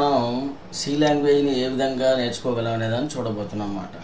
మనం సి లాంగ్వేజ్ని ఏ విధంగా నేర్చుకోగలం అనేదాన్ని చూడబోతున్నాం అన్నమాట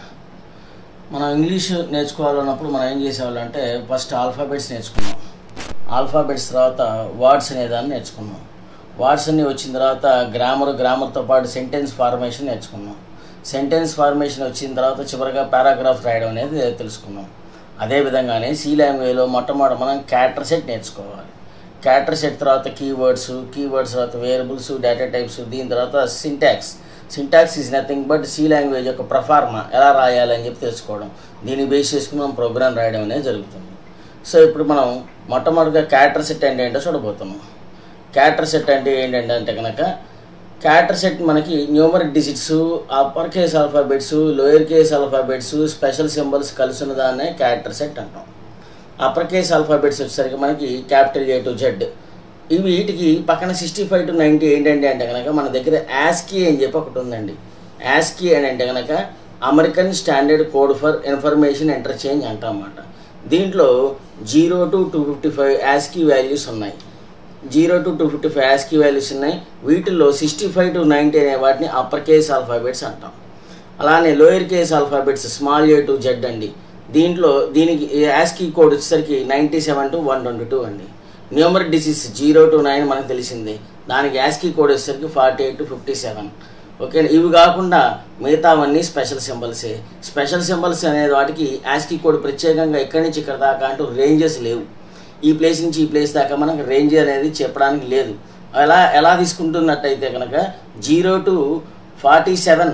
మనం ఇంగ్లీష్ నేర్చుకోవాలన్నప్పుడు మనం ఏం చేసేవాళ్ళం అంటే ఫస్ట్ ఆల్ఫాబెట్స్ నేర్చుకున్నాం ఆల్ఫాబెట్స్ తర్వాత వర్డ్స్ అనేదాన్ని నేర్చుకున్నాం వర్డ్స్ అన్ని వచ్చిన తర్వాత గ్రామర్ గ్రామర్తో పాటు సెంటెన్స్ ఫార్మేషన్ నేర్చుకున్నాం సెంటెన్స్ ఫార్మేషన్ వచ్చిన తర్వాత చివరిగా పారాగ్రాఫ్ రాయడం అనేది తెలుసుకున్నాం అదే విధంగానే సి లాంగ్వేజ్లో మొట్టమొదటి మనం క్యాటర్ సెట్ నేర్చుకోవాలి క్యాటర్ సెట్ తర్వాత కీవర్డ్స్ కీవర్డ్స్ తర్వాత వేరియబుల్స్ డేటా టైప్స్ దీని తర్వాత syntax syntax is nothing but C language యొక్క ప్రఫార్మా ఎలా రాయాలి అని చెప్పి తెలుసుకోవడం దీన్ని బేస్ చేసుకుని మనం ప్రోగ్రామ్ రాయడం అనేది జరుగుతుంది సో ఇప్పుడు మనం మొట్టమొదటిగా క్యాటర్ సెట్ అంటే ఏంటో చూడబోతున్నాం క్యాటర్ సెట్ అంటే ఏంటంటే అంటే కనుక క్యాటర్ సెట్ మనకి numeric digits upper case alphabets lower case alphabets special symbols కలిసి ఉన్న దాన్నే క్యాటర్ సెట్ అంటాం అప్పర్ కేస్ ఆల్ఫాబెట్స్ వచ్చేసరికి మనకి క్యాపిటల్ ఏ టు జెడ్ ఇవి వీటికి పక్కన సిక్స్టీ ఫైవ్ టు నైంటీ ఏంటంటే అంటే కనుక మన దగ్గర యాస్కీ అని చెప్పి ఒకటి ఉందండి యాస్కీ అని అంటే కనుక American standard code for information interchange అంటాం అన్నమాట దీంట్లో zero to two fifty five ASCII values ఉన్నాయి zero to two fifty five ASCII values ఉన్నాయి వీటిల్లో సిక్స్టీ ఫైవ్ టు నైంటీ అనే వాటిని అప్పర్ కేస్ ఆల్ఫాబెట్స్ అంటాం అలానే lower case alphabets small A to Z అండి దీంట్లో దీనికి యాస్కీ కోడ్ వచ్చేసరికి ninety seven to one twenty two అండి numeric digits zero to nine మనకు తెలిసింది దానికి యాస్కీ కోడ్ వచ్చేసరికి forty eight to fifty seven okay ఇవి కాకుండా మిగతావన్నీ స్పెషల్ సింబల్సే స్పెషల్ సింబల్స్ అనే వాటికి యాస్కీ కోడ్ ప్రత్యేకంగా ఇక్కడి నుంచి ఇక్కడ దాకా అంటూ రేంజెస్ లేవు ఈ ప్లేస్ నుంచి ఈ ప్లేస్ దాకా మనకు రేంజ్ అనేది చెప్పడానికి లేదు ఎలా ఎలా తీసుకుంటున్నట్టయితే కనుక zero to forty seven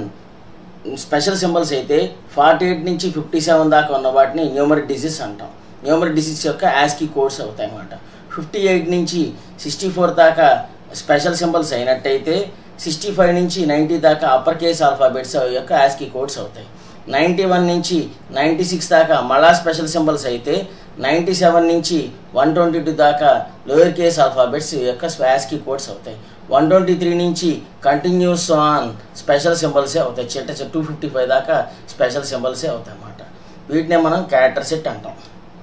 special symbols అయితే ఫార్టీ ఎయిట్ నుంచి ఫిఫ్టీ సెవెన్ దాకా ఉన్న వాటిని న్యూమరిక్ డిసీజ్ అంటాం న్యూమరిక్ డిసీజ్ యొక్క యాస్కీ కోడ్స్ అవుతాయి అన్నమాట ఫిఫ్టీ ఎయిట్ నుంచి సిక్స్టీ ఫోర్ దాకా స్పెషల్ సింబల్స్ అయినట్టయితే సిక్స్టీ ఫైవ్ నుంచి నైంటీ దాకా అప్పర్ కేస్ ఆల్ఫాబెట్స్ యొక్క యాస్కీ కోడ్స్ అవుతాయి నైంటీ వన్ నుంచి నైంటీ సిక్స్ దాకా మళ్ళా స్పెషల్ సింబల్స్ అయితే నైంటీ సెవెన్ నుంచి వన్ ట్వంటీ టూ దాకా లోయర్ కేస్ ఆల్ఫాబెట్స్ యొక్క యాస్కీ కోడ్స్ అవుతాయి వన్ ట్వంటీ త్రీ నుంచి కంటిన్యూస్ ఆన్ స్పెషల్ సింబల్సే అవుతాయి చిట్ట టూ ఫిఫ్టీ ఫైవ్ దాకా స్పెషల్ సింబల్సే అవుతాయి అన్నమాట వీటినే మనం క్యారెక్టర్ సెట్ అంటాం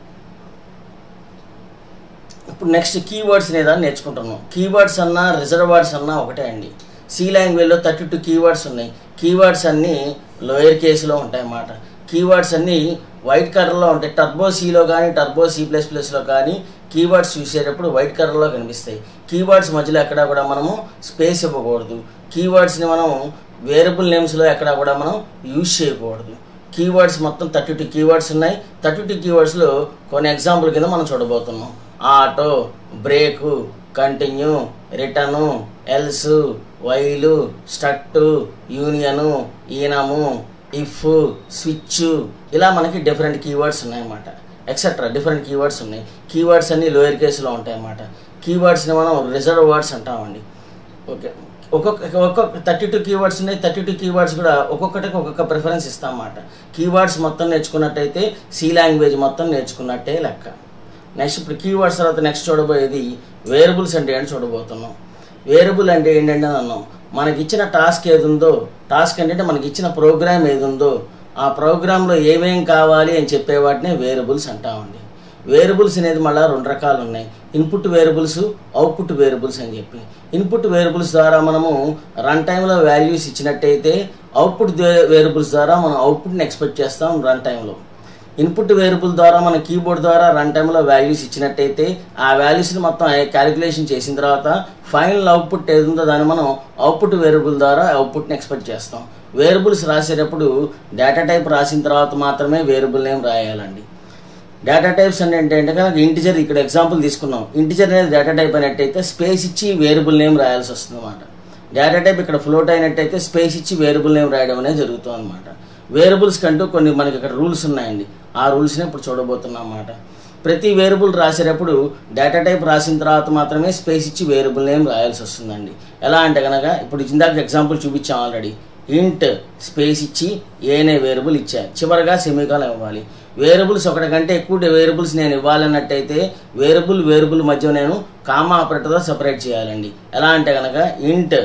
ఇప్పుడు నెక్స్ట్ కీవర్డ్స్ లేదా నేర్చుకుంటున్నాం కీవర్డ్స్ అన్నా రిజర్వ్ వర్డ్స్ అన్నా ఒకటే అండి సి లాంగ్వేజ్లో థర్టీ టూ కీవర్డ్స్ ఉన్నాయి కీవర్డ్స్ అన్నీ లోయర్ కేసులో ఉంటాయి అన్నమాట కీవర్డ్స్ అన్నీ వైట్ కలర్లో ఉంటాయి టర్బో సిలో కానీ టర్బో సి ప్లస్ ప్లస్లో కానీ కీవర్డ్స్ చూసేటప్పుడు వైట్ కలర్లో కనిపిస్తాయి కీవర్డ్స్ మధ్యలో ఎక్కడ కూడా మనము స్పేస్ ఇవ్వకూడదు కీవర్డ్స్ని మనం వేరబుల్ నేమ్స్లో ఎక్కడ కూడా మనం యూజ్ చేయకూడదు కీవర్డ్స్ మొత్తం థర్టీ టూ కీవర్డ్స్ ఉన్నాయి థర్టీ టూ కీవర్డ్స్లో కొన్ని ఎగ్జాంపుల్ కింద మనం చూడబోతున్నాం auto break continue return else while struct union enum if switch ఇలా మనకి డిఫరెంట్ కీవర్డ్స్ ఉన్నాయన్నమాట ఎక్సెట్రా డిఫరెంట్ కీవర్డ్స్ ఉన్నాయి కీవర్డ్స్ అన్ని లోయర్ కేసులో ఉంటాయి అన్నమాట కీవర్డ్స్ని మనం రిజర్వ్ వర్డ్స్ అంటామండి ఓకే ఒక్కొక్క ఒక్కొక్క థర్టీ టూ కీవర్డ్స్ ఉన్నాయి థర్టీ టూ కీవర్డ్స్ కూడా ఒక్కొక్కటికి ఒక్కొక్క ప్రిఫరెన్స్ ఇస్తాం అన్నమాట కీవర్డ్స్ మొత్తం నేర్చుకున్నట్టయితే సి లాంగ్వేజ్ మొత్తం నేర్చుకున్నట్టే లెక్క నెక్స్ట్ ఇప్పుడు కీవర్డ్స్ తర్వాత నెక్స్ట్ చూడబోయేది వేరియబుల్స్ అంటే ఏంటి చూడబోతున్నాం వేరియబుల్ అంటే ఏంటంటే అన్నాం మనకి ఇచ్చిన టాస్క్ ఏది ఉందో టాస్క్ ఏంటంటే మనకి ఇచ్చిన ప్రోగ్రామ్ ఏది ఉందో ఆ ప్రోగ్రాంలో ఏమేం కావాలి అని చెప్పే వాటినే వేరియబుల్స్ అంటామండి వేరియబుల్స్ అనేది మళ్ళీ రెండు రకాలు ఉన్నాయి ఇన్పుట్ వేరియబుల్స్ అవుట్పుట్ వేరియబుల్స్ అని చెప్పి ఇన్పుట్ వేరియబుల్స్ ద్వారా మనము రన్ టైంలో వాల్యూస్ ఇచ్చినట్టయితే అవుట్పుట్ వేరియబుల్స్ ద్వారా మనం అవుట్పుట్ని ఎక్స్పెక్ట్ చేస్తాం రన్ టైంలో ఇన్పుట్ వేరియబుల్ ద్వారా మన కీబోర్డ్ ద్వారా రన్ టైంలో వాల్యూస్ ఇచ్చినట్టయితే ఆ వాల్యూస్ని మొత్తం క్యాలిక్యులేషన్ చేసిన తర్వాత ఫైనల్ అవుట్పుట్ ఏది ఉందో దాన్ని మనం అవుట్పుట్ వేరియబుల్ ద్వారా అవుట్పుట్ని ఎక్స్పెక్ట్ చేస్తాం వేరియబుల్స్ రాసేటప్పుడు డేటా టైప్ రాసిన తర్వాత మాత్రమే వేరియబుల్ నేమ్ రాయాలండి డేటా టైప్స్ అంటే ఏంటంటే కనుక ఇంటిజర్ ఇక్కడ ఎగ్జాంపుల్ తీసుకున్నాం ఇంటిజర్ అనేది డేటా టైప్ అయినట్టయితే స్పేస్ ఇచ్చి వేరియబుల్ నేమ్ రాయాల్సి వస్తుంది అనమాట డేటా టైప్ ఇక్కడ ఫ్లోట్ అయినట్టయితే స్పేస్ ఇచ్చి వేరియబుల్ నేమ్ రాయడం అనేది జరుగుతుంది అనమాట వేరియబుల్స్ కంటూ కొన్ని మనకి ఇక్కడ రూల్స్ ఉన్నాయండి ఆ రూల్స్ని ఇప్పుడు చూడబోతున్నాం అన్నమాట ప్రతి వేరియబుల్ రాసేటప్పుడు డేటా టైప్ రాసిన తర్వాత మాత్రమే స్పేస్ ఇచ్చి వేరియబుల్ నేమ్ రాయాల్సి వస్తుందండి ఎలా అంటే కనుక ఇప్పుడు ఇందాక ఎగ్జాంపుల్ చూపించాం ఆల్రెడీ ఇంట్ స్పేస్ ఇచ్చి ఏనే వేరియబుల్ ఇచ్చా చివరిగా సెమికాలం ఇవ్వాలి వేరియబుల్స్ ఒకటి కంటే ఎక్కువ వేరియబుల్స్ నేను ఇవ్వాలన్నట్టయితే వేరియబుల్ వేరియబుల్ మధ్య నేను కామా ఆపరేటర్తో సపరేట్ చేయాలండి ఎలా అంటే కనుక int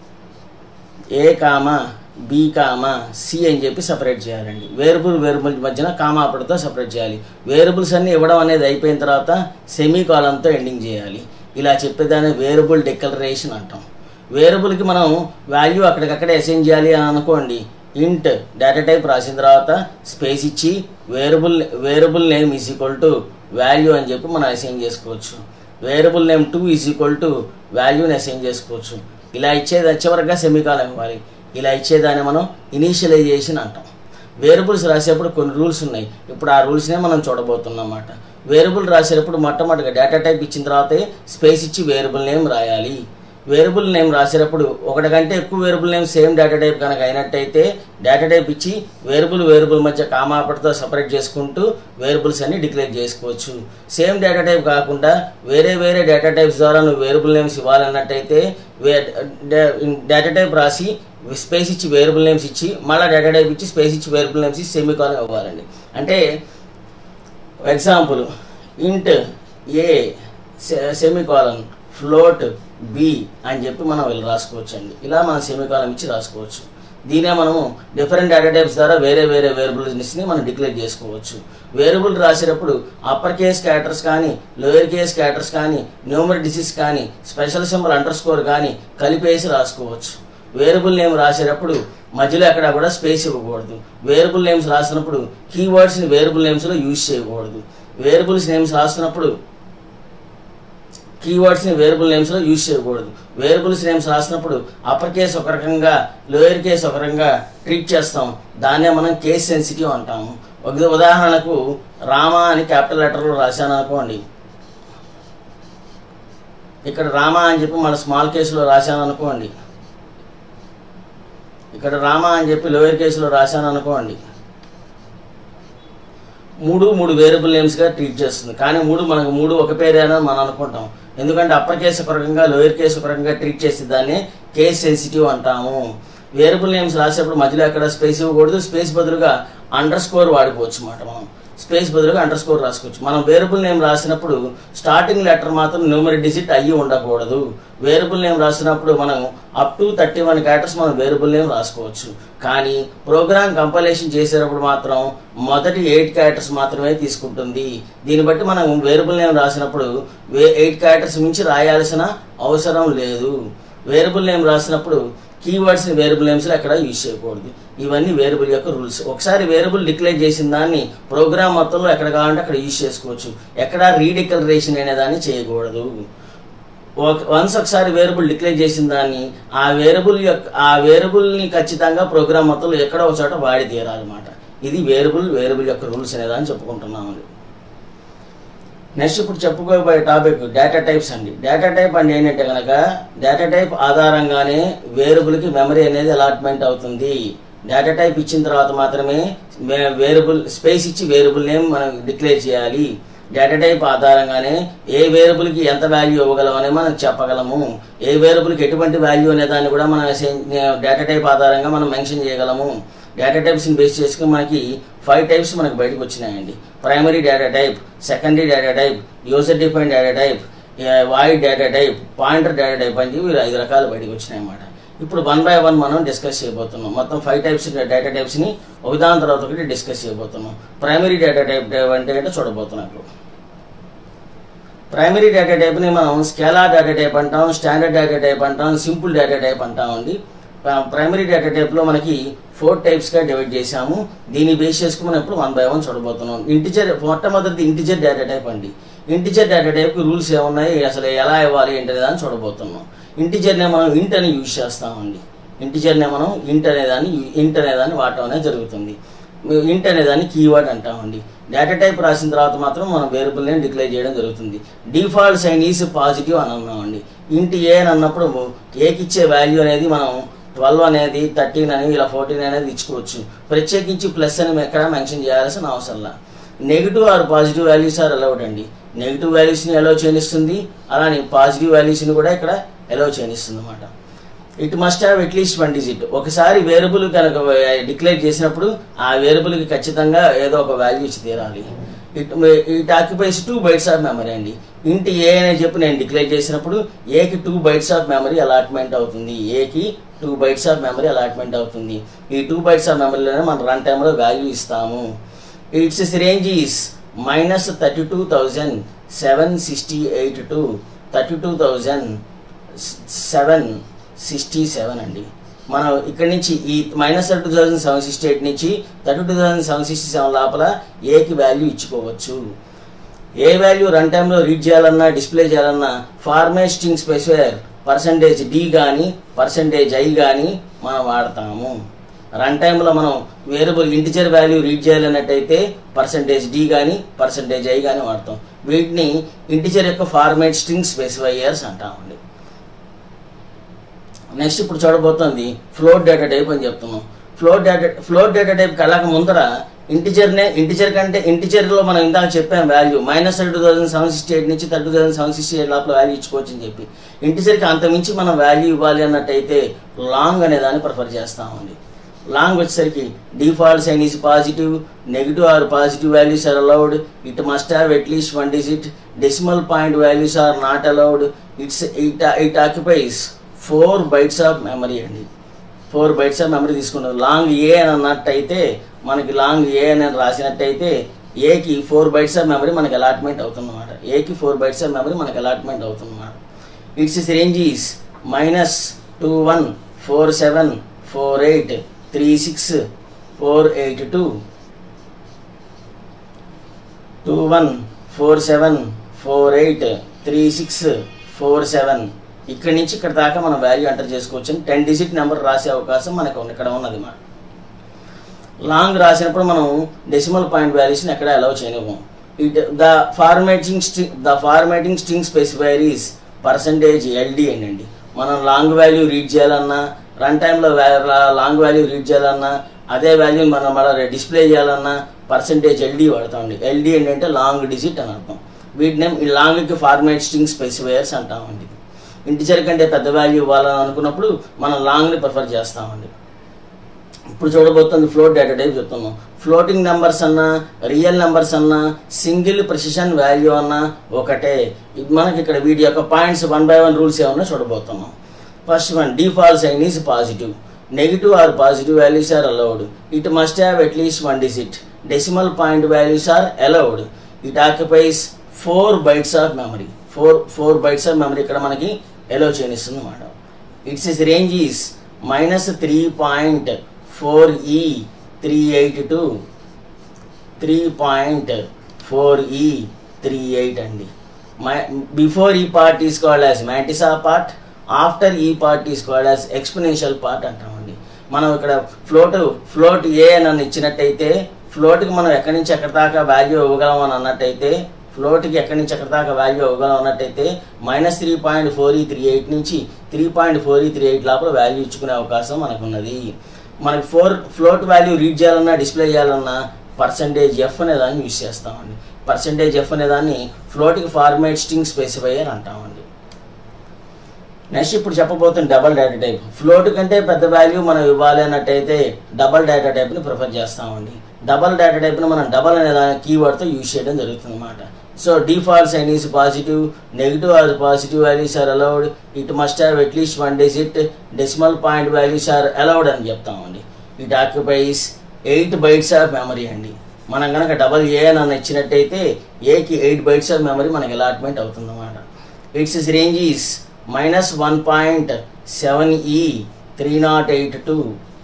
A comma B comma C అని చెప్పి సపరేట్ చేయాలండి వేరియబుల్ వేరియబుల్ మధ్యన కామా ఆపరేటర్తో సపరేట్ చేయాలి వేరియబుల్స్ అన్ని ఇవ్వడం అనేది అయిపోయిన తర్వాత సెమీ కాలంతో ఎండింగ్ చేయాలి ఇలా చెప్పేదాన్ని వేరియబుల్ డిక్లరేషన్ అంటాం వేరియబుల్కి మనం వాల్యూ అక్కడికక్కడే అసైన్ చేయాలి అని అనుకోండి ఇంట్ డేటా టైప్ రాసిన తర్వాత స్పేస్ ఇచ్చి variable variable name is equal to value అని చెప్పి మనం అసైన్ చేసుకోవచ్చు variable name two is equal to వాల్యూని అసైన్ చేసుకోవచ్చు ఇలా ఇచ్చేది వచ్చేవరకుగా సెమికాలం ఇవ్వాలి ఇలా ఇచ్చేదాన్ని మనం ఇనీషియలైజేషన్ అంటాం వేరియబుల్స్ రాసేటప్పుడు కొన్ని రూల్స్ ఉన్నాయి ఇప్పుడు ఆ రూల్స్నే మనం చూడబోతున్నాం అన్నమాట వేరియబుల్ రాసేటప్పుడు మొట్టమొదటిగా డేటా టైప్ ఇచ్చిన తర్వాతే స్పేస్ ఇచ్చి వేరియబుల్ నేమ్ రాయాలి వేరియబుల్ నేమ్ రాసేటప్పుడు ఒకటి కంటే ఎక్కువ variable name same data type కనుక అయినట్టయితే డేటా టైప్ ఇచ్చి వేరియబుల్ వేరియబుల్ మధ్య కామాపటితో సపరేట్ చేసుకుంటూ వేరియబుల్స్ అన్ని డిక్లేర్ చేసుకోవచ్చు సేమ్ డేటా టైప్ కాకుండా వేరే వేరే డేటా టైప్స్ ద్వారా నువ్వు వేరియబుల్ నేమ్స్ ఇవ్వాలన్నట్టయితే డేటా టైప్ రాసి స్పేస్ ఇచ్చి వేరియబుల్ నేమ్స్ ఇచ్చి మళ్ళీ డేటా టైప్ ఇచ్చి స్పేస్ ఇచ్చి వేరియబుల్ నేమ్స్ ఇచ్చి సెమీకాలం ఇవ్వాలండి అంటే ఎగ్జాంపుల్ ఇంట్ ఏ సెమీకాలన్ ఫ్లోట్ బి అని చెప్పి మనం వెళ్ళి రాసుకోవచ్చండి ఇలా మనం సెమీకాలం ఇచ్చి రాసుకోవచ్చు దీనే మనము డిఫరెంట్ డేటా టైప్స్ ద్వారా వేరే వేరే వేరియబుల్స్ని మనం డిక్లేర్ చేసుకోవచ్చు వేరియబుల్ రాసేటప్పుడు అప్పర్ కేస్ క్యాటర్స్ కానీ లోయర్ కేస్ క్యాటర్స్ కానీ న్యూమర్ డిసీస్ కానీ స్పెషల్ సింబల్ అండర్ స్కోర్ కానీ కలిపేసి రాసుకోవచ్చు వేరియబుల్ నేమ్ రాసేటప్పుడు మధ్యలో ఎక్కడ కూడా స్పేస్ ఇవ్వకూడదు వేరియబుల్ నేమ్స్ రాసినప్పుడు కీవర్డ్స్ని వేరియబుల్ నేమ్స్లో యూజ్ చేయకూడదు వేరియబుల్స్ నేమ్స్ రాసినప్పుడు కీవర్డ్స్ని వేరియబుల్ నేమ్స్లో యూజ్ చేయకూడదు వేరియబుల్స్ నేమ్స్ రాసినప్పుడు అప్పర్ కేస్ ఒక రకంగా లోయర్ కేస్ ఒక రకంగా ట్రీట్ చేస్తాం దాన్నే మనం కేస్ సెన్సిటివ్ అంటాము ఒక ఉదాహరణకు రామ అని క్యాపిటల్ లెటర్లో రాశాను అనుకోండి ఇక్కడ రామ అని చెప్పి మన స్మాల్ కేసులో రాశాను అనుకోండి ఇక్కడ రామ అని చెప్పి లోయర్ కేసులో రాశాను అనుకోండి మూడు మూడు వేరియబుల్ నేమ్స్గా ట్రీట్ చేస్తుంది కానీ మూడు మనకు మూడు ఒక పేరేనా మనం అనుకుంటాం ఎందుకంటే అప్పర్ కేసు ఒక రకంగా లోయర్ కేసు ఒక రకంగా ట్రీట్ చేసే దాన్ని కేస్ సెన్సిటివ్ అంటాము వేరియబుల్ నేమ్స్ రాసేటప్పుడు మధ్యలో ఎక్కడ స్పేస్ ఇవ్వకూడదు స్పేస్ బదులుగా అండర్ స్కోర్ వాడుకోవచ్చు అన్నమాట మనం స్పేస్ బదులుగా అండర్ స్కోర్ రాసుకోవచ్చు మనం వేరియబుల్ నేమ్ రాసినప్పుడు స్టార్టింగ్ లెటర్ మాత్రం న్యూమరీ డిజిట్ అయ్యి ఉండకూడదు వేరియబుల్ నేమ్ రాసినప్పుడు మనం up to thirty one characters మనం వేరియబుల్ నేమ్ రాసుకోవచ్చు కానీ ప్రోగ్రామ్ కంపైలేషన్ చేసేటప్పుడు మాత్రం మొదటి ఎయిట్ క్యారెక్టర్స్ మాత్రమే తీసుకుంటుంది దీన్ని బట్టి మనం వేరియబుల్ నేమ్ రాసినప్పుడు వే ఎయిట్ క్యారెక్టర్స్ మించి రాయాల్సిన అవసరం లేదు వేరియబుల్ నేమ్ రాసినప్పుడు కీవర్డ్స్ని వేరియబుల్ నేమ్స్లో ఎక్కడ యూజ్ చేయకూడదు ఇవన్నీ వేరియబుల్ యొక్క రూల్స్ ఒకసారి వేరియబుల్ డిక్లేర్ చేసిన దాన్ని ప్రోగ్రామ్ మొత్తంలో ఎక్కడ కావాలంటే అక్కడ యూజ్ చేసుకోవచ్చు ఎక్కడ రీడిక్లరేషన్ అనే దాన్ని చేయకూడదు వన్స్ ఒకసారి వేరియబుల్ డిక్లేర్ చేసిన దాన్ని ఆ వేరియబుల్ యొక్క ఆ వేరియబుల్ని ఖచ్చితంగా ప్రోగ్రామ్ మొత్తంలో ఎక్కడో ఒక చోట వాడి తీరాలన్నమాట ఇది వేరియబుల్ వేరియబుల్ యొక్క రూల్స్ అనేదాన్ని చెప్పుకుంటున్నామండి నెక్స్ట్ ఇప్పుడు చెప్పుకోబోయే టాపిక్ డేటా టైప్స్ అండి డేటా టైప్ అంటే ఏంటంటే కనుక డేటా టైప్ ఆధారంగానే వేరియబుల్కి మెమరీ అనేది అలాట్మెంట్ అవుతుంది డేటా టైప్ ఇచ్చిన తర్వాత మాత్రమే వేరియబుల్ స్పేస్ ఇచ్చి వేరియబుల్ నేమ్ మనం డిక్లేర్ చేయాలి డేటా టైప్ ఆధారంగానే ఏ వేరియబుల్కి ఎంత వాల్యూ ఇవ్వగలం అని మనం చెప్పగలము ఏ వేరియబుల్కి ఎటువంటి వాల్యూ అనే దాన్ని కూడా మనం డేటా టైప్ ఆధారంగా మనం మెన్షన్ చేయగలము డేటా టైప్స్ని బేస్ చేసుకుని మనకి ఫైవ్ టైప్స్ మనకు బయటకు వచ్చినాయండి primary data type secondary data type user define data type void data type pointer data type అని చెప్పి ఐదు రకాలు బయటకు వచ్చినాయి అన్నమాట ఇప్పుడు వన్ బై వన్ మనం డిస్కస్ చేయబోతున్నాం మొత్తం ఫైవ్ టైప్స్ డేటా టైప్స్ని ఒకదాని తర్వాత ఒకటి డిస్కస్ చేయబోతున్నాం ప్రైమరీ డేటా టైప్ అంటే ఏంటో చూడబోతున్నాం ఇప్పుడు ప్రైమరీ డేటా టైప్ని మనం స్కేలార్ డేటా టైప్ అంటాం స్టాండర్డ్ డేటా టైప్ అంటాం సింపుల్ డేటా టైప్ అంటామండి ప్రైమరీ డేటా టైప్లో మనకి ఫోర్ టైప్స్గా డివైడ్ చేశాము దీన్ని బేస్ చేసుకుని మనం ఇప్పుడు వన్ బై వన్ చూడబోతున్నాం ఇంటిజర్ మొట్టమొదటిది ఇంటిజర్ డేటా టైప్ అండి ఇంటిజర్ డేటా టైప్కి రూల్స్ ఏమున్నాయి అసలు ఎలా ఇవ్వాలి ఏంటనే దాన్ని చూడబోతున్నాం ఇంటిజర్నే మనం ఇంట్ అని యూజ్ చేస్తామండి ఇంటిజర్నే మనం ఇంట్ అనేదాన్ని ఇంట్ అనేదాన్ని వాడటం అనేది జరుగుతుంది ఇంట్ అనేదాన్ని కీవర్డ్ అంటామండి డేటా టైప్ రాసిన తర్వాత మాత్రం మనం వేరియబుల్ నేమ్ డిక్లేర్ చేయడం జరుగుతుంది డిఫాల్ట్ సైన్ ఈస్ పాజిటివ్ అని అన్నామండి ఇంటి ఏ అని అన్నప్పుడు ఏకి ఇచ్చే వాల్యూ అనేది మనం ట్వెల్వ్ అనేది థర్టీన్ అని ఇలా ఫోర్టీన్ అనేది ఇచ్చుకోవచ్చు ప్రత్యేకించి ప్లస్ అని ఎక్కడ మెన్షన్ చేయాల్సిన అవసరంలా negative or positive values are allowed అండి నెగిటివ్ వాల్యూస్ని ఎలో చేయనిస్తుంది అలానే పాజిటివ్ వాల్యూస్ని కూడా ఇక్కడ ఎలో చేయనిస్తుంది అనమాట it must have at least one digit ఒకసారి వేరియబుల్ కనుక డిక్లేర్ చేసినప్పుడు ఆ వేరియబుల్కి ఖచ్చితంగా ఏదో ఒక వాల్యూ ఇచ్చి తీరాలి it it occupies two bytes of memory అండి ఇంటి ఏ అని చెప్పి నేను డిక్లేర్ చేసినప్పుడు ఏకి two bytes of memory allotment అవుతుంది ఏకి two bytes of memory allotment అవుతుంది ఈ టూ బైట్స్ ఆఫ్ మెమరీలోనే మనం రన్ టైంలో వాల్యూ ఇస్తాము its range is minus thirty two thousand seven sixty eight to thirty two thousand seven sixty seven అండి మనం ఇక్కడి నుంచి ఈ minus thirty two thousand seven sixty eight నుంచి thirty two thousand seven sixty seven లోపల ఏకి value ఇచ్చుకోవచ్చు A value run టైంలో రీడ్ చేయాలన్నా డిస్ప్లే చేయాలన్నా format string specifier percentage D కానీ పర్సంటేజ్ ఐ కానీ మనం వాడతాము రన్ టైంలో మనం variable integer value read చేయాలన్నట్టయితే percentage D కానీ పర్సంటేజ్ ఐ కానీ వాడతాం వీటిని ఇంటిజర్ యొక్క ఫార్మేట్ స్ట్రింగ్ స్పెసిఫైయర్స్ అంటామండి నెక్స్ట్ ఇప్పుడు చూడబోతుంది ఫ్లోట్ డేటా టైప్ అని చెప్తున్నాం float data float data type కలక ముందర ఇంటిజర్నే ఇంటిజర్ కంటే ఇంటిజర్లో మనం ఇందాక చెప్పాం value minus thirty two thousand seven sixty eight నుంచి thirty thousand seven sixty eight లోపల వాల్యూ ఇచ్చుకోవచ్చు అని చెప్పి ఇంటిజర్కి అంతమించి మనం వాల్యూ ఇవ్వాలి అన్నట్టయితే లాంగ్ అనే దాన్ని ప్రిఫర్ చేస్తామండి లాంగ్ వచ్చేసరికి default sign is positive negative or positive values are allowed it must have at least one digit decimal point values are not allowed its it it occupies four bytes of memory అండి four bytes of memory తీసుకుంటాం long A అని అన్నట్టయితే మనకి long A అని రాసినట్టయితే ఏకి four bytes of memory మనకి allotment అవుతుందన్నమాట ఏకి ఫోర్ బైట్స్ ఆఫ్ మెమరీ మనకి అలాట్మెంట్ అవుతుందన్నమాట its range is minus two one four seven four eight three six four eight two two one four seven four eight three six four seven ఇక్కడి నుంచి ఇక్కడ దాకా మనం value enter చేసుకోవచ్చు ten digit number రాసే అవకాశం మనకు ఉంది- ఇక్కడ ఉన్నది మాట లాంగ్ రాసినప్పుడు మనం డెసిమల్ పాయింట్ వాల్యూస్ని ఎక్కడ అలౌ చేయనివ్వం it the formatting string the formatting string specifier is percentage LD అండి మనం లాంగ్ వాల్యూ రీడ్ చేయాలన్నా రన్ టైంలో లాంగ్ వాల్యూ రీడ్ చేయాలన్నా అదే వాల్యూ మనం మళ్ళీ డిస్ప్లే చేయాలన్నా పర్సంటేజ్ ఎల్డి వాడతామండి ఎల్డి ఏంటంటే లాంగ్ డిజిట్ అని అర్థం వీటిని ఈ లాంగ్కి ఫార్మేట్ స్ట్రింగ్ స్పెసిఫైయర్స్ అంటామండి ఇంటిజర్ కంటే పెద్ద వాల్యూ ఇవ్వాలని అనుకున్నప్పుడు మనం లాంగ్ని ప్రిఫర్ చేస్తామండి ఇప్పుడు చూడబోతుంది ఫ్లోట్ డేటా టైప్ చెప్తున్నాం ఫ్లోటింగ్ నెంబర్స్ అన్నా రియల్ నెంబర్స్ అన్నా సింగిల్ ప్రిసిషన్ వాల్యూ అన్నా ఒకటే ఇది మనకి ఇక్కడ వీటి యొక్క points one by one rules ఏమన్నా చూడబోతున్నాం first one default sign is positive negative or positive values are allowed it must have at least one digit decimal point values are allowed it occupies four bytes of memory four four bytes of memory ఇక్కడ మనకి ఎలో చేయనిస్తుంది అన్నమాట its is range is minus three point four ఈ three eight to three point four ఈ three eight అండి before e part is called as mantissa part after e part is called as exponential part అంటామండి మనం ఇక్కడ float float ఏ అని నన్ను ఇచ్చినట్టయితే ఫ్లోట్కి మనం ఎక్కడి నుంచి ఎక్కడి దాకా వాల్యూ ఇవ్వగలం అని అన్నట్టయితే ఫ్లోట్కి ఎక్కడి నుంచి ఎక్కడి దాకా వాల్యూ ఇవ్వగలం అన్నట్టయితే మైనస్ త్రీ పాయింట్ ఫోర్ ఈ త్రీ ఎయిట్ నుంచి త్రీ పాయింట్ ఫోర్ ఈ త్రీ ఎయిట్ లోపల వాల్యూ ఇచ్చుకునే అవకాశం మనకున్నది మనకి ఫోర్ ఫ్లోట్ వాల్యూ రీడ్ చేయాలన్నా డిస్ప్లే చేయాలన్నా పర్సంటేజ్ ఎఫ్ అనే దాన్ని యూజ్ చేస్తామండి పర్సంటేజ్ ఎఫ్ అనే దాన్ని ఫ్లోట్కి ఫార్మేట్ స్ట్రింగ్ స్పెసిఫైయర్ అంటామండి నెక్స్ట్ ఇప్పుడు చెప్పబోతుంది డబల్ డేటా టైప్ ఫ్లోట్ కంటే పెద్ద వాల్యూ మనం ఇవ్వాలి అన్నట్టయితే డబల్ డేటా టైప్ని ప్రిఫర్ చేస్తామండి డబల్ డేటా టైప్ని మనం డబల్ అనే దాని కీవర్డ్తో యూజ్ చేయడం జరుగుతుంది అన్నమాట so default sign is positive negative or positive values are allowed it must have at least one digit decimal point values are allowed అని చెప్తామండి it occupies eight bytes of memory అండి మనం కనుక డబల్ ఏ అని ఇచ్చినట్టయితే ఏకి ఎయిట్ బైట్స్ ఆఫ్ మెమరీ మనకి allotment అవుతుంది అన్నమాట its is range is minus one point seven e three nought eight two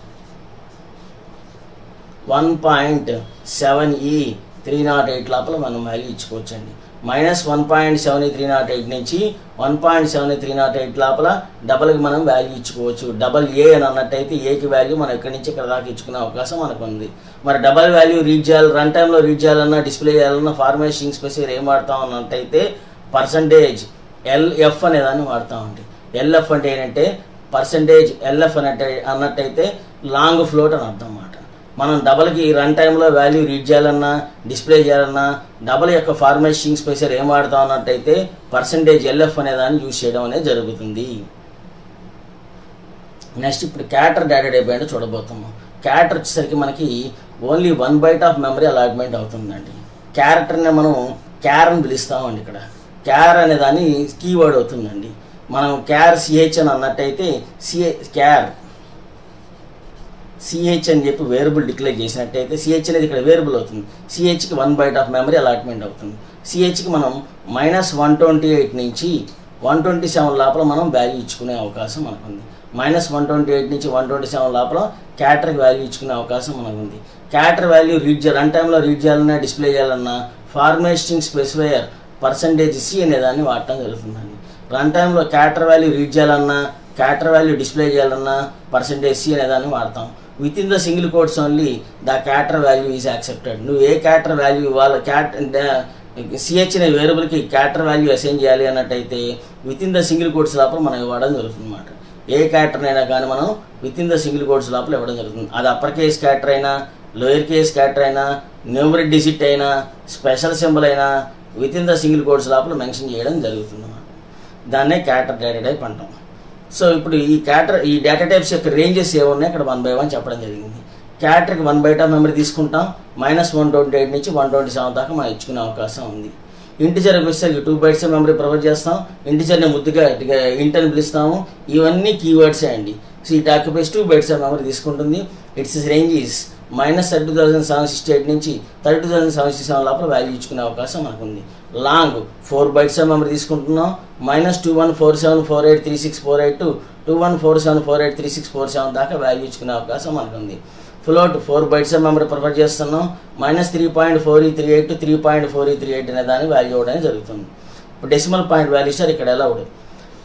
one point seven e three nought eight లోపల మనం వాల్యూ ఇచ్చుకోవచ్చండి minus one point seven three nought eight నుంచి one point seven three nought eight లోపల డబల్కి మనం value ఇచ్చుకోవచ్చు double a అని అన్నట్టయితే ఏకి వాల్యూ మనం ఎక్కడి నుంచి ఇక్కడ దాకా ఇచ్చుకునే అవకాశం మనకు ఉంది మరి డబల్ వాల్యూ రీడ్ చేయాలి రన్ టైంలో రీడ్ చేయాలన్నా డిస్ప్లే చేయాలన్నా ఫార్మేషన్ స్పెసిఫిక్ ఏం వాడతాం అన్నట్టయితే పర్సంటేజ్ ఎల్ఎఫ్ అనే దాన్ని వాడతామండి ఎల్ఎఫ్ అంటే ఏంటంటే పర్సంటేజ్ ఎల్ఎఫ్ అన్నట్టు అన్నట్టయితే లాంగ్ ఫ్లోట్ అని అర్థం అన్నమాట మనం డబల్కి రన్ టైంలో వాల్యూ రీడ్ చేయాలన్నా డిస్ప్లే చేయాలన్నా డబల్ యొక్క ఫార్మేషన్ స్పెషల్ ఏం వాడతాం అన్నట్టయితే పర్సంటేజ్ ఎల్ఎఫ్ అనే దాన్ని యూజ్ చేయడం అనేది జరుగుతుంది నెక్స్ట్ ఇప్పుడు క్యాటర్ డేటా టైప్ ఏంటో చూడబోతున్నాం క్యాటర్ వచ్చేసరికి మనకి only one byte of memory allotment అవుతుందండి క్యారెక్టర్ని మనం క్యార్ అని పిలుస్తామండి ఇక్కడ క్యార్ అనే దాన్ని కీవర్డ్ అవుతుందండి మనం క్యార్ సిహెచ్ అని అన్నట్టయితే సిహె క్యార్ సిహెచ్ అని చెప్పి వేరియబుల్ డిక్లేర్ చేసినట్టయితే సిహెచ్ అనేది ఇక్కడ వేరియబుల్ అవుతుంది సిహెచ్కి one byte of memory allotment అవుతుంది సిహెచ్కి మనం మైనస్ వన్ ట్వంటీ ఎయిట్ నుంచి వన్ ట్వంటీ సెవెన్ లోపల మనం వాల్యూ ఇచ్చుకునే అవకాశం మనకు ఉంది మైనస్ వన్ ట్వంటీ ఎయిట్ నుంచి వన్ ట్వంటీ సెవెన్ లోపల క్యాటర్కి వాల్యూ ఇచ్చుకునే అవకాశం మనకు ఉంది క్యాటర్ వాల్యూ రీడ్ చేయాలి రన్ టైంలో రీడ్ చేయాలన్నా డిస్ప్లే చేయాలన్నా format string specifier percentage C అనే దాన్ని వాడటం జరుగుతుందండి రన్ టైంలో క్యాటర్ వాల్యూ రీడ్ చేయాలన్నా క్యాటర్ వాల్యూ డిస్ప్లే చేయాలన్నా పర్సంటేజ్ సి అనే దాన్ని వాడతాం with in the single quotes only the character value is accepted నువ్వు ఏ క్యాటర్ వాల్యూ ఇవ్వాలి క్యాట్ సిహెచ్ అనే వేరియబుల్కి క్యాటర్ వాల్యూ అసైన్ చేయాలి అన్నట్టయితే with in the single quotes లోపల మనం ఇవ్వడం జరుగుతుంది అనమాట ఏ క్యాటర్ అయినా కానీ మనం with in the single quotes లోపల ఇవ్వడం జరుగుతుంది అది అప్పర్ కేస్ క్యాటర్ అయినా లోయర్ కేస్ క్యాటర్ అయినా న్యూమరిక్ డిజిట్ అయినా స్పెషల్ సింబల్ అయినా with in the single quotes లోపల మెన్షన్ చేయడం జరుగుతుంది అన్నమాట దాన్నే క్యాటర్ డేటా టైప్ అంటాం సో ఇప్పుడు ఈ క్యాటర్ ఈ డేటా టైప్స్ యొక్క రేంజెస్ ఏమున్నాయి ఇక్కడ వన్ బై వన్ చెప్పడం జరిగింది క్యాటర్కి వన్ బైటా మెమరీ తీసుకుంటాం మైనస్ వన్ ట్వంటీ ఎయిట్ నుంచి వన్ ట్వంటీ సెవెన్ దాకా మనం ఇచ్చుకునే అవకాశం ఉంది ఇంటిజర్ వస్తే టూ బైట్స్ మెమరీ ప్రొవైడ్ చేస్తాం ఇంటిజర్ని ముద్దుగా ఇంట్ అని పిలుస్తాము ఇవన్నీ కీవర్డ్సే అండి సో ఈ డాక్యుపేస్ టూ బైట్స్ మెమరీ తీసుకుంటుంది its range is minus thirty thousand seven sixty eight నుంచి thirty two thousand seven sixty seven లోపల వాల్యూ ఇచ్చుకునే అవకాశం మనకు ఉంది లాంగ్ ఫోర్ బైట్స్ మెమరీ తీసుకుంటున్నాం minus two one four seven four eight three six four eight two one four seven four eight three six four seven దాకా value ఇచ్చుకునే అవకాశం మనకు ఉంది float four bytes memory prefer చేస్తున్నాం minus three point four ఈ three eight three point four ఈ three eight అనే దాని వాల్యూ ఇవ్వడం జరుగుతుంది ఇప్పుడు డెసిమల్ పాయింట్ వాల్యూ సార్ ఇక్కడ ఎలా ఉండదు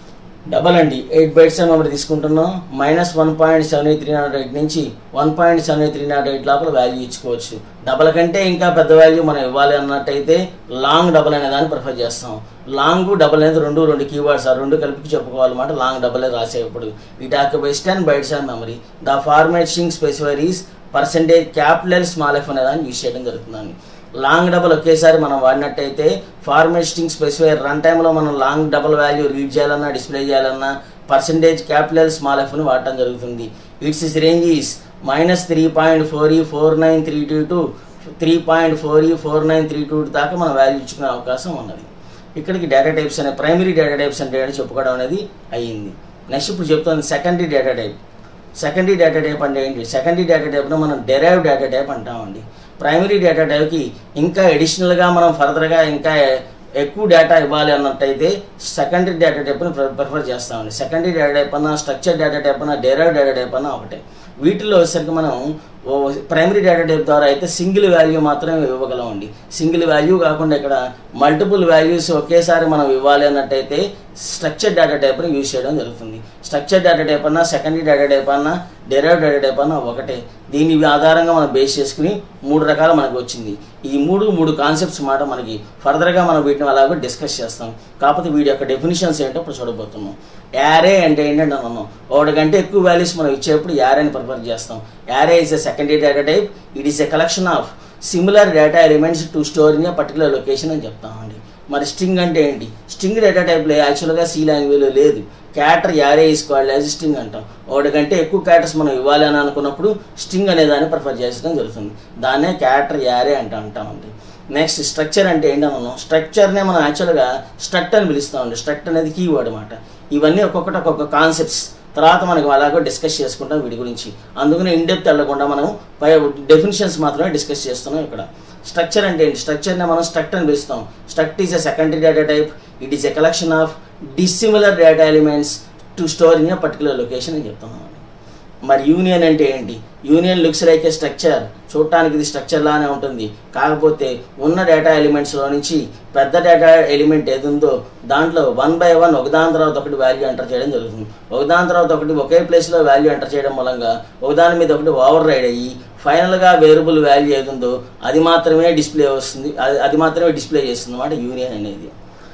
డబల్ అండి ఎయిట్ బైట్స్ మెమరీ తీసుకుంటున్నాం minus one point seven eight three nought eight నుంచి one point seven eight three nought eight లోపల వాల్యూ ఇచ్చుకోవచ్చు డబల్ కంటే ఇంకా పెద్ద వాల్యూ మనం ఇవ్వాలి అన్నట్టయితే లాంగ్ డబల్ అనే దాన్ని ప్రిఫర్ చేస్తాం లాంగ్ డబల్ అనేది రెండు రెండు కీవర్డ్స్ ఆ రెండు కలిపి చెప్పుకోవాలన్నమాట లాంగ్ డబల్ రాసేటప్పుడు ఈ డాక్యుమెంట్స్ ten bytes on memory the format string specifier is percentage capital small F అనే దాన్ని యూజ్ చేయడం జరుగుతుందండి లాంగ్ డబల్ ఒకేసారి మనం వాడినట్టయితే ఫార్మేట్ స్ట్రింగ్ స్పెసిఫైర్ రన్ టైంలో మనం లాంగ్ డబల్ వాల్యూ రీడ్ చేయాలన్నా డిస్ప్లే చేయాలన్నా పర్సెంటేజ్ క్యాపిటల్ స్మాల్ ఎఫ్ని వాడటం జరుగుతుంది its is range is minus three point four e four nine three two to three point four e four nine three two దాకా మనం value ఇచ్చుకునే అవకాశం ఉన్నది ఇక్కడికి డేటా టైప్స్ అనే ప్రైమరీ డేటా టైప్స్ అంటే ఏంటో చెప్పుకోవడం అనేది అయ్యింది నెక్స్ట్ ఇప్పుడు చెప్తుంది secondary data type secondary data type అంటే ఏంటి సెకండరీ డేటా టైప్ను మనం డెరైవ్ డేటా టైప్ అంటామండి ప్రైమరీ డేటా టైప్కి ఇంకా అడిషనల్గా మనం ఫర్దర్గా ఇంకా ఎక్కువ డేటా ఇవ్వాలి అన్నట్టయితే సెకండరీ డేటా టైప్ని ప్రిఫర్ చేస్తామండి సెకండరీ డేటా టైప్ అన్నా స్ట్రక్చర్ డేటా టైప్ అన్నా డెరైవ్ డేటా టైప్ అన్నా ఒకటే వీటిలో వచ్చేసరికి మనం ప్రైమరీ డేటా టైప్ ద్వారా అయితే సింగిల్ వాల్యూ మాత్రమే ఇవ్వగలం అండి సింగిల్ వాల్యూ కాకుండా ఇక్కడ మల్టిపుల్ వాల్యూస్ ఒకేసారి మనం ఇవ్వాలి అన్నట్టయితే స్ట్రక్చర్ డేటా టైప్ని యూజ్ చేయడం జరుగుతుంది స్ట్రక్చర్ డేటా టైప్ అన్నా సెకండరీ డేటా టైప్ అన్నా డెరైవ్ డేటా టైప్ అన్నా ఒకటే దీని ఆధారంగా మనం బేస్ చేసుకుని మూడు రకాలు మనకు వచ్చింది ఈ మూడు మూడు కాన్సెప్ట్స్ మాట మనకి ఫర్దర్గా మనం వీటిని అలాగే డిస్కస్ చేస్తాం కాకపోతే వీటి యొక్క డెఫినిషన్స్ ఏంటో ఇప్పుడు చూడబోతున్నాం యారే అంటే ఏంటంటే అన్నాం ఒకటి కంటే ఎక్కువ వాల్యూస్ మనం ఇచ్చేప్పుడు యారేని ప్రిఫర్ చేస్తాం array is a secondary data type it is a collection of similar data elements to store in a particular location అని చెప్తామండి మరి స్ట్రింగ్ అంటే ఏంటి స్ట్రింగ్ డేటా టైప్లో యాక్చువల్గా సి లాంగ్వేజ్లో లేదు character array is called as string అంటాం ఒకటి కంటే ఎక్కువ క్యాటర్స్ మనం ఇవ్వాలి అని అనుకున్నప్పుడు స్ట్రింగ్ అనే దాన్ని ప్రిఫర్ చేయడం జరుగుతుంది దాన్నే క్యాటర్ యారే అంట అంటామండి నెక్స్ట్ స్ట్రక్చర్ అంటే ఏంటన్నాను స్ట్రక్చర్నే మనం యాక్చువల్గా స్ట్రక్ట్ అని పిలుస్తామండి స్ట్రక్ట్ అనేది కీవర్డ్ అనమాట ఇవన్నీ ఒక్కొక్కటి ఒక్కొక్క కాన్సెప్ట్స్ తర్వాత మనకు అలాగో డిస్కస్ చేసుకుంటాం వీటి గురించి అందుకని ఇండెప్త్ వెళ్ళకుండా మనం పై డెఫినిషన్స్ మాత్రమే డిస్కస్ చేస్తున్నాం ఇక్కడ స్ట్రక్చర్ అంటే ఏంటి స్ట్రక్చర్ని మనం స్ట్రక్ట్ అని పిలుస్తాం struct is a secondary data type it is a collection of dissimilar data elements to store in a particular location అని చెప్తున్నాం మరి యూనియన్ అంటే ఏంటి union looks like a structure చూడటానికి ఇది స్ట్రక్చర్ లానే ఉంటుంది కాకపోతే ఉన్న డేటా ఎలిమెంట్స్లో నుంచి పెద్ద డేటా ఎలిమెంట్ ఏది ఉందో దాంట్లో వన్ బై వన్ ఒకదాని తర్వాత ఒకటి వాల్యూ ఎంటర్ చేయడం జరుగుతుంది ఒకదాని తర్వాత ఒకటి ఒకే ప్లేస్లో వాల్యూ ఎంటర్ చేయడం మూలంగా ఒకదాని మీద ఒకటి ఓవర్ రైడ్ అయ్యి ఫైనల్గా వేరియబుల్ వాల్యూ ఏది ఉందో అది మాత్రమే డిస్ప్లే వస్తుంది అది అది మాత్రమే డిస్ప్లే చేస్తుంది అన్నమాట యూనియన్ అనేది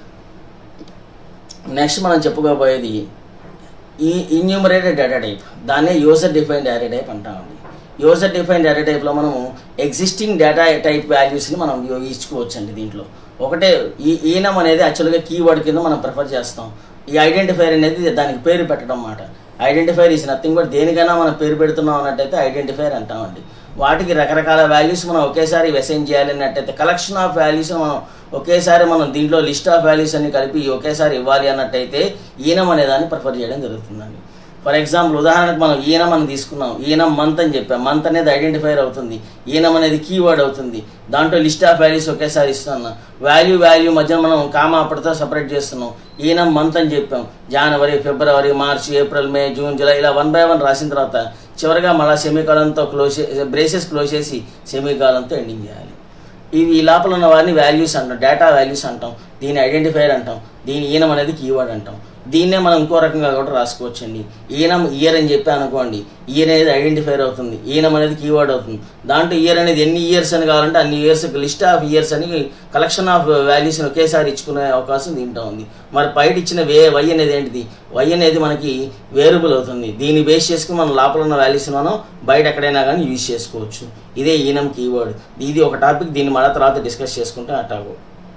నెక్స్ట్ మనం చెప్పుకోబోయేది ఈ ఇన్యూమరేటెడ్ డేటా టైప్ దాన్నే యూజర్ డిఫైన్ డేటా టైప్ అంటామండి యూజర్ డిఫైన్ డేటా టైప్లో మనము ఎగ్జిస్టింగ్ డేటా టైప్ వాల్యూస్ని మనం ఇచ్చుకోవచ్చు అండి దీంట్లో ఒకటే ఈ ఈనం అనేది యాక్చువల్గా కీవర్డ్ కింద మనం ప్రిఫర్ చేస్తాం ఈ ఐడెంటిఫైర్ అనేది దానికి పేరు పెట్టడం అన్నమాట ఐడెంటిఫైర్ ఈజ్ నథింగ్ బట్ దేనికైనా మనం పేరు పెడుతున్నాం అన్నట్టయితే ఐడెంటిఫైర్ అంటామండి వాటికి రకరకాల వాల్యూస్ మనం ఒకేసారి వెసైన్ చేయాలి అన్నట్టయితే కలెక్షన్ ఆఫ్ వాల్యూస్ మనం ఒకేసారి మనం దీంట్లో లిస్ట్ ఆఫ్ వాల్యూస్ అన్ని కలిపి ఒకేసారి ఇవ్వాలి అన్నట్టయితే ఈనం అనే దాన్ని ప్రిఫర్ చేయడం జరుగుతుందండి ఫర్ ఎగ్జాంపుల్ ఉదాహరణకు మనం ఈనం అని తీసుకున్నాం ఈనం మంత్ అని చెప్పాం మంత్ అనేది ఐడెంటిఫైర్ అవుతుంది ఈనం అనేది కీవర్డ్ అవుతుంది దాంట్లో లిస్ట్ ఆఫ్ వాల్యూస్ ఒకేసారి ఇస్తున్నాం వాల్యూ వాల్యూ మధ్య మనం కామా అప్పటితో సపరేట్ చేస్తున్నాం ఈనం మంత్ అని చెప్పాం జనవరి ఫిబ్రవరి March April May June July ఇలా వన్ బై వన్ రాసిన తర్వాత చివరిగా మళ్ళీ సెమీకాలంతో క్లోజ్ బ్రేసెస్ క్లోజ్ చేసి సెమీకాలంతో ఎండింగ్ చేయాలి ఇవి ఈ లోపల ఉన్న వారిని వాల్యూస్ అంటాం డేటా వాల్యూస్ అంటాం దీని ఐడెంటిఫైర్ అంటాం దీని ఈనం అనేది కీవర్డ్ అంటాం దీన్నే మనం ఇంకో రకంగా కూడా రాసుకోవచ్చండి ఈనం ఇయర్ అని చెప్పి అనుకోండి ఇయర్ అనేది ఐడెంటిఫైర్ అవుతుంది ఈనం అనేది కీవర్డ్ అవుతుంది దాంట్లో ఇయర్ అనేది ఎన్ని ఇయర్స్ అని కావాలంటే అన్ని ఇయర్స్ లిస్ట్ ఆఫ్ ఇయర్స్ అని కలెక్షన్ ఆఫ్ వాల్యూస్ ఒకేసారి ఇచ్చుకునే అవకాశం దీంట్లో ఉంది మరి బయట ఇచ్చిన వే వై అనేది ఏంటిది వై అనేది మనకి వేరియబుల్ అవుతుంది దీన్ని బేస్ చేసుకుని మన లోపల ఉన్న వాల్యూస్ మనం బయట ఎక్కడైనా కానీ యూజ్ చేసుకోవచ్చు ఇదే ఈనం కీవర్డ్ ఇది ఒక టాపిక్ దీన్ని మళ్ళీ తర్వాత డిస్కస్ చేసుకుంటే అటాగు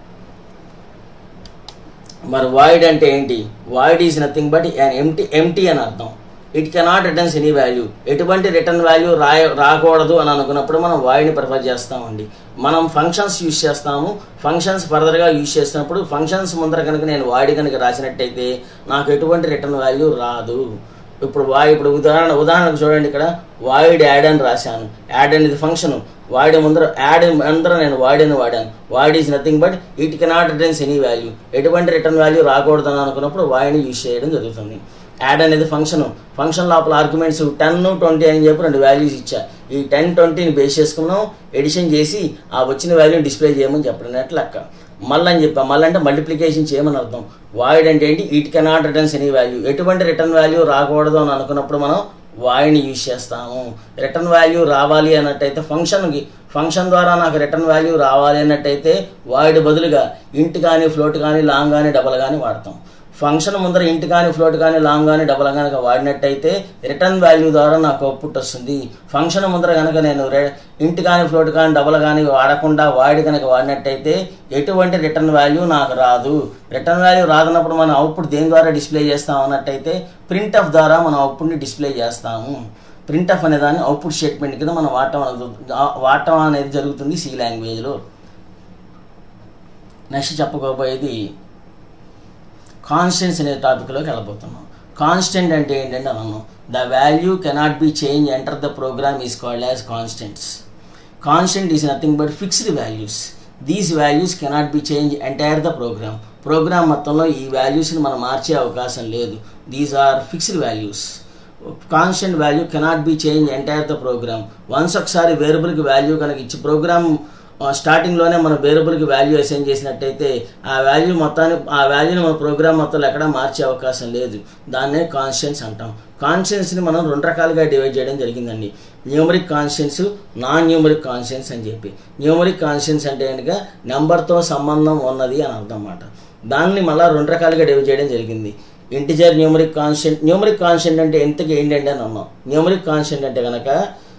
మరి వాయిడ్ అంటే ఏంటి void is nothing but empty empty అని అర్థం it cannot returns any value ఎటువంటి రిటర్న్ వాల్యూ రాయ రాకూడదు అని అనుకున్నప్పుడు మనం వాయిడ్ని ప్రిఫర్ చేస్తామండి మనం ఫంక్షన్స్ యూజ్ చేస్తాము ఫంక్షన్స్ ఫర్దర్గా యూజ్ చేసినప్పుడు ఫంక్షన్స్ ముందర కనుక నేను వాయిడ్ కనుక రాసినట్టయితే నాకు ఎటువంటి రిటర్న్ వాల్యూ రాదు ఇప్పుడు వాయి ఇప్పుడు ఉదాహరణ ఉదాహరణకు చూడండి ఇక్కడ వాయిడ్ యాడ్ అని రాశాను యాడ్ అనేది ఫంక్షన్ వాడి ముందర యాడ్ ముందర నేను వాయిడ్ అని వాడాను void is nothing but it cannot returns any value ఎటువంటి రిటర్న్ వాల్యూ రాకూడదని అనుకున్నప్పుడు వాయిడ్ని యూజ్ చేయడం జరుగుతుంది యాడ్ అనేది ఫంక్షన్ ఫంక్షన్ లోపల ఆర్గ్యుమెంట్స్ టెన్ ట్వంటీ అని చెప్పి రెండు వాల్యూస్ ఇచ్చా ఈ టెన్ ట్వంటీని బేస్ చేసుకున్నాం ఎడిషన్ చేసి ఆ వచ్చిన వాల్యూని డిస్ప్లే చేయమని చెప్పడం లెక్క మళ్ళీ అని చెప్పా మళ్ళీ అంటే మల్టిప్లికేషన్ చేయమని అర్థం వాయిడ్ అంటే ఏంటి it cannot returns any value ఎటువంటి రిటర్న్ వాల్యూ రాకూడదు అని అనుకున్నప్పుడు మనం వాయిడ్ని యూజ్ చేస్తాము రిటర్న్ వాల్యూ రావాలి అన్నట్టయితే ఫంక్షన్కి ఫంక్షన్ ద్వారా నాకు రిటర్న్ వాల్యూ రావాలి అన్నట్టయితే వాయిడ్ బదులుగా ఇంట్ కానీ ఫ్లోట్ కానీ లాంగ్ కానీ డబల్ కానీ వాడతాం ఫంక్షన్ ముందర ఇంట్ కానీ ఫ్లోట్ కానీ లాంగ్ కానీ డబల్ కనుక వాడినట్టయితే రిటర్న్ వాల్యూ ద్వారా నాకు అవుట్పుట్ వస్తుంది ఫంక్షన్ ముందర కనుక నేను ఇంట్ కానీ ఫ్లోట్ కానీ డబల్ కానీ వాడకుండా వాడి కనుక వాడినట్టయితే ఎటువంటి రిటర్న్ వాల్యూ నాకు రాదు రిటర్న్ వాల్యూ రాదన్నప్పుడు మనం అవుట్పుట్ దేని ద్వారా డిస్ప్లే చేస్తాం అన్నట్టయితే ప్రింట్ ఆఫ్ ద్వారా మనం అవుట్పుట్ని డిస్ప్లే చేస్తాము ప్రింట్ ఆఫ్ అనే దాన్ని అవుట్పుట్ స్టేట్మెంట్ కింద మనం వాడటం అనేది వాడటం అనేది జరుగుతుంది సి లాంగ్వేజ్లో నెక్స్ట్ చెప్పుకోబోయేది కాన్స్టెంట్స్ అనే టాపిక్లోకి వెళ్ళబోతున్నాం కాన్స్టెంట్ అంటే ఏంటంటే అన్నాను the value cannot be change entire the program is called as constants constant is nothing but fixed values these values cannot be change entire the program program మొత్తంలో ఈ వాల్యూస్ని మనం మార్చే అవకాశం లేదు these are fixed values constant value cannot be change entire the program once ఒకసారి వేరియబుల్కి value కనుక ఇచ్చి ప్రోగ్రామ్ స్టార్టింగ్లోనే మన వేరియబుల్కి వాల్యూ అసైన్ చేసినట్టయితే ఆ వాల్యూ మొత్తాన్ని ఆ వాల్యూని మన ప్రోగ్రామ్ మొత్తంలో ఎక్కడ మార్చే అవకాశం లేదు దాన్నే కాన్స్టెంట్స్ అంటాం కాన్స్టెంట్స్ని మనం రెండు రకాలుగా డివైడ్ చేయడం జరిగిందండి numeric constants non numeric constants అని చెప్పి న్యూమరిక్ కాన్స్టెంట్స్ అంటే కనుక నెంబర్తో సంబంధం ఉన్నది అని అర్థం అన్నమాట దాన్ని మళ్ళీ రెండు రకాలుగా డివైడ్ చేయడం జరిగింది integer numeric constant numeric constant అంటే ఎంతకి ఏంటంటే అని అన్నాం న్యూమరిక్ కాన్స్టెంట్ అంటే కనుక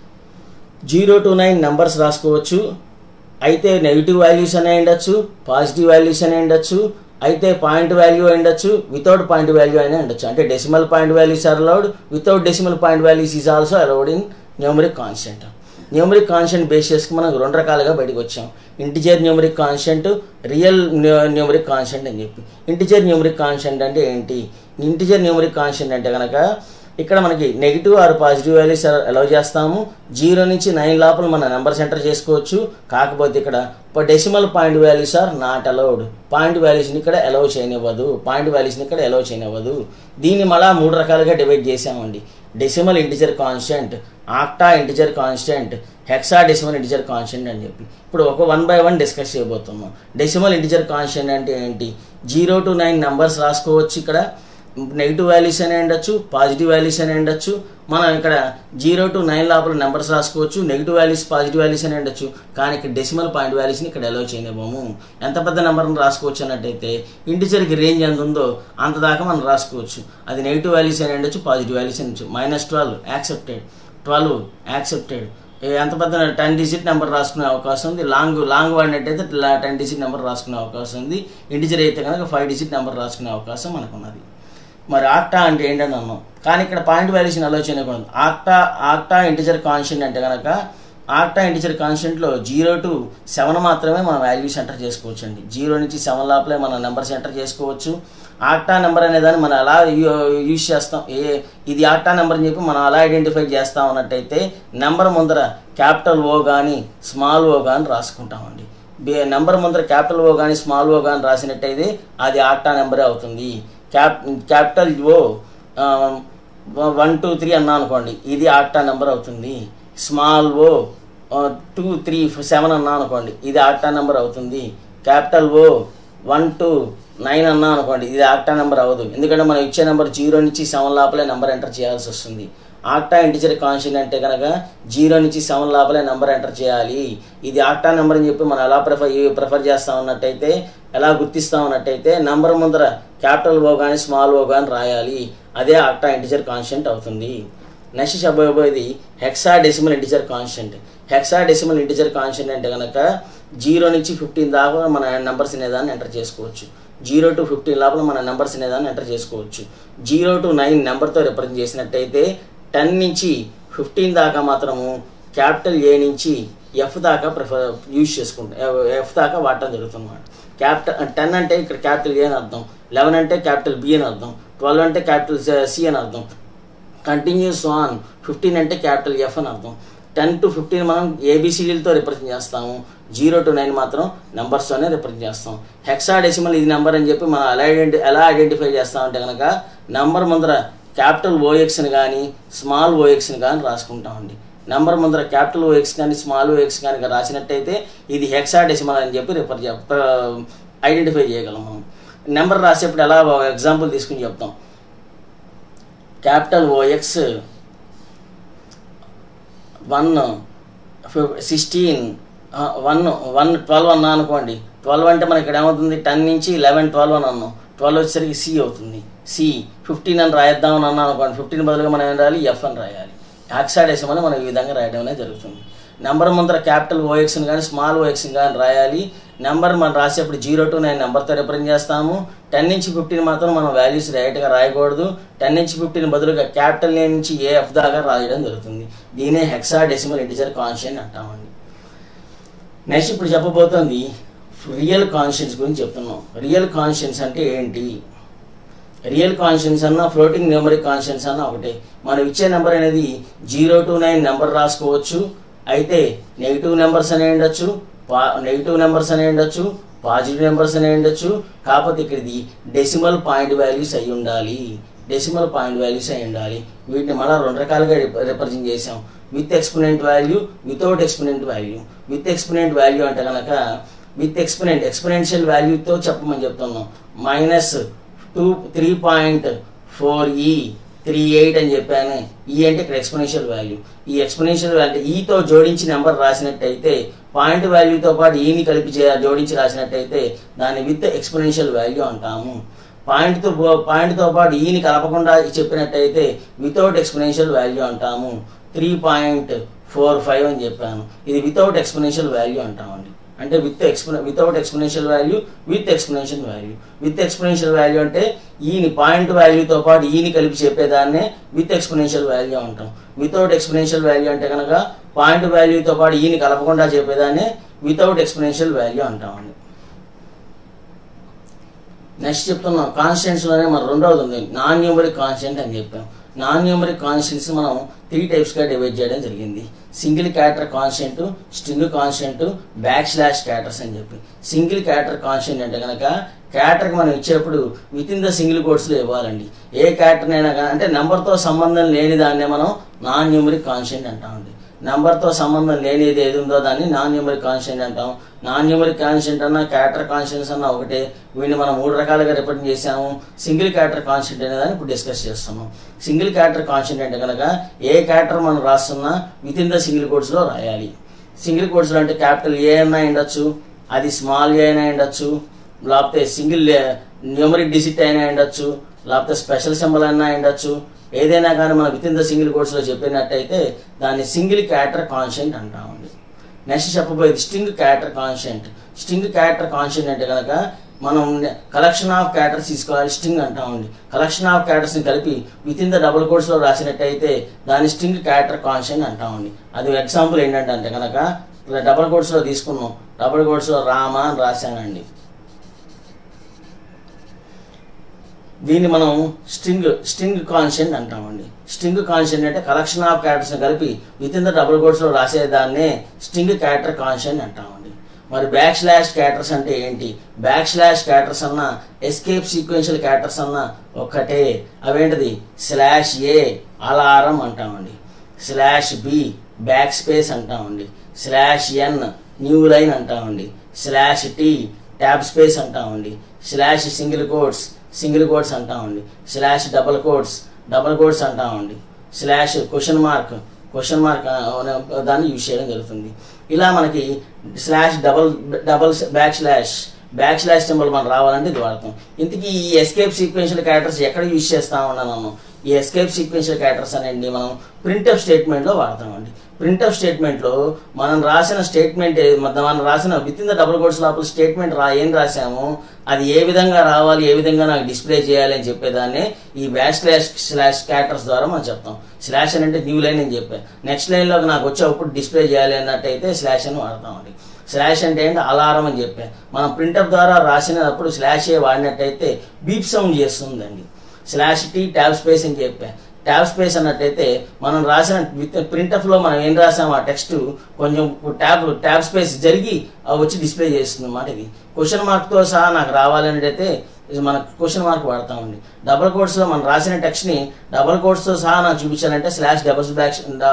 జీరో టు నైన్ నెంబర్స్ రాసుకోవచ్చు అయితే నెగిటివ్ వాల్యూస్ అనే ఉండొచ్చు పాజిటివ్ వాల్యూస్ అనే ఉండొచ్చు అయితే పాయింట్ వాల్యూ ఉండొచ్చు వితౌట్ పాయింట్ వాల్యూ అయినా ఉండొచ్చు అంటే decimal point values are allowed without decimal point values is also allowed in numeric constant numeric constant base చేసుకుని మనం రెండు రకాలుగా బయటకు వచ్చాం integer numeric constant real numeric constant అని చెప్పి ఇంటిజర్ న్యూమరిక్ కాన్స్టెంట్ అంటే ఏంటి ఇంటిజర్ న్యూమరిక్ కాన్స్టెంట్ అంటే కనుక ఇక్కడ మనకి negative or positive values allow చేస్తాము జీరో నుంచి నైన్ లోపల మన నెంబర్స్ ఎంటర్ చేసుకోవచ్చు కాకపోతే ఇక్కడ decimal point values are not allowed point వాల్యూస్ని ఇక్కడ అలౌ చేయనివ్వదు పాయింట్ వాల్యూస్ని ఇక్కడ అలౌ చేయనివ్వదు దీన్ని మళ్ళా మూడు రకాలుగా డివైడ్ చేసామండి decimal integer constant octa integer constant hexa decimal integer constant అని చెప్పి ఇప్పుడు ఒక వన్ బై వన్ డిస్కస్ చేయబోతున్నాం డెసిమల్ ఇంటిజర్ కాన్స్టెంట్ అంటే ఏంటి జీరో టు నైన్ నెంబర్స్ రాసుకోవచ్చు ఇక్కడ నెగిటివ్ వాల్యూస్ అనే ఉండొచ్చు పాజిటివ్ వాల్యూస్ అనే ఉండొచ్చు మనం ఇక్కడ జీరో టు నైన్ లోపల నెంబర్స్ రాసుకోవచ్చు నెగిటివ్ వాల్యూస్ పాజిటివ్ వాల్యూస్ అని ఉండొచ్చు కానీ ఇక్కడ డెసిమల్ పాయింట్ వాల్యూస్ని ఇక్కడ అలౌ చేయనివ్వము ఎంత పెద్ద నెంబర్ని రాసుకోవచ్చు అన్నట్టయితే ఇంటిజర్కి రేంజ్ ఎంత ఉందో అంత దాకా మనం రాసుకోవచ్చు అది నెగిటివ్ వాల్యూస్ అని ఉండొచ్చు పాజిటివ్ వాల్యూస్ అని ఉండొచ్చు minus twelve accepted twelve accepted ఎంత పెద్ద టెన్ డిజిట్ నెంబర్ రాసుకునే అవకాశం ఉంది లాంగ్ లాంగ్ వాడినట్టయితే టెన్ డిజిట్ నెంబర్ రాసుకునే అవకాశం ఉంది ఇంటిజర్ అయితే కనుక ఫైవ్ డిజిట్ నెంబర్ రాసుకునే అవకాశం మనకున్నది మరి ఆక్టా అంటే ఏంటని అన్నాం కానీ ఇక్కడ పాయింట్ వాల్యూషన్ అలో చేయకూడదు ఆక్టా ఆక్టా ఇంటిజర్ కాన్స్టెంట్ అంటే కనుక ఆక్టా ఇంటిజర్ కాన్స్టెంట్లో జీరో టు సెవెన్ మాత్రమే మనం వాల్యూస్ ఎంటర్ చేసుకోవచ్చు అండి జీరో నుంచి సెవెన్ లోపలే మన నెంబర్స్ ఎంటర్ చేసుకోవచ్చు ఆక్టా నెంబర్ అనే దాన్ని మనం ఎలా యూజ్ చేస్తాం ఏ ఇది ఆక్టా నెంబర్ అని చెప్పి మనం అలా ఐడెంటిఫై చేస్తాం అన్నట్టయితే నెంబర్ ముందర క్యాపిటల్ ఓ కానీ స్మాల్ ఓ కానీ రాసుకుంటామండి బే- నెంబర్ ముందర క్యాపిటల్ ఓ కానీ స్మాల్ ఓ కానీ రాసినట్టయితే అది ఆక్టా నెంబరే అవుతుంది cap capital O one two three అన్నా అనుకోండి ఇది ఆక్టా నెంబర్ అవుతుంది small O two three seven అన్నా అనుకోండి ఇది ఆక్టా నెంబర్ అవుతుంది capital O one two nine అన్నా అనుకోండి ఇది ఆక్టా నెంబర్ అవ్వదు ఎందుకంటే మనం ఇచ్చే నెంబర్ జీరో నుంచి సెవెన్ లోపలే నెంబర్ ఎంటర్ చేయాల్సి వస్తుంది ఆక్టా ఇంటిజర్ కాన్షన్ అంటే కనుక జీరో నుంచి సెవెన్ లోపలే నెంబర్ ఎంటర్ చేయాలి ఇది ఆక్టా నెంబర్ అని చెప్పి మనం ఎలా ప్రిఫర్ ప్రిఫర్ చేస్తా ఉన్నట్టయితే ఎలా గుర్తిస్తా ఉన్నట్టయితే నెంబర్ ముందర క్యాపిటల్ ఓ కానీ స్మాల్ ఓ కానీ రాయాలి అదే ఆక్టా ఇంటిజర్ కాన్స్టెంట్ అవుతుంది నెక్స్ట్ చెప్పబోయేది hexa decimal integer constant hexa decimal integer constant అంటే కనుక జీరో నుంచి ఫిఫ్టీన్ దాకా మన నెంబర్స్ అనేదాన్ని ఎంటర్ చేసుకోవచ్చు జీరో టు ఫిఫ్టీన్ లోపల మన నెంబర్స్ అనేదాన్ని ఎంటర్ చేసుకోవచ్చు జీరో టు నైన్ నెంబర్తో రిప్రజెంట్ చేసినట్టయితే టెన్ నుంచి ఫిఫ్టీన్ దాకా మాత్రము క్యాపిటల్ ఏ నుంచి ఎఫ్ దాకా ప్రిఫర్ యూజ్ చేసుకుంటాం ఎఫ్ దాకా వాడటం జరుగుతుంది అన్నమాట క్యాపిటల్ టెన్ అంటే ఇక్కడ క్యాపిటల్ ఏ అని అర్థం లెవెన్ అంటే క్యాపిటల్ బి అని అర్థం ట్వెల్వ్ అంటే క్యాపిటల్ సి అని అర్థం కంటిన్యూస్ ఆన్ ఫిఫ్టీన్ అంటే క్యాపిటల్ ఎఫ్ అని అర్థం టెన్ టు ఫిఫ్టీన్ మనం ఏబిసిడీలతో రిప్రజెంట్ చేస్తాము జీరో టు నైన్ మాత్రం నెంబర్స్తోనే రిప్రజెంట్ చేస్తాం హెక్సా డెసిమల్ ఇది నెంబర్ అని చెప్పి మనం ఎలా ఐడెంటి ఎలా ఐడెంటిఫై చేస్తామంటే కనుక నెంబర్ ముందర క్యాపిటల్ ఓఎక్స్ని కానీ స్మాల్ ఓఎక్స్ని కానీ రాసుకుంటామండి నెంబర్ ముందర క్యాపిటల్ ఓఎక్స్ కానీ స్మాల్ ఓఎక్స్ కానీ రాసినట్టయితే ఇది హెక్సా డెసిమల్ అని చెప్పి రిఫర్ ఐడెంటిఫై చేయగలం మనం నెంబర్ రాసేప్పుడు ఎలా ఎగ్జాంపుల్ తీసుకుని చెప్తాం capital O X one sixteen one one twelve అన్నా అనుకోండి ట్వెల్వ్ అంటే మనకి ఇక్కడ ఏమవుతుంది టెన్ నుంచి లెవెన్ ట్వెల్వ్ అని అన్నాం ట్వెల్వ్ వచ్చేసరికి సి అవుతుంది సి ఫిఫ్టీన్ అని రాయిద్దామని అన్నా అనుకోండి ఫిఫ్టీన్ బదులుగా మనం ఏం రాయాలి ఎఫ్ అని రాయాలి యాక్సాడేసం అని మనం ఈ విధంగా రాయడం అనేది జరుగుతుంది నెంబర్ ముందర క్యాపిటల్ ఓఎక్స్ని కానీ స్మాల్ ఓఎక్స్ని కానీ రాయాలి నెంబర్ మనం రాసేప్పుడు జీరో టు నైన్ నెంబర్తో రిప్రజెంట్ చేస్తాము టెన్ నుంచి ఫిఫ్టీన్ మాత్రం మనం వాల్యూస్ రైట్గా రాయకూడదు టెన్ నుంచి ఫిఫ్టీన్ బదులుగా క్యాపిటల్ ఏ నుంచి ఏ ఎఫ్ దాకా రాయడం జరుగుతుంది దీనే హెక్సా డెసిమల్ ఇంటిజర్ కాన్స్టెంట్ అంటామండి నెక్స్ట్ ఇప్పుడు చెప్పబోతోంది రియల్ కాన్షియన్స్ గురించి చెప్తున్నాం రియల్ కాన్షియన్స్ అంటే ఏంటి రియల్ కాన్షియన్స్ అన్న ఫ్లోటింగ్ న్యూమరిక్ కాన్షియన్స్ అన్న ఒకటే మనం ఇచ్చే నెంబర్ అనేది జీరో టు నైన్ నెంబర్ రాసుకోవచ్చు అయితే నెగిటివ్ నెంబర్స్ అనే ఉండొచ్చు పా నెగిటివ్ నెంబర్స్ అనే ఉండొచ్చు పాజిటివ్ నెంబర్స్ అనే ఉండొచ్చు కాకపోతే ఇక్కడ ఇది డెసిమల్ పాయింట్ వాల్యూస్ అయి ఉండాలి డెసిమల్ పాయింట్ వాల్యూస్ అయి ఉండాలి వీటిని మనం రెండు రకాలుగా రిప్రజెంట్ చేసాం with exponent value without exponent value with exponent value అంటే కనుక విత్ ఎక్స్పోనెంట్ ఎక్స్పోనెన్షియల్ వాల్యూతో చెప్పమని చెప్తున్నాం minus two three point four ఈ త్రీ ఎయిట్ అని చెప్పాను ఈ అంటే ఇక్కడ exponential value E exponential value ఈతో జోడించి నెంబర్ రాసినట్టయితే పాయింట్ వాల్యూతో పాటు ఈని కలిపి చే- జోడించి రాసినట్టయితే దాన్ని విత్ ఎక్స్పోనెన్షియల్ వాల్యూ అంటాము పాయింట్తో పాయింట్తో పాటు ఈని కలపకుండా చెప్పినట్టయితే వితౌట్ ఎక్స్పోనెన్షియల్ వాల్యూ అంటాము త్రీ పాయింట్ ఫోర్ ఫైవ్ అని చెప్పాను ఇది వితౌట్ ఎక్స్పోనెన్షియల్ వాల్యూ అంటామండి అంటే with exponent without exponential value with exponential value with exponential value అంటే ఈని పాయింట్ వాల్యూతో పాటు ఈని కలిపి చెప్పేదాన్నే విత్ ఎక్స్పోనెన్షియల్ వాల్యూ అంటాం వితౌట్ ఎక్స్పోనెన్షియల్ వాల్యూ అంటే కనుక పాయింట్ వాల్యూతో పాటు ఈని కలపకుండా చెప్పేదాన్నే వితౌట్ ఎక్స్పోనెన్షియల్ వాల్యూ అంటామండి నెక్స్ట్ చెప్తున్నాం కాన్స్టెంట్స్ లోనే మన రెండవది ఉంది నాన్ న్యూమరిక్ కాన్స్టెంట్ అని చెప్పాం నాన్ న్యూమరిక్ కాన్స్టెంట్స్ మనం త్రీ టైప్స్ గా డివైడ్ చేయడం జరిగింది single character constant string constant backslash characters అని చెప్పి సింగిల్ క్యారెక్టర్ కాన్స్టెంట్ అంటే కనుక క్యారెక్టర్కి మనం ఇచ్చేప్పుడు విత్ ఇన్ ద సింగిల్ కోడ్స్లో ఇవ్వాలండి ఏ క్యారెక్టర్ అయినా కానీ అంటే నెంబర్తో సంబంధం లేని దాన్నే మనం నాన్ న్యూమరిక్ కాన్స్టెంట్ అంటామండి నెంబర్తో సంబంధం లేనిది ఏది ఉందో దాన్ని నాన్ న్యూమరిక్ కాన్స్టెంట్ అంటాం నాన్ న్యూమరిక్ కాన్స్టెంట్ అన్న క్యారెక్టర్ కాన్స్టెంట్స్ అన్న ఒకటే వీడిని మనం మూడు రకాలుగా రిప్రజెంట్ చేసాము సింగిల్ క్యారెక్టర్ కాన్స్టెంట్ అనే దాన్ని ఇప్పుడు డిస్కస్ చేస్తున్నాం సింగిల్ క్యారెక్టర్ కాన్స్టెంట్ అంటే కనుక ఏ క్యారెక్టర్ మనం రాస్తున్నా విత్ ఇన్ ద సింగిల్ కోడ్స్లో రాయాలి సింగిల్ కోడ్స్లో అంటే క్యాపిటల్ ఏ అయినా ఉండొచ్చు అది స్మాల్ ఏ అయినా ఉండొచ్చు లేకపోతే సింగిల్ న్యూమరిక్ డిజిట్ అయినా ఉండొచ్చు లేకపోతే స్పెషల్ సింబల్ అయినా ఉండొచ్చు ఏదైనా కానీ మనం విత్ ఇన్ ద సింగిల్ కోడ్స్లో చెప్పినట్టయితే దాన్ని సింగిల్ క్యారెక్టర్ కాన్స్టెంట్ అంటామండి నెక్స్ట్ చెప్పబోయేది string character constant string character constant అంటే కనుక మనం కలెక్షన్ ఆఫ్ క్యాటర్స్ తీసుకోవాలి స్ట్రింగ్ అంటామండి కలెక్షన్ ఆఫ్ క్యాటర్స్ని కలిపి విత్ ఇన్ ద డబుల్ కోడ్స్లో రాసినట్టయితే దాని స్ట్రింగ్ క్యాటర్ కాన్షన్ అంటామండి అది ఎగ్జాంపుల్ ఏంటంటే అంటే కనుక డబుల్ కోడ్స్లో తీసుకున్నాం డబుల్ కోడ్స్లో రామ అని రాశానండి దీన్ని మనం స్ట్రింగ్ స్ట్రింగ్ కాన్షెంట్ అంటామండి స్ట్రింగ్ కాన్షెంట్ అంటే కలెక్షన్ ఆఫ్ క్యారెక్టర్స్ కలిపి with in the double quotes లో రాసేదాన్నే స్ట్రింగ్ క్యారెక్టర్ కాన్షెంట్ అంటామండి మరి బ్యాక్ స్లాష్ క్యారెక్టర్స్ అంటే ఏంటి బ్యాక్ స్లాష్ క్యారెక్టర్స్ అన్న ఎస్కేప్ సీక్వెన్షియల్ క్యారెక్టర్స్ అన్న ఒక్కటే అవేంటిది స్లాష్ ఏ అలారం అంటామండి స్లాష్ బి బ్యాక్ స్పేస్ అంటామండి స్లాష్ ఎన్ న్యూ లైన్ అంటామండి స్లాష్ టీ ట్యాబ్ స్పేస్ అంటామండి slash single quotes single quotes అంటామండి slash double quotes double quotes అంటామండి slash question mark question mark దాన్ని యూజ్ చేయడం జరుగుతుంది ఇలా మనకి slash double double backslash backslash symbol మనం రావాలంటే ఇది వాడతాం ఇంతకీ ఈ ఎస్కేప్ సీక్వెన్షియల్ క్యారెక్టర్స్ ఎక్కడ యూజ్ చేస్తా ఉన్నాను ఈ ఎస్కేప్ సీక్వెన్షియల్ క్యారెక్టర్స్ అనేది మనం ప్రింట్ఎఫ్ స్టేట్మెంట్లో వాడతామండి ప్రింట్ఎఫ్ స్టేట్మెంట్లో మనం రాసిన స్టేట్మెంట్ మనం రాసిన with in the double quotes లోపల స్టేట్మెంట్ రా ఏం రాసామో అది ఏ విధంగా రావాలి ఏ విధంగా నాకు డిస్ప్లే చేయాలి అని చెప్పేదాన్ని ఈ బ్యాక్ స్లాష్ స్లాష్ క్యారెక్టర్స్ ద్వారా మనం చెప్తాం స్లాష్ అని అంటే న్యూ లైన్ అని చెప్పాను నెక్స్ట్ లైన్లోకి నాకు వచ్చేటప్పుడు డిస్ప్లే చేయాలి అన్నట్టయితే స్లాష్ అని వాడతామండి స్లాష్ అంటే ఏంటి అలారం అని చెప్పాను మనం ప్రింటప్ ద్వారా రాసినప్పుడు స్లాష్ ఏ వాడినట్టయితే బీప్ సౌండ్ చేస్తుందండి స్లాష్ టీ ట్యాబ్ స్పేస్ అని చెప్పా ట్యాబ్ స్పేస్ అన్నట్టయితే మనం రాసిన విత్ ప్రింటఫ్లో మనం ఏం రాసాము ఆ టెక్స్ట్ కొంచెం ట్యాబ్ ట్యాబ్ స్పేస్ జరిగి అది వచ్చి డిస్ప్లే చేస్తుంది అన్నమాట ఇది క్వశ్చన్ మార్క్తో సహా నాకు రావాలనేటైతే ఇది మన క్వశ్చన్ మార్క్ వాడతామండి డబల్ కోడ్స్లో మనం రాసిన టెక్స్ట్ని డబల్ కోడ్స్తో సహా నాకు చూపించాలంటే slash doubles back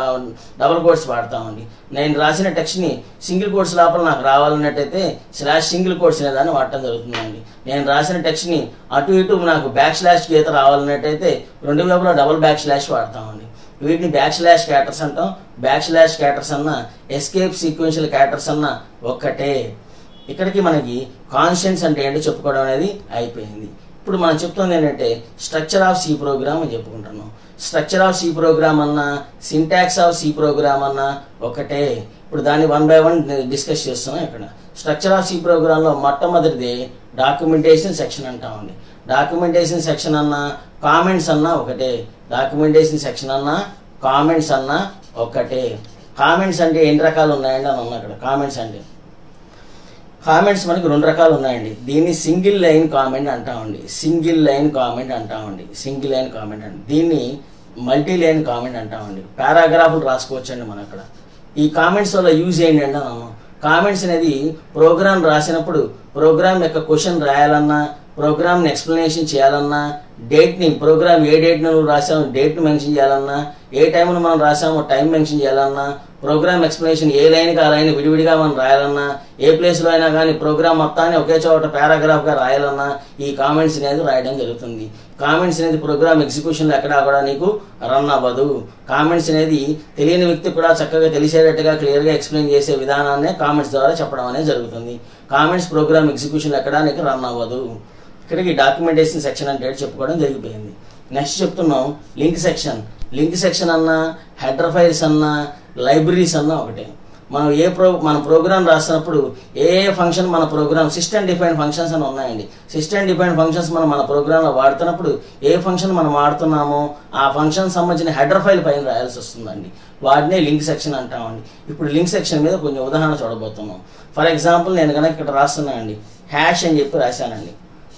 double quotes వాడతామండి నేను రాసిన టెక్స్ట్ని సింగిల్ కోడ్స్ లోపల నాకు రావాలన్నట్టయితే స్లాష్ సింగిల్ కోడ్స్ అనే దాన్ని వాడటం జరుగుతుందండి నేను రాసిన టెక్స్ట్ని అటు ఇటు నాకు బ్యాక్ స్లాష్ గీత రావాలన్నట్టయితే రెండు వైపులా డబల్ బ్యాక్ స్లాష్ వాడతామండి వీటిని బ్యాక్ స్లాష్ క్యాటర్స్ అంటాం బ్యాక్ స్లాష్ క్యాటర్స్ అన్న ఎస్కేప్ సీక్వెన్షియల్ క్యాటర్స్ అన్న ఒక్కటే ఇక్కడికి మనకి కాన్షియన్స్ అంటే ఏంటో చెప్పుకోవడం అనేది అయిపోయింది ఇప్పుడు మనం చెప్తుంది ఏంటంటే స్ట్రక్చర్ ఆఫ్ సి ప్రోగ్రామ్ అని చెప్పుకుంటున్నాం స్ట్రక్చర్ ఆఫ్ సి ప్రోగ్రామ్ అన్న సింటాక్స్ ఆఫ్ సి ప్రోగ్రామ్ అన్న ఒకటే ఇప్పుడు దాన్ని వన్ బై వన్ డిస్కస్ చేస్తున్నాం ఇక్కడ స్ట్రక్చర్ ఆఫ్ సి ప్రోగ్రాంలో మొట్టమొదటిది డాక్యుమెంటేషన్ సెక్షన్ అంటామండి డాక్యుమెంటేషన్ సెక్షన్ అన్న కామెంట్స్ అన్న ఒకటే డాక్యుమెంటేషన్ సెక్షన్ అన్న కామెంట్స్ అన్న ఒకటే కామెంట్స్ అంటే ఎన్ని రకాలు ఉన్నాయండి అని అన్న ఇక్కడ కామెంట్స్ అంటే కామెంట్స్ మనకి రెండు రకాలు ఉన్నాయండి దీన్ని సింగిల్ లైన్ కామెంట్ అంటామండి సింగిల్ లైన్ కామెంట్ అంటామండి సింగిల్ లైన్ కామెంట్ అండి దీన్ని మల్టీ లైన్ కామెంట్ అంటామండి పారాగ్రాఫ్లు రాసుకోవచ్చండి మనం అక్కడ ఈ కామెంట్స్ వల్ల యూజ్ ఏంటంటే అన్నాము కామెంట్స్ అనేది ప్రోగ్రామ్ రాసినప్పుడు ప్రోగ్రామ్ యొక్క క్వశ్చన్ రాయాలన్నా ప్రోగ్రామ్ని ఎక్స్ప్లెనేషన్ చేయాలన్నా డేట్ని ప్రోగ్రామ్ ఏ డేట్ను రాసాము డేట్ను మెన్షన్ చేయాలన్నా ఏ టైంను మనం రాసామో టైం మెన్షన్ చేయాలన్నా ప్రోగ్రామ్ ఎక్స్ప్లెనేషన్ ఏ లైన్కి ఆ లైన్ విడివిడిగా మనం రాయాలన్నా ఏ ప్లేస్లో అయినా కానీ ప్రోగ్రామ్ మొత్తాన్ని ఒకే చోట పారాగ్రాఫ్గా రాయాలన్నా ఈ కామెంట్స్ అనేది రాయడం జరుగుతుంది కామెంట్స్ అనేది ప్రోగ్రామ్ ఎగ్జిక్యూషన్లో ఎక్కడా కూడా నీకు రన్ అవ్వదు కామెంట్స్ అనేది తెలియని వ్యక్తి కూడా చక్కగా తెలిసేటట్టుగా క్లియర్గా ఎక్స్ప్లెయిన్ చేసే విధానాన్నే కామెంట్స్ ద్వారా చెప్పడం అనేది జరుగుతుంది కామెంట్స్ ప్రోగ్రామ్ ఎగ్జిక్యూషన్ ఎక్కడా నీకు రన్ అవ్వదు ఇక్కడికి డాక్యుమెంటేషన్ సెక్షన్ అంటే చెప్పుకోవడం జరిగిపోయింది నెక్స్ట్ చెప్తున్నాం లింక్ సెక్షన్ లింక్ సెక్షన్ అన్నా హెడర్ ఫైల్స్ అన్నా లైబ్రరీస్ అన్నా ఒకటే మనం ఏ ప్రో మన ప్రోగ్రామ్ రాసినప్పుడు ఏ ఏ ఫంక్షన్ మన ప్రోగ్రామ్ సిస్టమ్ డిఫైన్ ఫంక్షన్స్ అని ఉన్నాయండి సిస్టమ్ డిఫైన్ ఫంక్షన్స్ మనం మన ప్రోగ్రాంలో వాడుతున్నప్పుడు ఏ ఫంక్షన్ మనం వాడుతున్నామో ఆ ఫంక్షన్ సంబంధించిన హెడర్ ఫైల్ పైన రాయాల్సి వస్తుందండి వాటినే లింక్ సెక్షన్ అంటామండి ఇప్పుడు లింక్ సెక్షన్ మీద కొంచెం ఉదాహరణ చూడబోతున్నాం ఫర్ ఎగ్జాంపుల్ నేను కనుక ఇక్కడ రాస్తున్నానండి హ్యాష్ అని చెప్పి రాశానండి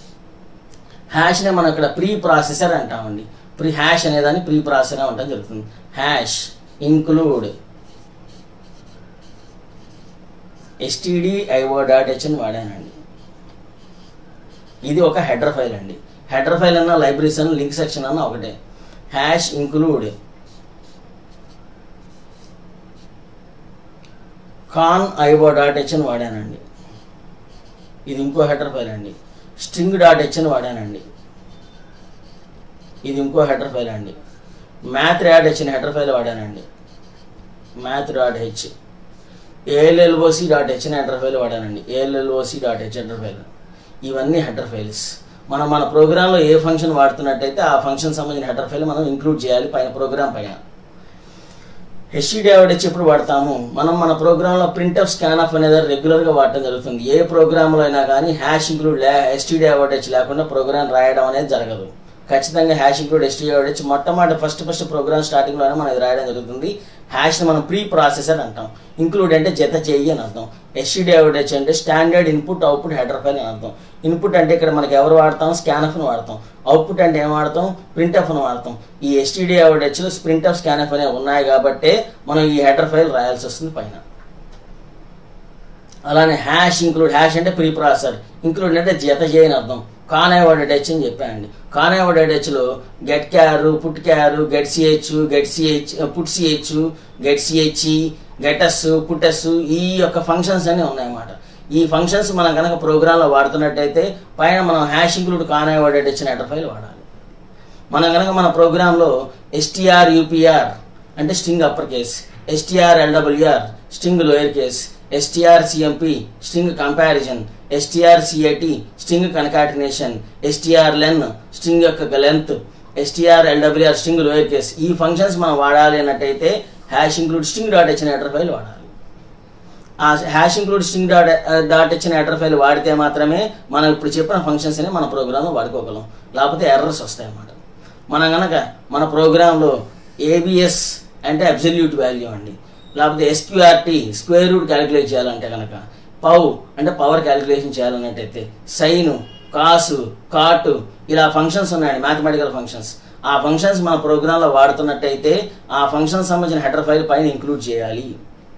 హ్యాష్నే మనం ఇక్కడ ప్రీ ప్రాసెసర్ అంటామండి ప్రీ హ్యాష్ అనేదాన్ని ప్రీ ప్రాసెసర్ ఉండడం జరుగుతుంది hash include STD IO dot H అని వాడానండి ఇది ఒక హెడర్ ఫైల్ అండి హెడర్ ఫైల్ అన్న లైబ్రరీస్ అన్న లింక్ సెక్షన్ అన్న ఒకటే hash include conio dot H అని వాడానండి ఇది ఇంకో హెడర్ ఫైల్ అండి స్ట్రింగ్ డాట్ హెచ్ అని వాడానండి ఇది ఇంకో హెడర్ ఫైల్ అండి మ్యాథ్ డాట్ హెచ్ అని హెడర్ ఫైల్ వాడానండి math dot H ఏఎల్ఎల్ఓసి dot H అని హెడర్ ఫైల్ వాడానండి ALLOC dot H header file ఇవన్నీ హెడర్ ఫైల్స్ మనం మన ప్రోగ్రాంలో ఏ ఫంక్షన్ వాడుతున్నట్టయితే ఆ ఫంక్షన్ సంబంధించిన హెడర్ ఫైల్ మనం ఇంక్లూడ్ చేయాలి పైన ప్రోగ్రామ్ పైన హెచ్డి వచ్చి ఎప్పుడు వాడతాము మనం మన ప్రోగ్రాంలో ప్రింట్ ఆఫ్ స్కాన్ ఆఫ్ అనేది రెగ్యులర్గా వాడటం జరుగుతుంది ఏ ప్రోగ్రాంలో అయినా కానీ హ్యాష్ ఇంక్లూడ్ లే ఎస్టీడీ వచ్చి లేకుండా ప్రోగ్రామ్ రాయడం అనేది జరగదు ఖచ్చితంగా హ్యాష్ ఇంక్లూడ్ ఎస్టీడీ వచ్చి మొట్టమొదటి ఫస్ట్ ఫస్ట్ ప్రోగ్రామ్ స్టార్టింగ్లోనే మనం ఇది రాయడం జరుగుతుంది హ్యాష్ని మనం ప్రీ ప్రాసెసర్ అంటాం ఇంక్లూడ్ అంటే జత చేయి అని అర్థం ఎస్టీడీ వచ్చి అంటే standard input output header file అని అర్థం ఇన్పుట్ అంటే ఇక్కడ మనకి ఎవరు వాడతాం స్కానఫ్ను వాడతాం అవుట్పుట్ అంటే ఏం వాడతాం ప్రింట్ ఆఫ్ను వాడతాం ఈ ఎస్టీడీ అవుడెచ్లో ప్రింట్ ఆఫ్ స్కానఫ్ అనేవి ఉన్నాయి కాబట్టి మనం ఈ హెడర్ ఫైల్ రాయాల్సి వస్తుంది పైన అలానే హ్యాష్ ఇంక్లూడ్ హ్యాష్ అంటే ప్రీ ప్రాసెసర్ ఇంక్లూడ్ అంటే జత చేయని అర్థం కానేవాడ్ అటాచ్ అని చెప్పానండి కానేవాడ్ అటాచ్లో get char put char get CH get CH put CH get CH gets puts ఈ యొక్క ఫంక్షన్స్ అన్నీ ఉన్నాయన్నమాట ఈ ఫంక్షన్స్ మనం కనుక ప్రోగ్రాంలో వాడుతున్నట్టయితే పైన మనం హ్యాష్ ఇంక్లూడ్ కానేవాడ్ అటాచ్ హెడర్ ఫైల్ వాడాలి మనం కనుక మన ప్రోగ్రాంలో ఎస్టీఆర్ యూపీఆర్ అంటే string upper case STR LWR string lower case STR CMP string comparison STR CIT string concatenation STR len string యొక్క length STR LWR string lower case ఈ ఫంక్షన్స్ మనం వాడాలి అన్నట్టయితే హ్యాష్ ఇంక్లూడ్ స్ట్రింగ్ డాట్ హెచ్ఎన్ header file వాడాలి ఆ hash include string dot dot ఇచ్చిన header file వాడితే మాత్రమే మనం ఇప్పుడు చెప్పిన ఫంక్షన్స్ ని మన ప్రోగ్రాంలో వాడుకోగలం లేకపోతే ఎర్రర్స్ వస్తాయి అన్నమాట మనం కనుక మన ప్రోగ్రాంలో ఏబిఎస్ అంటే అబ్సల్యూట్ వాల్యూ అండి లేకపోతే ఎస్క్యూఆర్టీ స్క్వేర్ రూట్ క్యాలిక్యులేట్ చేయాలంటే కనుక పౌ అంటే పవర్ క్యాలిక్యులేషన్ చేయాలన్నట్టయితే సైను కాసు కాటు ఇలా ఫంక్షన్స్ ఉన్నాయండి మ్యాథమెటికల్ ఫంక్షన్స్ ఆ ఫంక్షన్స్ మన ప్రోగ్రాంలో వాడుతున్నట్టయితే ఆ ఫంక్షన్ సంబంధించిన హెడర్ ఫైల్ పైన ఇంక్లూడ్ చేయాలి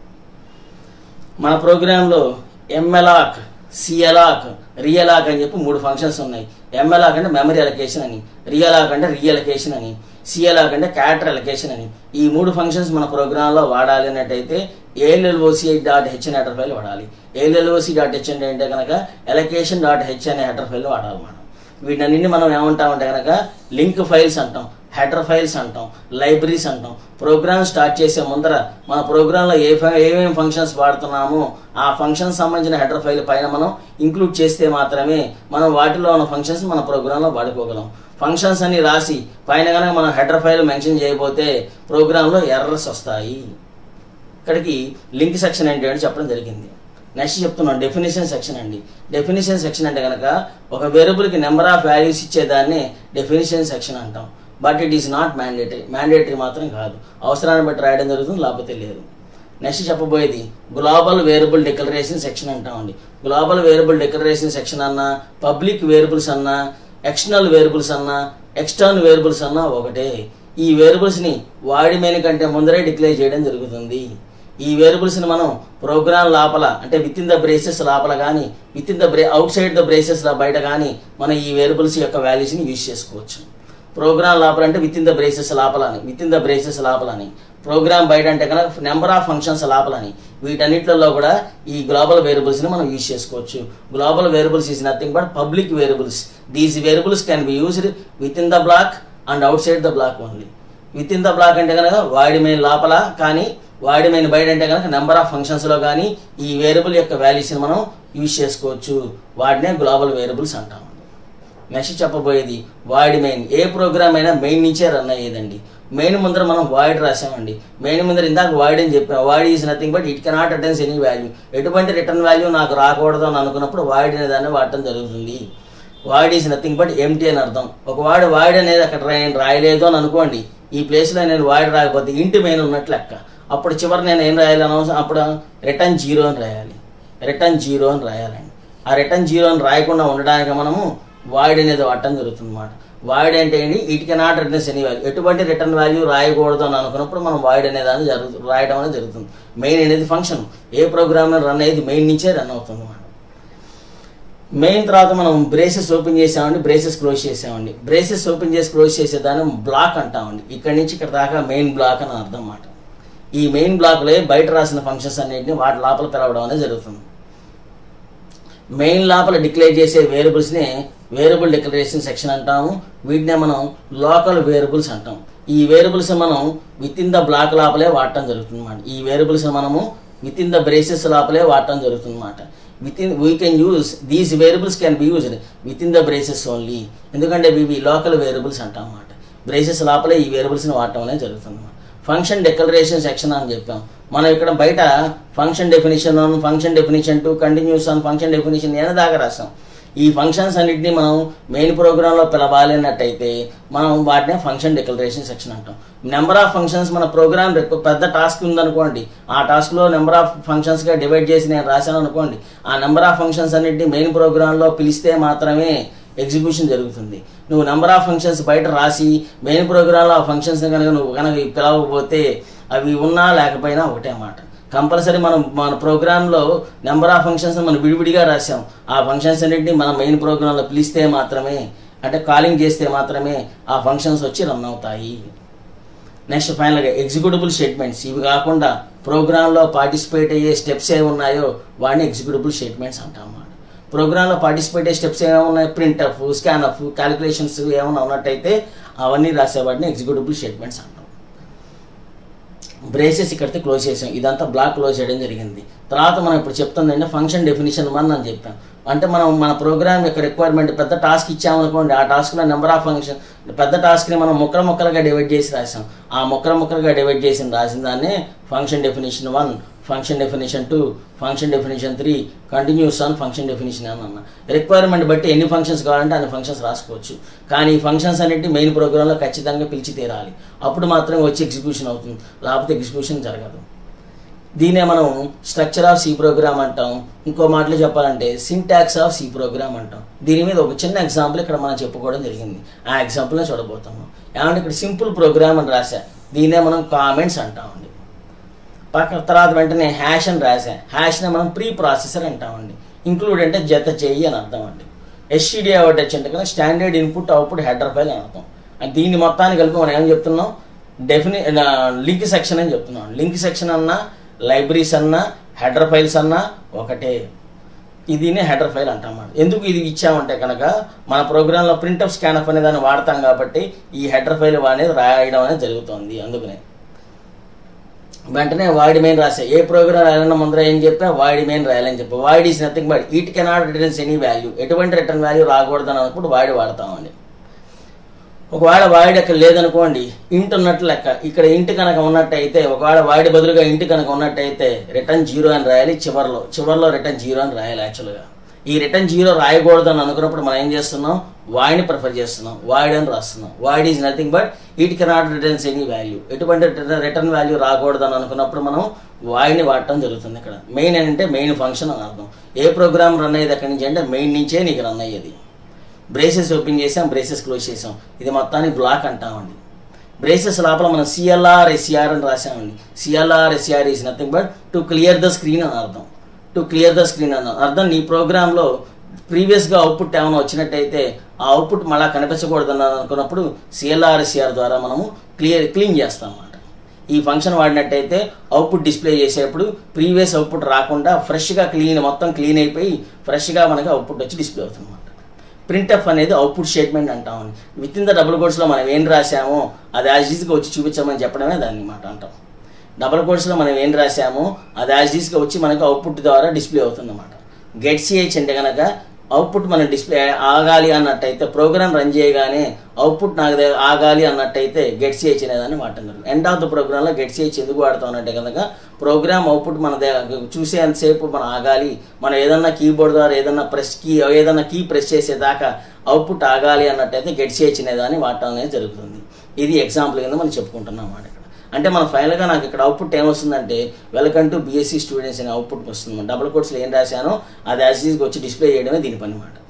మన ప్రోగ్రాంలో ఎంఎలాక్ సిఎలాక్ రియలాక్ అని చెప్పి మూడు ఫంక్షన్స్ ఉన్నాయి ఎంఎలాక్ అంటే మెమరీ అలొకేషన్ అని రియలాక్ అంటే రియలకేషన్ అని సిఎలాక్ అంటే క్యారెక్టర్ అలొకేషన్ అని ఈ మూడు ఫంక్షన్స్ మన ప్రోగ్రాంలో వాడాలి అన్నట్టయితే ఏఎల్ఎల్ఓసి డాట్ హెచ్ అనే హెడర్ ఫైల్ వాడాలి ఏఎల్ఎల్ఓసి డాట్ హెచ్ అంటే ఏంటంటే కనుక ఎలకేషన్ డాట్ హెచ్ అనే హెడర్ ఫైల్ వాడాలి మనం వీటన్నింటిని మనం ఏమంటామంటే కనుక లింక్ ఫైల్స్ అంటాం హెడర్ ఫైల్స్ అంటాం లైబ్రరీస్ అంటాం ప్రోగ్రామ్ స్టార్ట్ చేసే ముందర మన ప్రోగ్రాంలో ఏ ఫ- ఏమేమి ఫంక్షన్స్ వాడుతున్నామో ఆ ఫంక్షన్ సంబంధించిన హెడర్ ఫైల్ పైన మనం ఇంక్లూడ్ చేస్తే మాత్రమే మనం వాటిలో ఉన్న ఫంక్షన్స్ మన ప్రోగ్రాంలో వాడుకోగలం ఫంక్షన్స్ అన్ని రాసి పైన కనుక మనం హెడర్ ఫైల్ మెన్షన్ చేయకపోతే ప్రోగ్రాంలో ఎర్రర్స్ వస్తాయి ఇక్కడికి లింక్ సెక్షన్ ఏంటి అని చెప్పడం జరిగింది నెక్స్ట్ చెప్తున్నాను డెఫినేషన్ సెక్షన్ అండి డెఫినేషన్ సెక్షన్ అంటే కనుక ఒక వేరియబుల్కి నెంబర్ ఆఫ్ వాల్యూస్ ఇచ్చేదాన్ని డెఫినేషన్ సెక్షన్ అంటాం but it is not mandatory mandatory మాత్రం కాదు అవసరాన్ని బట్టి రాయడం జరుగుతుంది లేకపోతే లేదు నెక్స్ట్ చెప్పబోయేది గ్లోబల్ వేరియబుల్ డిక్లరేషన్ సెక్షన్ అంటామండి గ్లోబల్ వేరియబుల్ డిక్లరేషన్ సెక్షన్ అన్నా పబ్లిక్ వేరియబుల్స్ అన్నా ఎక్స్టర్నల్ వేరియబుల్స్ అన్నా ఎక్స్టర్నల్ వేరియబుల్స్ అన్నా ఒకటే ఈ వేరియబుల్స్ ని వాడి మేని కంటే ముందరే డిక్లేర్ చేయడం జరుగుతుంది ఈ వేరియబుల్స్ ని మనం ప్రోగ్రామ్ లోపల అంటే విత్ ఇన్ ద బ్రేసెస్ లోపల కానీ with in the brace outside the braces బయట కానీ మనం ఈ వేరియబుల్స్ యొక్క వాల్యూస్ ని యూజ్ చేసుకోవచ్చు ప్రోగ్రామ్ లోపల అంటే విత్ ఇన్ ద బ్రేసెస్ లోపలని విత్ ఇన్ ద బ్రేసెస్ లోపలని ప్రోగ్రామ్ బయట అంటే కనుక నెంబర్ ఆఫ్ ఫంక్షన్స్ లోపలని వీటన్నిటిలో కూడా ఈ గ్లోబల్ వేరియబుల్స్ ని మనం యూజ్ చేసుకోవచ్చు global variables is nothing but public variables these variables can be used with in the block and outside the block only with in the block అంటే కనుక వాడి main లోపల కానీ వాడి మెయిన్ బయట అంటే కనుక నెంబర్ ఆఫ్ ఫంక్షన్స్ లో కానీ ఈ వేరియబుల్ యొక్క వాల్యూస్ ని మనం యూజ్ చేసుకోవచ్చు వాటినే గ్లోబల్ వేరియబుల్స్ అంటాం నెక్స్ట్ చెప్పబోయేది వాడి మెయిన్ ఏ ప్రోగ్రామ్ అయినా మెయిన్ నుంచే రన్ అయ్యేదండి మెయిన్ ముందర మనం వాయిడ్ రాసామండి మెయిన్ ముందర ఇందాక వాయిడ్ అని చెప్పాం void is nothing but it cannot attends any value ఎటువంటి రిటర్న్ వాల్యూ నాకు రాకూడదు అని అనుకున్నప్పుడు వాయిడ్ అనే దాన్ని వాడటం జరుగుతుంది void is nothing but empty అని అర్థం ఒక వాడు వాయిడ్ అనేది అక్కడ రా- రాయలేదు అని అనుకోండి ఈ ప్లేస్లో నేను వాయిడ్ రాకపోతే ఇంటి మెయిన్ ఉన్నట్లు లెక్క అప్పుడు చివరి నేను ఏం రాయాలి అనవసరం అప్పుడు రిటర్న్ జీరో అని రాయాలి రిటర్న్ జీరో అని రాయాలండి ఆ రిటర్న్ జీరో అని రాయకుండా ఉండడానికి మనము వాయిడ్ అనేది వాడటం జరుగుతుంది అనమాట వాయిడ్ అంటే ఏంటి it cannot returns any value ఎటువంటి రిటర్న్ వాల్యూ రాయకూడదు అని అనుకున్నప్పుడు మనం వాయిడ్ అనే దాన్ని జరుగుతుంది రాయడం అనేది జరుగుతుంది మెయిన్ అనేది ఫంక్షన్ ఏ ప్రోగ్రామ్ రన్ అయ్యేది మెయిన్ నుంచే రన్ అవుతుంది అన్నమాట మెయిన్ తర్వాత మనం బ్రేసెస్ ఓపెన్ చేసామండి బ్రేసెస్ క్లోజ్ చేసామండి బ్రేసెస్ ఓపెన్ చేసి క్లోజ్ చేసేదాన్ని బ్లాక్ అంటామండి ఇక్కడి నుంచి ఇక్కడ దాకా మెయిన్ బ్లాక్ అని అర్థం అన్నమాట ఈ మెయిన్ బ్లాక్లో బయట రాసిన ఫంక్షన్స్ అన్నింటిని వాటి లోపల పిలవడం అనేది జరుగుతుంది మెయిన్ లోపల డిక్లేర్ చేసే వేరియబుల్స్ ని వేరియబుల్ డిక్లరేషన్ సెక్షన్ అంటాము వీటినే మనం లోకల్ వేరియబుల్స్ అంటాం ఈ వేరియబుల్స్ మనం విత్ ఇన్ ద బ్లాక్ లోపలే వాడటం జరుగుతుంది అన్నమాట ఈ వేరియబుల్స్ మనము విత్ ఇన్ ద బ్రేసెస్ లోపలే వాడటం జరుగుతుంది అన్నమాట within we can use these variables can be used with in the braces only ఎందుకంటే ఇవి లోకల్ వేరియబుల్స్ అంటాం అన్నమాట బ్రేసెస్ లోపలే ఈ వేరియబుల్స్ని వాడటం అనేది జరుగుతుంది ఫంక్షన్ డెక్లరేషన్ సెక్షన్ అని చెప్పాం మనం ఇక్కడ బయట function definition one function definition two continues on function definition ఏమైనా దాకా రాస్తాం ఈ ఫంక్షన్స్ అన్నింటినీ మనం మెయిన్ ప్రోగ్రాంలో పిలవాలి అన్నట్టయితే మనం వాటినే ఫంక్షన్ డిక్లరేషన్ సెక్షన్ అంటాం నెంబర్ ఆఫ్ ఫంక్షన్స్ మన ప్రోగ్రామ్ పెద్ద టాస్క్ ఉందనుకోండి ఆ టాస్క్లో నెంబర్ ఆఫ్ ఫంక్షన్స్గా డివైడ్ చేసి నేను రాశాను అనుకోండి ఆ నెంబర్ ఆఫ్ ఫంక్షన్స్ అన్నింటినీ మెయిన్ ప్రోగ్రాంలో పిలిస్తే మాత్రమే ఎగ్జిక్యూషన్ జరుగుతుంది నువ్వు నెంబర్ ఆఫ్ ఫంక్షన్స్ బయట రాసి మెయిన్ ప్రోగ్రాంలో ఆ ఫంక్షన్స్ కనుక నువ్వు కనుక పిలవకపోతే అవి ఉన్నా లేకపోయినా ఒకటే మాట కంపల్సరీ మనం మన ప్రోగ్రాంలో నెంబర్ ఆఫ్ ఫంక్షన్స్ మనం విడివిడిగా రాసాం ఆ ఫంక్షన్స్ అన్నింటినీ మనం మెయిన్ ప్రోగ్రాంలో పిలిస్తే మాత్రమే అంటే కాలింగ్ చేస్తే మాత్రమే ఆ ఫంక్షన్స్ వచ్చి రన్ అవుతాయి నెక్స్ట్ ఫైనల్గా ఎగ్జిక్యూటిబుల్ స్టేట్మెంట్స్ ఇవి కాకుండా ప్రోగ్రాంలో పార్టిసిపేట్ అయ్యే స్టెప్స్ ఏ ఉన్నాయో వాడిని ఎగ్జిక్యూటిబుల్ స్టేట్మెంట్స్ అంటాం అన్నమాట ప్రోగ్రాంలో పార్టిసిపేట్ అయ్యే స్టెప్స్ ఏమైనా ఉన్నాయి printf scanf calculations ఏమైనా ఉన్నట్టయితే అవన్నీ రాసేవాడిని ఎగ్జిక్యూటిబుల్ స్టేట్మెంట్స్ అంటాం బ్రేసెస్ ఇక్కడితో క్లోజ్ చేసాం ఇదంతా బ్లాక్ క్లోజ్ చేయడం జరిగింది తర్వాత మనం ఇప్పుడు చెప్తుంది అంటే ఫంక్షన్ డెఫినేషన్ వన్ అని చెప్పాం అంటే మనం మన ప్రోగ్రామ్ యొక్క రిక్వైర్మెంట్ పెద్ద టాస్క్ ఇచ్చామనుకోండి ఆ టాస్క్లో నెంబర్ ఆఫ్ ఫంక్షన్ పెద్ద టాస్క్ని మనం ముక్కలు ముక్కలుగా డివైడ్ చేసి రాసాం ఆ ముక్కలు ముక్కలుగా డివైడ్ చేసి రాసిన దాన్నే function definition one function definition two function definition three continues on function definition అని అన్న రిక్వైర్మెంట్ బట్టి ఎన్ని ఫంక్షన్స్ కావాలంటే అన్ని ఫంక్షన్స్ రాసుకోవచ్చు కానీ ఈ ఫంక్షన్స్ అన్నిటి మెయిన్ ప్రోగ్రాంలో ఖచ్చితంగా పిలిచి తీరాలి అప్పుడు మాత్రమే వచ్చి ఎగ్జిక్యూషన్ అవుతుంది లేకపోతే ఎగ్జిక్యూషన్ జరగదు దీనే మనం స్ట్రక్చర్ ఆఫ్ సి ప్రోగ్రామ్ అంటాం ఇంకో మాటలో చెప్పాలంటే సింటాక్స్ ఆఫ్ సి ప్రోగ్రామ్ అంటాం దీని మీద ఒక చిన్న ఎగ్జాంపుల్ ఇక్కడ మనం చెప్పుకోవడం జరిగింది ఆ ఎగ్జాంపుల్నే చూడబోతాము ఏమంటే ఇక్కడ సింపుల్ ప్రోగ్రామ్ అని రాశా దీన్నే మనం కామెంట్స్ అంటామండి పక్క తర్వాత వెంటనే హ్యాష్ అని రాసా హ్యాష్ని మనం ప్రీ ప్రాసెసర్ అంటామండి ఇంక్లూడ్ అంటే జత చెయ్యి అని అర్థం అండి ఎస్టీడీ అవుట్ అంటే కదా standard input output header file అని అర్థం అండ్ దీన్ని మొత్తాన్ని కలిపి మనం ఏం చెప్తున్నాం డెఫిని లింక్ సెక్షన్ అని చెప్తున్నాం లింక్ సెక్షన్ అన్నా లైబ్రరీస్ అన్నా హెడర్ ఫైల్స్ అన్నా ఒకటే ఇదినే హెడర్ ఫైల్ అంటామాట ఎందుకు ఇది ఇచ్చామంటే కనుక మన ప్రోగ్రాంలో ప్రింట్అప్ స్కానప్ అనే దాన్ని వాడతాం కాబట్టి ఈ హెడర్ ఫైల్ అనేది రాయడం అనేది జరుగుతుంది అందుకనే వెంటనే వాడి మెయిన్ రాసా ఏ ప్రోగ్రామ్ రాయాలన్నా ముందర ఏం చెప్పా వాడి మెయిన్ రాయాలని చెప్పా void is nothing but it cannot returns any value ఎటువంటి రిటర్న్ వాల్యూ రాకూడదు అన్నప్పుడు వాడి వాడతామండి ఒకవేళ వాడి అక్కడ లేదనుకోండి ఇంటి ఉన్నట్టు లెక్క ఇక్కడ ఇంటి కనుక ఉన్నట్టయితే ఒకవేళ వాడి బదులుగా ఇంటి కనుక ఉన్నట్టయితే రిటర్న్ జీరో అని రాయాలి చివరిలో చివరిలో రిటర్న్ జీరో అని రాయాలి యాక్చువల్గా ఈ రిటర్న్ జీరో రాయకూడదు అని అనుకున్నప్పుడు మనం ఏం చేస్తున్నాం వాడిని ప్రిఫర్ చేస్తున్నాం వాడి అని రాస్తున్నాం void is nothing but it cannot returns any value ఎటువంటి రిటర్న్ వాల్యూ రాకూడదు అని అనుకున్నప్పుడు మనం వాడిని వాడటం జరుగుతుంది ఇక్కడ మెయిన్ అంటే మెయిన్ ఫంక్షన్ అని అర్థం ఏ ప్రోగ్రామ్ రన్ అయ్యేది ఎక్కడి నుంచి అంటే మెయిన్ నుంచే నీకు రన్ అయ్యేది బ్రేసెస్ ఓపెన్ చేసాం బ్రేసెస్ క్లోజ్ చేసాం ఇది మొత్తాన్ని బ్లాక్ అంటామండి బ్రేసెస్ లోపల మనం సిఎల్ఆర్ ఎస్ఆర్ అని రాసామండి CLR SR is nothing but to clear the screen అని అర్థం టు క్లియర్ ద స్క్రీన్ అని అర్థం నీ ప్రోగ్రాంలో ప్రీవియస్గా అవుట్పుట్ ఏమైనా వచ్చినట్టయితే ఆ అవుట్పుట్ మళ్ళీ కనిపించకూడదని అనుకున్నప్పుడు సిఎల్ఆర్ ఎస్ఆర్ ద్వారా మనము క్లియర్ క్లీన్ చేస్తాం అన్నమాట ఈ ఫంక్షన్ వాడినట్టయితే అవుట్పుట్ డిస్ప్లే చేసేటప్పుడు ప్రీవియస్ అవుట్పుట్ రాకుండా ఫ్రెష్గా క్లీన్ మొత్తం క్లీన్ అయిపోయి ఫ్రెష్గా మనకి అవుట్పుట్ వచ్చి డిస్ప్లే అవుతుంది అన్నమాట ప్రింట్ఎఫ్ అనేది అవుట్పుట్ స్టేట్మెంట్ అంటాం విత్ ఇన్ ద డబుల్ కోడ్స్లో మనం ఏం రాసామో అది యాజ్ ఈజ్గా వచ్చి చూపించమని చెప్పడమే దాన్ని మాట అంటాం డబుల్ కోడ్స్లో మనం ఏం రాసామో అది యాజ్ ఈజ్గా వచ్చి మనకి అవుట్పుట్ ద్వారా డిస్ప్లే అవుతుంది అన్నమాట గెట్ సిహెచ్ అంటే కనుక అవుట్పుట్ మనం డిస్ప్లే ఆగాలి అన్నట్టయితే ప్రోగ్రామ్ రన్ చేయగానే అవుట్పుట్ నాకు దగ్గర ఆగాలి అన్నట్టయితే గెట్ సిహెచ్ అనేదాన్ని వాడుతున్నారు ఎండ్ ఆఫ్ ద ప్రోగ్రామ్లో గెట్ సిహెచ్ ఎందుకు వాడతాం అంటే కనుక ప్రోగ్రామ్ అవుట్పుట్ మన దగ్గర చూసేంతసేపు మనం ఆగాలి మనం ఏదన్నా కీబోర్డ్ ద్వారా ఏదన్నా ప్రెస్ కీ ఏదన్నా కీ ప్రెస్ చేసేదాకా అవుట్పుట్ ఆగాలి అన్నట్టయితే గెట్ సిహెచ్ అనేదాన్ని వాడటం అనేది జరుగుతుంది ఇది ఎగ్జాంపుల్ కింద మనం చెప్పుకుంటున్నాం అన్నమాట ఇక్కడ అంటే మనం ఫైనల్గా నాకు ఇక్కడ అవుట్పుట్ ఏమొస్తుందంటే వెల్కమ్ టు బీఎస్సీ స్టూడెంట్స్ అనే అవుట్పుట్ వస్తుంది డబుల్ కోర్స్లో ఏం రాశానో అది యాజ్ వచ్చి డిస్ప్లే చేయడమే దీని పని మాట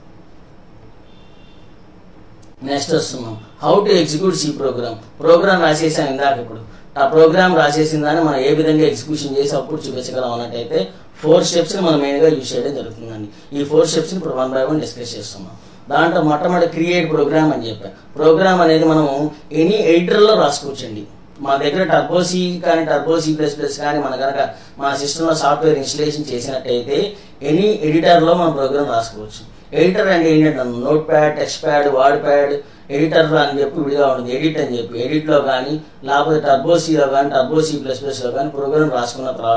నెక్స్ట్ వస్తున్నాం how to execute C program program రాసేసాం ఇందాక ఇప్పుడు ఆ ప్రోగ్రామ్ రాసేసిన దాన్ని మనం ఏ విధంగా ఎగ్జిక్యూషన్ చేసి అవుట్పుట్ చూపించగలం అన్నట్టయితే ఫోర్ స్టెప్స్ మనం మెయిన్గా యూజ్ చేయడం జరుగుతుందండి ఈ ఫోర్ స్టెప్స్ ఇప్పుడు వన్ బై వన్ డిస్కస్ చేస్తున్నాం దాంట్లో మొట్టమొదటి క్రియేట్ ప్రోగ్రామ్ అని చెప్పాం ప్రోగ్రామ్ అనేది మనం ఎనీ ఎడిటర్లో రాసుకోవచ్చండి మా దగ్గర టర్బోసి కానీ టర్బోసి ప్లస్ ప్లస్ కానీ మన కనుక మన సిస్టంలో సాఫ్ట్వేర్ ఇన్స్టలేషన్ చేసినట్టయితే ఎనీ ఎడిటర్లో మనం ప్రోగ్రామ్ రాసుకోవచ్చు ఎడిటర్ అంటే ఏంటంటే note pad text pad word pad editor అని చెప్పి విడిగా ఉంటుంది ఎడిట్ అని చెప్పి ఎడిట్లో కానీ లేకపోతే టర్బోసీలో కానీ టర్బోసీ ప్లస్ ప్లస్లో కానీ ప్రోగ్రామ్ రాసుకున్న తర్వాత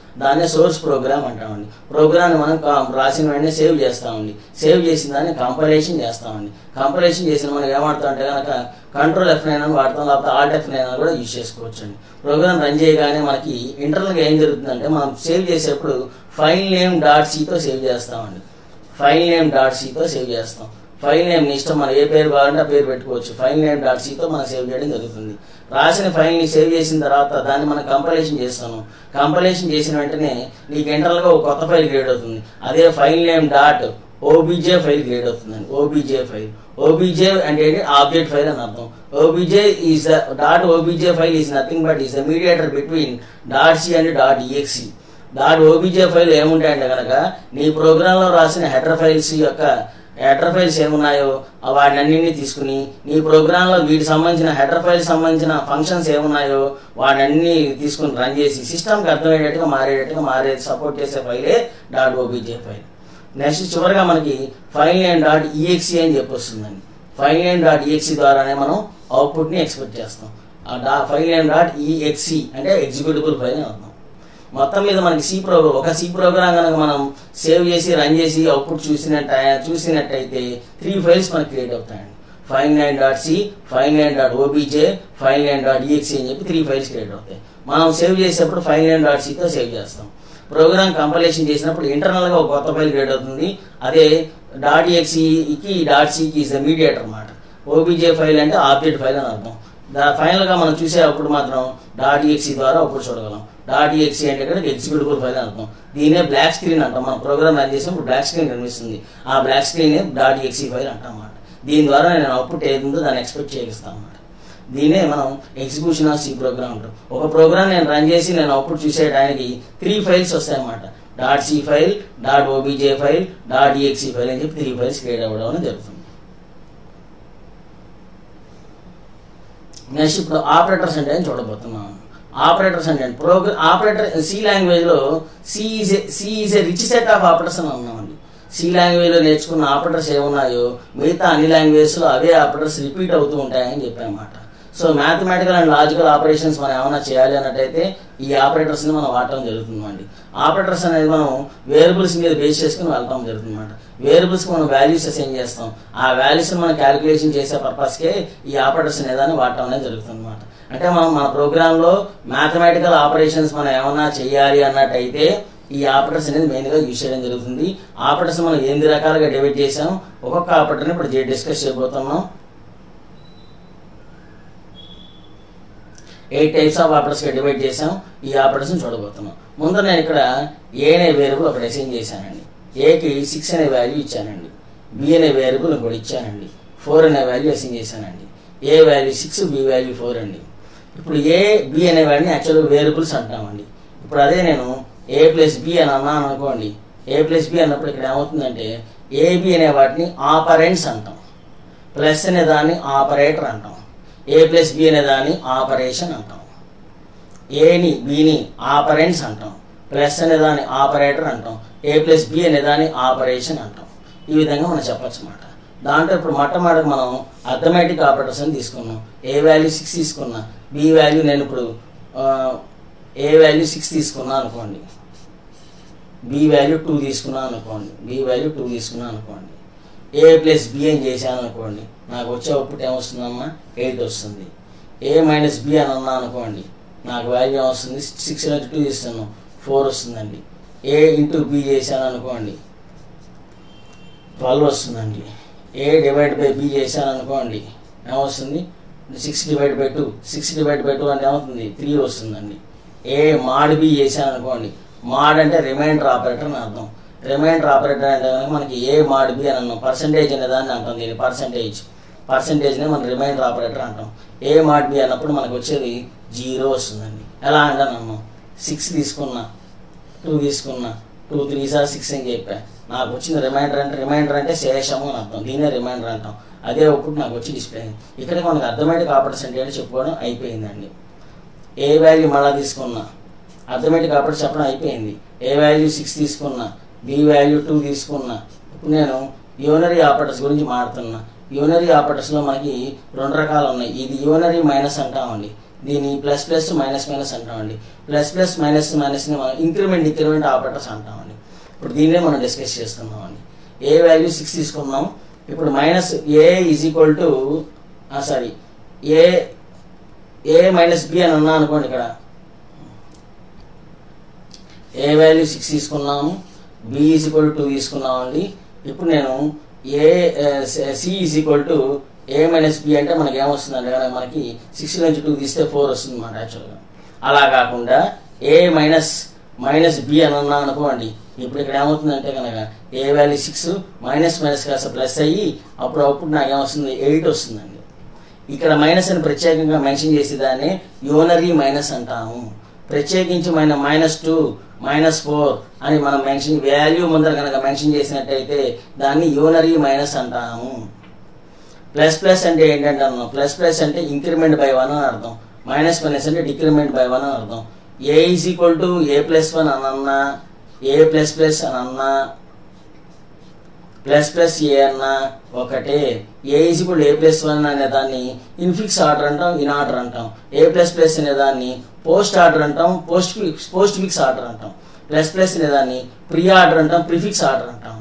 దాన్నే సోర్స్ ప్రోగ్రామ్ అంటామండి ప్రోగ్రామ్ని మనం కా- రాసిన వెంటనే సేవ్ చేస్తామండి సేవ్ చేసిన దాన్ని కంపైలేషన్ చేస్తామండి కంపైలేషన్ చేసిన మనం ఏమాడతాం అంటే కనుక కంట్రోల్ ఎఫ్ నైన్ అని వాడతాం లేకపోతే ఆల్ట్ ఎఫ్ నైన్ అని కూడా యూజ్ చేసుకోవచ్చు అండి ప్రోగ్రామ్ రన్ చేయగానే మనకి ఇంటర్నల్గా ఏం జరుగుతుందంటే మనం సేవ్ చేసేప్పుడు ఫైల్ నేమ్ డాట్ సితో సేవ్ చేస్తామండి ఫైల్ నేమ్ డాట్ సితో సేవ్ చేస్తాం ఫైల్ నేమ్ ని ఇష్టం మనం ఏ పేరు కావాలంటే ఆ పేరు పెట్టుకోవచ్చు ఫైల్ నేమ్ డాట్ సితో మనం సేవ్ చేయడం జరుగుతుంది రాసిన ఫైల్ని సేవ్ చేసిన తర్వాత దాన్ని మనం కంపైలేషన్ చేస్తాను కంపైలేషన్ చేసిన వెంటనే నీకు ఇంటర్నల్గా ఒక కొత్త ఫైల్ క్రియేట్ అవుతుంది అదే file name dot OBJ file create అవుతుందండి ఓబీజే ఫైల్ ఓబీజే అంటే ఏంటి ఆబ్జెక్ట్ ఫైల్ అని అర్థం OBJ is the dot OBJ file is nothing but is the mediator between dot C and dot EXE dot OBJ file ఏముంటాయంటే కనుక నీ ప్రోగ్రాంలో రాసిన హెడర్ ఫైల్స్ యొక్క హెడర్ ఫైల్స్ ఏమున్నాయో ఆ వాటినన్నింటినీ తీసుకుని నీ ప్రోగ్రాంలో వీటికి సంబంధించిన హెడర్ ఫైల్స్ సంబంధించిన ఫంక్షన్స్ ఏమున్నాయో వాటన్ని తీసుకుని రన్ చేసి సిస్టమ్కి అర్థమయ్యేటట్టుగా మారేటట్టుగా మారే సపోర్ట్ చేసే ఫైలే డాట్ ఓబీజే ఫైల్ నెక్స్ట్ చివరిగా మనకి ఫైల్ నేమ్ డాట్ ఈఎక్సీ అని చెప్పి వస్తుందండి ఫైల్ నేమ్ డాట్ ఈఎక్సీ ద్వారానే మనం అవుట్పుట్ని ఎక్స్పెక్ట్ చేస్తాం ఆ డా ఫైల్ నేమ్ డాట్ ఈఎక్సీ అంటే ఎగ్జిక్యూటిబుల్ ఫైల్ అని అర్థం మొత్తం మీద మనకి సి ప్రోగ్రామ్ ఒక సి ప్రోగ్రామ్ కనుక మనం సేవ్ చేసి రన్ చేసి అవుట్పుట్ చూసినట్ట చూసినట్టయితే త్రీ ఫైల్స్ మనకి క్రియేట్ అవుతాయండి file nine dot C file nine dot OBJ file nine dot EXE అని చెప్పి త్రీ ఫైల్స్ క్రియేట్ అవుతాయి మనం సేవ్ చేసేప్పుడు ఫైల్ నైన్ డాట్ సితో సేవ్ చేస్తాం ప్రోగ్రామ్ కంపైలేషన్ చేసినప్పుడు ఇంటర్నల్ గా ఒక కొత్త ఫైల్ క్రియేట్ అవుతుంది అదే డాట్ ఎక్సీకి డాట్ సికి ఇస్ ద మీడియేటర్ అన్నమాట ఓబీజే ఫైల్ అంటే ఆబ్జెక్ట్ ఫైల్ అని అర్థం దా ఫైనల్ గా మనం చూసేటప్పుడు మాత్రం డాట్ ఎక్సీ ద్వారా అప్పుడు చూడగలం డాట్ ఎక్సీ అంటే ఇక్కడ ఎగ్జిక్యూటిబుల్ ఫైల్ అని అర్థం దీనే బ్లాక్ స్క్రీన్ అంటాం మనం ప్రోగ్రామ్ రన్ చేసినప్పుడు బ్లాక్ స్క్రీన్ కనిపిస్తుంది ఆ black screen dot EXE file అంటాం అన్నమాట దీని ద్వారా నేను అవుట్పుట్ ఏది ఉందో దాన్ని ఎక్స్పెక్ట్ చేయిస్తాను అన్నమాట దీనే మనం ఎగ్జిక్యూషన్ ఆఫ్ సి ప్రోగ్రామ్ అంటాం ఒక ప్రోగ్రామ్ నేను రన్ చేసి నేను అవుట్పుట్ చూసేయడానికి త్రీ ఫైల్స్ వస్తాయన్నమాట dot C file dot OBJ file dot EXE file అని చెప్పి త్రీ ఫైల్స్ క్రియేట్ అవ్వడం అనేది జరుగుతుంది నెక్స్ట్ ఇప్పుడు ఆపరేటర్స్ అంటే అని చూడబోతున్నాం ఆపరేటర్స్ అంటే ప్రోగ్రామ్ ఆపరేటర్ సి లాంగ్వేజ్ లో C is C is a rich set of operators అని అన్నామండి సి లాంగ్వేజ్ లో నేర్చుకున్న ఆపరేటర్స్ ఏమున్నాయో మిగతా అన్ని లాంగ్వేజెస్ లో అవే ఆపరేటర్స్ రిపీట్ అవుతూ ఉంటాయని చెప్పానమాట so mathematical and logical operations మనం ఏమైనా చేయాలి అన్నట్టయితే ఈ ఆపరేటర్స్ ని మనం వాడటం జరుగుతుందండి ఆపరేటర్స్ అనేది మనం వేరియబుల్స్ మీద బేస్ చేసుకుని వెళ్తాం జరుగుతుంది అనమాట వేరియబుల్స్ మనం వాల్యూస్ అసైన్ చేస్తాం ఆ వాల్యూస్ మనం క్యాలిక్యులేషన్ చేసే పర్పస్కే ఈ ఆపరేటర్స్ అనేదాన్ని వాడటం అనేది జరుగుతుంది అనమాట అంటే మనం మన ప్రోగ్రామ్ లో మ్యాథమెటికల్ ఆపరేషన్స్ మనం ఏమన్నా చేయాలి అన్నట్టయితే ఈ ఆపరేటర్స్ అనేది మెయిన్ గా యూజ్ చేయడం జరుగుతుంది ఆపరేటర్స్ మనం ఎనిమిది రకాలుగా డివైడ్ చేసాం ఒక్కొక్క ఆపరేటర్ని ఇప్పుడు డిస్కస్ చేయబోతున్నాం ఎయిట్ టైప్స్ ఆఫ్ ఆపరేటర్స్ గా డివైడ్ చేసాం ఈ ఆపరేటర్స్ చూడబోతున్నాం ముందు నేను ఇక్కడ ఏ అనే వేరియబుల్ ఒకటి అసైన్ చేశానండి ఏకి సిక్స్ అనే వాల్యూ ఇచ్చానండి బి అనే వేరియబుల్ ఇంకోటి ఇచ్చానండి ఫోర్ అనే వాల్యూ అసైన్ చేశానండి A value six B value four అండి ఇప్పుడు ఏ బి అనే వాడిని యాక్చువల్గా వేరియబుల్స్ అంటామండి ఇప్పుడు అదే నేను ఏ ప్లస్ బి అని అన్నాను అనుకోండి ఏ ప్లస్ బి అన్నప్పుడు ఇక్కడ ఏమవుతుందంటే ఏబి అనే వాటిని ఆపరెంట్స్ అంటాం ప్లస్ అనే దాన్ని ఆపరేటర్ అంటాం ఏ ప్లస్ బి అనే దాన్ని ఆపరేషన్ అంటాం ఏని బిని ఆపరెంట్స్ అంటాం ప్లస్ అనే దాన్ని ఆపరేటర్ అంటాం ఏ ప్లస్ బి అనే దాన్ని ఆపరేషన్ అంటాం ఈ విధంగా మనం చెప్పొచ్చు అన్నమాట దాంట్లో ఇప్పుడు మొట్టమొదటి మనం అథమెటిక్ ఆపరేటర్స్ అని తీసుకున్నాం ఏ వాల్యూ సిక్స్ తీసుకున్నా బి వాల్యూ నేను ఇప్పుడు ఆ, ఏ వాల్యూ సిక్స్ తీసుకున్నా అనుకోండి బి వాల్యూ టూ తీసుకున్నాను అనుకోండి బి వాల్యూ టూ తీసుకున్నాను అనుకోండి ఏ ప్లస్ బి అని చేశాను అనుకోండి నాకు వచ్చే అవుట్పుట్ ఏమొస్తుందమ్మా ఎయిట్ వస్తుంది ఏ మైనస్ బి అని అన్నా అనుకోండి నాకు వాల్యూ ఏమొస్తుంది సిక్స్ నుంచి టూ తీస్తాను ఫోర్ వస్తుందండి ఏ ఇంటూ బి చేశాను అనుకోండి ట్వెల్వ్ వస్తుందండి ఏ డివైడ్ బై బి చేశాను అనుకోండి ఏమొస్తుంది six divide by two six divide by two అంటే ఏమవుతుంది త్రీ వస్తుందండి ఏ మాడ్ బి చేశాను అనుకోండి మాడ్ అంటే రిమైండర్ ఆపరేటర్ అని అర్థం రిమైండర్ ఆపరేటర్ అంటే కనుక మనకి ఏ మాడ్ బి అని అన్నాం పర్సంటేజ్ అనే దాన్ని అంటాం దీన్ని పర్సంటేజ్ పర్సంటేజ్నే మనం రిమైండర్ ఆపరేటర్ అంటాం ఏ మాడ్ బి అన్నప్పుడు మనకు వచ్చేది జీరో వస్తుందండి ఎలా అంటాను అన్నాం సిక్స్ తీసుకున్నా టూ తీసుకున్నా టూ త్రీ సార్ సిక్స్ అని చెప్పా నాకు వచ్చిన రిమైండర్ అంటే రిమైండర్ అంటే శేషము అని అర్థం దీనే రిమైండర్ అంటాం అదే ఒకటి నాకు వచ్చి డిస్ప్లే అయింది ఇక్కడ మనకు అర్థమెటిక్ ఆపరేటర్స్ అంటే ఏంటో చెప్పుకోవడం అయిపోయిందండి ఏ వాల్యూ మళ్ళా తీసుకున్నా అర్థమెటిక్ ఆపరేటర్ చెప్పడం అయిపోయింది ఏ వాల్యూ సిక్స్ తీసుకున్నా బి వాల్యూ టూ తీసుకున్నా ఇప్పుడు నేను యూనరీ ఆపరేటర్స్ గురించి మాట్లాడుతున్నా యూనరీ ఆపరేటర్స్లో మనకి రెండు రకాలు ఉన్నాయి ఇది యూనరీ మైనస్ అంటామండి దీన్ని ప్లస్ ప్లస్ మైనస్ మైనస్ అంటామండి plus plus minus minus increment increment operators అంటామండి ఇప్పుడు దీన్నే మనం డిస్కస్ చేస్తున్నామండి ఏ వాల్యూ సిక్స్ తీసుకున్నాం ఇప్పుడు minus A is equal to sorry A A minus B అని అన్నా అనుకోండి ఇక్కడ ఏ వాల్యూ సిక్స్ తీసుకున్నాము బి ఈజ్ ఈక్వల్ టూ తీసుకున్నామండి ఇప్పుడు నేను A C is equal to A minus B అంటే మనకి ఏమొస్తుందండి కనుక మనకి సిక్స్ నుంచి టూ తీస్తే ఫోర్ వస్తుంది అన్నమాట యాక్చువల్గా అలా కాకుండా ఏ మైనస్ మైనస్ బి అని అన్నా అనుకోండి ఇప్పుడు ఇక్కడ ఏమవుతుందంటే కనుక A value six minus minus కాస్త ప్లస్ అయ్యి అప్పుడు అప్పుడు నాకు ఏమొస్తుంది ఎయిట్ వస్తుందండి ఇక్కడ మైనస్ అని ప్రత్యేకంగా మెన్షన్ చేసేదాన్ని యూనరీ మైనస్ అంటాము ప్రత్యేకించి మన మైనస్ టూ మైనస్ ఫోర్ అని మనం మెన్షన్ వాల్యూ ముందర కనుక మెన్షన్ చేసినట్టయితే దాన్ని యూనరీ మైనస్ అంటాము ప్లస్ ప్లస్ అంటే ఏంటంటే అన్నాం ప్లస్ ప్లస్ అంటే ఇంక్రిమెంట్ బై వన్ అని అర్థం మైనస్ మైనస్ అంటే డిక్రిమెంట్ బై వన్ అని అర్థం A is equal to A plus one అని అన్నా ఏ ప్లస్ ప్లస్ అని అన్నా ప్లస్ ప్లస్ ఏ అన్న ఒకటే A is equal A plus one అనే దాన్ని ఇన్ఫిక్స్ ఆర్డర్ అంటాం ఇన్ ఆర్డర్ అంటాం ఏ ప్లస్ ప్లస్ అనే దాన్ని పోస్ట్ ఆర్డర్ అంటాం postfix postfix order అంటాం ప్లస్ ప్లస్ అనే దాన్ని ప్రీ ఆర్డర్ అంటాం ప్రిఫిక్స్ ఆర్డర్ అంటాం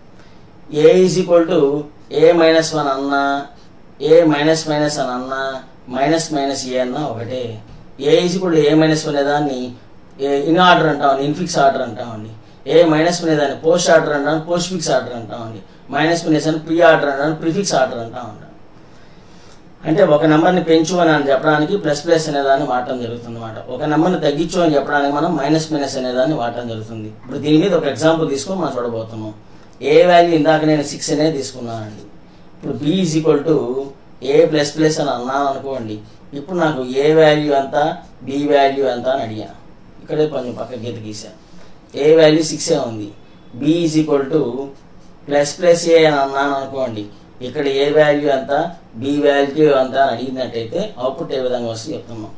A is equal to A minus one అన్నా ఏ మైనస్ మైనస్ అని అన్నా మైనస్ మైనస్ ఏ అన్నా ఒకటే A is equal to A minus one అనేదాన్ని ఇన్ ఆర్డర్ అంటాం ఇన్ఫిక్స్ ఆర్డర్ అంటామండి ఏ మైనస్ అనేదాన్ని పోస్ట్ ఆర్డర్ అంటాం పోస్ట్ ఫిక్స్ ఆర్డర్ అంటామండి మైనస్ మైనస్ అని ప్రీ ఆర్డర్ అంటాం ప్రిఫిక్స్ ఆర్డర్ అంటామండి అంటే ఒక నెంబర్ని పెంచు అని అని చెప్పడానికి ప్లస్ ప్లస్ అనేదాన్ని వాడటం జరుగుతుంది అనమాట ఒక నెంబర్ని తగ్గించు అని చెప్పడానికి మనం మైనస్ మైనస్ అనేదాన్ని వాడటం జరుగుతుంది ఇప్పుడు దీని మీద ఒక ఎగ్జాంపుల్ తీసుకొని మనం చూడబోతున్నాం ఏ వాల్యూ ఇందాక నేను సిక్స్ అనేది తీసుకున్నానండి ఇప్పుడు B is equal to A plus plus అని అన్నాను అనుకోండి ఇప్పుడు నాకు ఏ వాల్యూ ఎంత బి వాల్యూ ఎంత అని అడిగా ఇక్కడే కొంచెం పక్క గీత గీసా ఏ వాల్యూ సిక్సే ఉంది B is equal to plus plus A అని అన్నాను అనుకోండి ఇక్కడ ఏ వాల్యూ ఎంత బి వాల్యూ ఎంత అని అడిగినట్టయితే అవుట్పుట్ ఏ విధంగా వస్తుంది చెప్తున్నాం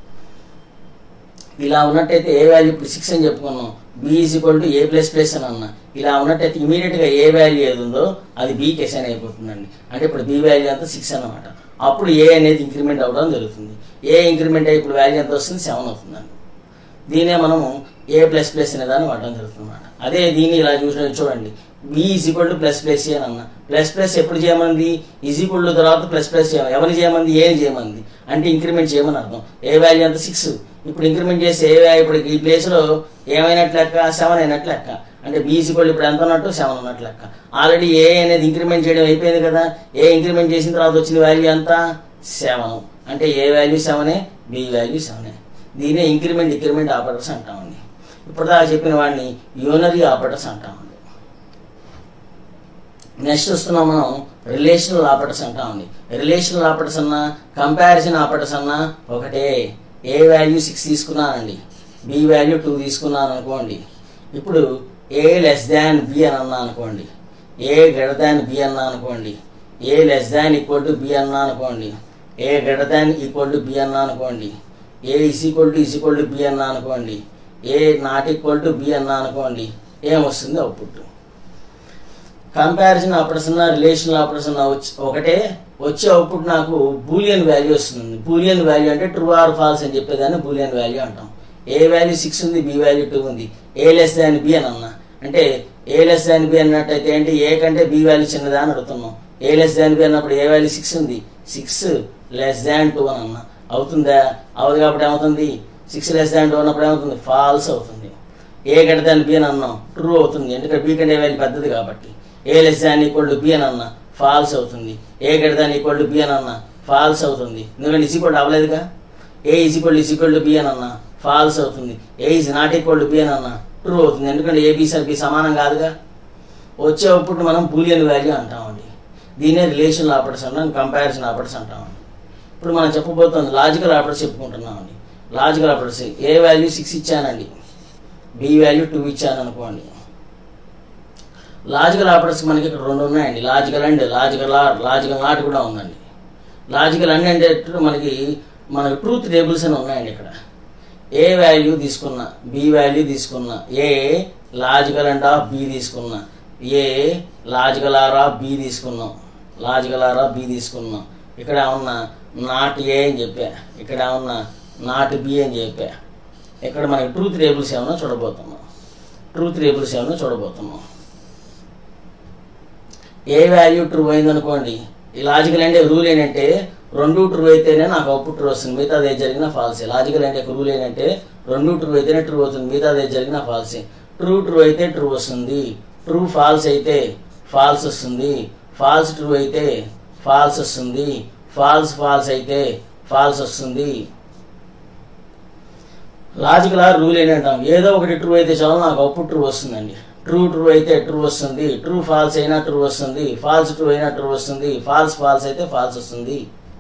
ఇలా ఉన్నట్టయితే ఏ వాల్యూ ఇప్పుడు సిక్స్ అని చెప్పుకున్నాం B is equal to A plus plus అని అన్న ఇలా ఉన్నట్టయితే ఇమీడియట్ గా ఏ వాల్యూ ఏది ఉందో అది బీకి అసైన్ అయిపోతుందండి అంటే ఇప్పుడు బి వాల్యూ అంతా సిక్స్ అన్నమాట అప్పుడు ఏ అనేది ఇంక్రిమెంట్ అవ్వడం జరుగుతుంది ఏ ఇంక్రిమెంట్ అయ్యి ఇప్పుడు వాల్యూ ఎంత వస్తుంది సెవెన్ అవుతుందండి దీనే మనము ఏ ప్లస్ ప్లస్ అనే దాన్ని వాడడం జరుగుతుంది అన్నమాట అదే దీన్ని ఇలా చూసిన చూడండి B is equal to plus plus A అని అన్న ప్లస్ ప్లస్ ఎప్పుడు చేయమంది ఈజ్ ఈక్వల్ టు తర్వాత ప్లస్ ప్లస్ చేయమని ఎవరిని చేయమంది ఏని చేయమంది అంటే ఇంక్రిమెంట్ చేయమని అర్థం ఏ వాల్యూ అంత సిక్స్ ఇప్పుడు ఇంక్రిమెంట్ చేసి ఏ వాల్యూ ఇప్పుడు ఈ ప్లేస్ లో ఏమైనట్లు లెక్క సెవెన్ అయినట్లు లెక్క అంటే బి ఈజ్ ఈక్వల్ ఇప్పుడు ఎంత ఉన్నట్టు సెవెన్ ఉన్నట్లు లెక్క ఆల్రెడీ ఏ అనేది ఇంక్రిమెంట్ చేయడం అయిపోయింది కదా ఏ ఇంక్రిమెంట్ చేసిన తర్వాత వచ్చిన వాల్యూ ఎంత సెవెన్ అంటే ఏ వాల్యూ సెవెనే బి వాల్యూ సెవెనే దీనే ఇంక్రిమెంట్ ఇంక్రిమెంట్ ఆపరేటర్స్ అంటామండి ఇప్పుడు దాకా చెప్పిన వాడిని యూనరీ ఆపరేటర్స్ అంటామండి నెక్స్ట్ వస్తున్నాం మనం రిలేషనల్ ఆపరేటర్స్ అంటామండి రిలేషనల్ ఆపరేటర్స్ అన్నా కంపారిజన్ ఆపరేటర్స్ అన్నా ఒకటే ఏ వాల్యూ సిక్స్ తీసుకున్నానండి బి వాల్యూ టూ తీసుకున్నాను అనుకోండి ఇప్పుడు ఏ లెస్ దాన్ బి అని అన్నా అనుకోండి ఏ గ్రేటర్ దాన్ బి అన్నా అనుకోండి A less than equal to B అన్నా అనుకోండి A greater than equal to B అన్నా అనుకోండి A is equal to is equal to B అన్నా అనుకోండి A not equal to B అన్నా అనుకోండి ఏమొస్తుంది output comparison operation relational operation వచ్చి ఒకటే వచ్చే అవుట్పుట్ నాకు బూలియన్ వాల్యూ వస్తుంది బూలియన్ వాల్యూ అంటే ట్రూ ఆర్ ఫాల్స్ అని చెప్పేదాన్ని బూలియన్ వాల్యూ అంటాం ఏ వాల్యూ సిక్స్ ఉంది బి వాల్యూ టూ ఉంది ఏ లెస్ దాన్ బి అని అన్నా అంటే ఏ లెస్ దాన్ బి అన్నట్టయితే ఏంటి ఏ కంటే బి వాల్యూ చిన్నదా అని అడుగుతున్నాం ఏ లెస్ దాన్ బి అన్నప్పుడు ఏ వాల్యూ సిక్స్ ఉంది సిక్స్ లెస్ దాన్ టూ అని అన్నా అవుతుందా అవదు కాబట్టి ఏమవుతుంది సిక్స్ లెస్ దాన్ టూ అన్నప్పుడు ఏమవుతుంది ఫాల్స్ అవుతుంది ఏ గంట దాన్ని బి అని అన్నాం ట్రూ అవుతుంది ఎందుకంటే బి కంటే ఏ వాల్యూ పెద్దది కాబట్టి A less than equal to B అని అన్నా ఫాల్స్ అవుతుంది ఏ గంట దాన్ ఈక్వల్ టు బి అని అన్నా ఫాల్స్ అవుతుంది ఎందుకంటే ఇస్ ఈక్వల్ అవ్వలేదుగా A is equal is equal to B అని అన్నా ఫాల్స్ అవుతుంది A is not equal to B అని అన్నా ట్రూ అవుతుంది ఎందుకంటే ఏ బి సార్ బి సమానం కాదుగా వచ్చే అవుట్పుట్ మనం బూలియన్ వాల్యూ అంటామండి దీనే రిలేషనల్ ఆపరేటర్స్ అంటాం కంపారిజన్ ఆపరేటర్స్ అంటామండి ఇప్పుడు మనం చెప్పబోతుంది లాజికల్ ఆపరేటర్స్ చెప్పుకుంటున్నామండి logical operators A value six ఇచ్చానండి బి వాల్యూ టూ ఇచ్చాను అనుకోండి లాజికల్ ఆపరేటర్స్ మనకి ఇక్కడ రెండు ఉన్నాయండి logical and logical or logical not కూడా ఉందండి లాజికల్ అండ్ అంటే మనకి మనకి ట్రూత్ టేబుల్స్ అని ఉన్నాయండి ఇక్కడ ఏ వాల్యూ తీసుకున్నా బి వాల్యూ తీసుకున్నా A logical and of B తీసుకున్నా A logical or of B తీసుకున్నాం లాజికల్ ఆర్ ఆఫ్ బి తీసుకున్నాం ఇక్కడ ఏమన్నా నాట్ ఏ అని చెప్పా ఇక్కడ ఏమన్నా నాట్ బి అని చెప్పా ఇక్కడ మనకి ట్రూత్ టేబుల్స్ ఏమన్నా చూడబోతున్నాం ట్రూత్ టేబుల్స్ ఏమన్నా చూడబోతున్నాం ఏ వాల్యూ ట్రూ అయింది అనుకోండి ఈ లాజికల్ అంటే రూల్ ఏంటంటే రెండు ట్రూ అయితేనే నాకు అవుట్పుట్ ట్రూ వస్తుంది మిగతా అదే జరిగిన ఫాల్సే లాజికల్ అంటే రూల్ ఏంటంటే రెండు ట్రూ అయితేనే ట్రూ అవుతుంది మిగతా అదే జరిగిన ఫాల్సే ట్రూ ట్రూ అయితే ట్రూ వస్తుంది ట్రూ ఫాల్స్ అయితే ఫాల్స్ వస్తుంది ఫాల్స్ ట్రూ అయితే ఫాల్స్ వస్తుంది ఫాల్స్ ఫాల్స్ అయితే ఫాల్స్ వస్తుంది లాజికల్ ఆర్ రూల్ ఏంటంటాం ఏదో ఒకటి ట్రూ అయితే చాలు నాకు అవుట్పుట్ ట్రూ వస్తుందండి ట్రూ ట్రూ అయితే ట్రూ వస్తుంది ట్రూ ఫాల్స్ అయినా ట్రూ వస్తుంది ఫాల్స్ ట్రూ అయినా ట్రూ వస్తుంది ఫాల్స్ ఫాల్స్ అయితే ఫాల్స్ వస్తుంది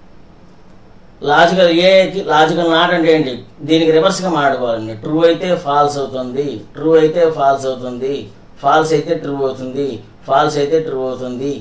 లాజికల్ ఏ లాజికల్ నాట్ అంటే ఏంటి దీనికి రివర్స్గా మాట్లాడుకోవాలండి ట్రూ అయితే ఫాల్స్ అవుతుంది ట్రూ అయితే ఫాల్స్ అవుతుంది ఫాల్స్ అయితే ట్రూ అవుతుంది ఫాల్స్ అయితే ట్రూ అవుతుంది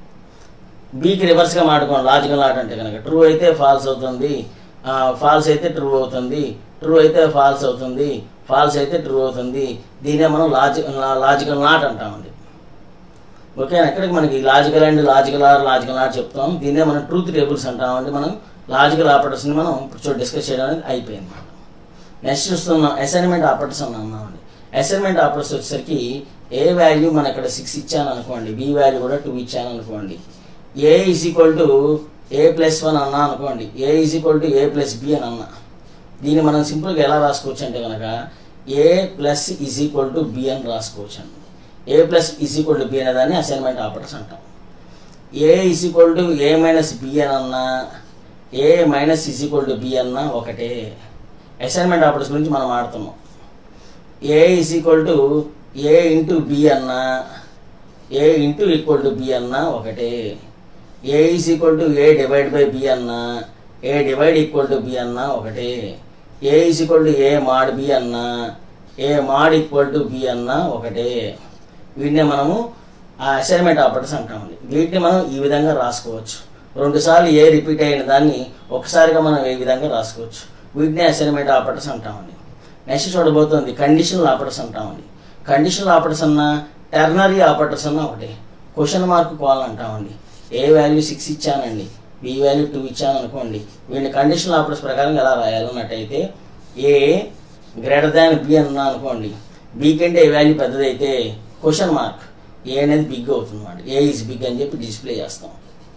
బీకి రివర్స్గా మాట్లాడుకోండి లాజికల్ నాట్ అంటే కనుక ట్రూ అయితే ఫాల్స్ అవుతుంది ఫాల్స్ అయితే ట్రూ అవుతుంది ట్రూ అయితే ఫాల్స్ అవుతుంది ఫాల్స్ అయితే ట్రూ అవుతుంది దీనే మనం లాజి లాజికల్ నాట్ అంటామండి ఓకేనా ఇక్కడికి మనకి logical and logical or logical not చెప్తాం దీన్నే మనం ట్రూత్ టేబుల్స్ అంటామండి మనం లాజికల్ ఆపరేటర్స్ని మనం ఇప్పుడు డిస్కస్ చేయడం అనేది అయిపోయింది నెక్స్ట్ చూస్తున్నాం అసైన్మెంట్ ఆపరేటర్స్ అని అన్నామండి అసైన్మెంట్ ఆపరేటర్స్ వచ్చేసరికి ఏ వాల్యూ మనం ఇక్కడ సిక్స్ ఇచ్చాను అనుకోండి బి వాల్యూ కూడా టూ ఇచ్చాను అనుకోండి A is equal to A plus one అన్నా అనుకోండి A is equal to A plus B అని అన్నా దీన్ని మనం సింపుల్గా ఎలా రాసుకోవచ్చు అంటే కనుక A plus is equal to B అని రాసుకోవచ్చు అండి A plus is equal to B అనే దాన్ని అసైన్మెంట్ ఆపరేటర్స్ అంటాం A is equal to A minus B అని అన్నా A minus is equal to B అన్నా ఒకటే అసైన్మెంట్ ఆపరేటర్స్ గురించి మనం ఆడుతున్నాం A is equal to A into B అన్నా A into equal to B అన్నా ఒకటే A is equal to A divide by B అన్నా A divide equal to B అన్నా ఒకటే A is equal to A mod B అన్నా A mod equal to B అన్నా ఒకటే వీటిని మనము ఆ అసైన్మెంట్ ఆపరేటర్స్ అంటామండి వీటిని మనం ఈ విధంగా రాసుకోవచ్చు రెండుసార్లు ఏ రిపీట్ అయిన దాన్ని ఒకసారిగా మనం ఈ విధంగా రాసుకోవచ్చు వీటిని అసైన్మెంట్ ఆపరేటర్స్ అంటామండి నెక్స్ట్ చూడబోతుంది కండిషనల్ ఆపరేటర్స్ అంటామండి కండిషనల్ ఆపరేటర్స్ అన్నా టెర్నరీ ఆపరేటర్స్ అన్నా ఒకటే క్వశ్చన్ మార్క్ కాల్ అంటామండి ఏ వాల్యూ సిక్స్ ఇచ్చానండి బి వాల్యూ టూ ఇచ్చాను అనుకోండి వీడిని కండిషనల్ ఆపరేటర్స్ ప్రకారం ఎలా రాయాలన్నట్టయితే ఏ గ్రేటర్ దాన్ బి అన్నా అనుకోండి బి కంటే ఏ వాల్యూ పెద్దదైతే క్వశ్చన్ మార్క్ ఏ అనేది బిగ్ అవుతుంది అన్నమాట ఏ ఈజ్ బిగ్ అని చెప్పి డిస్ప్లే చేస్తాం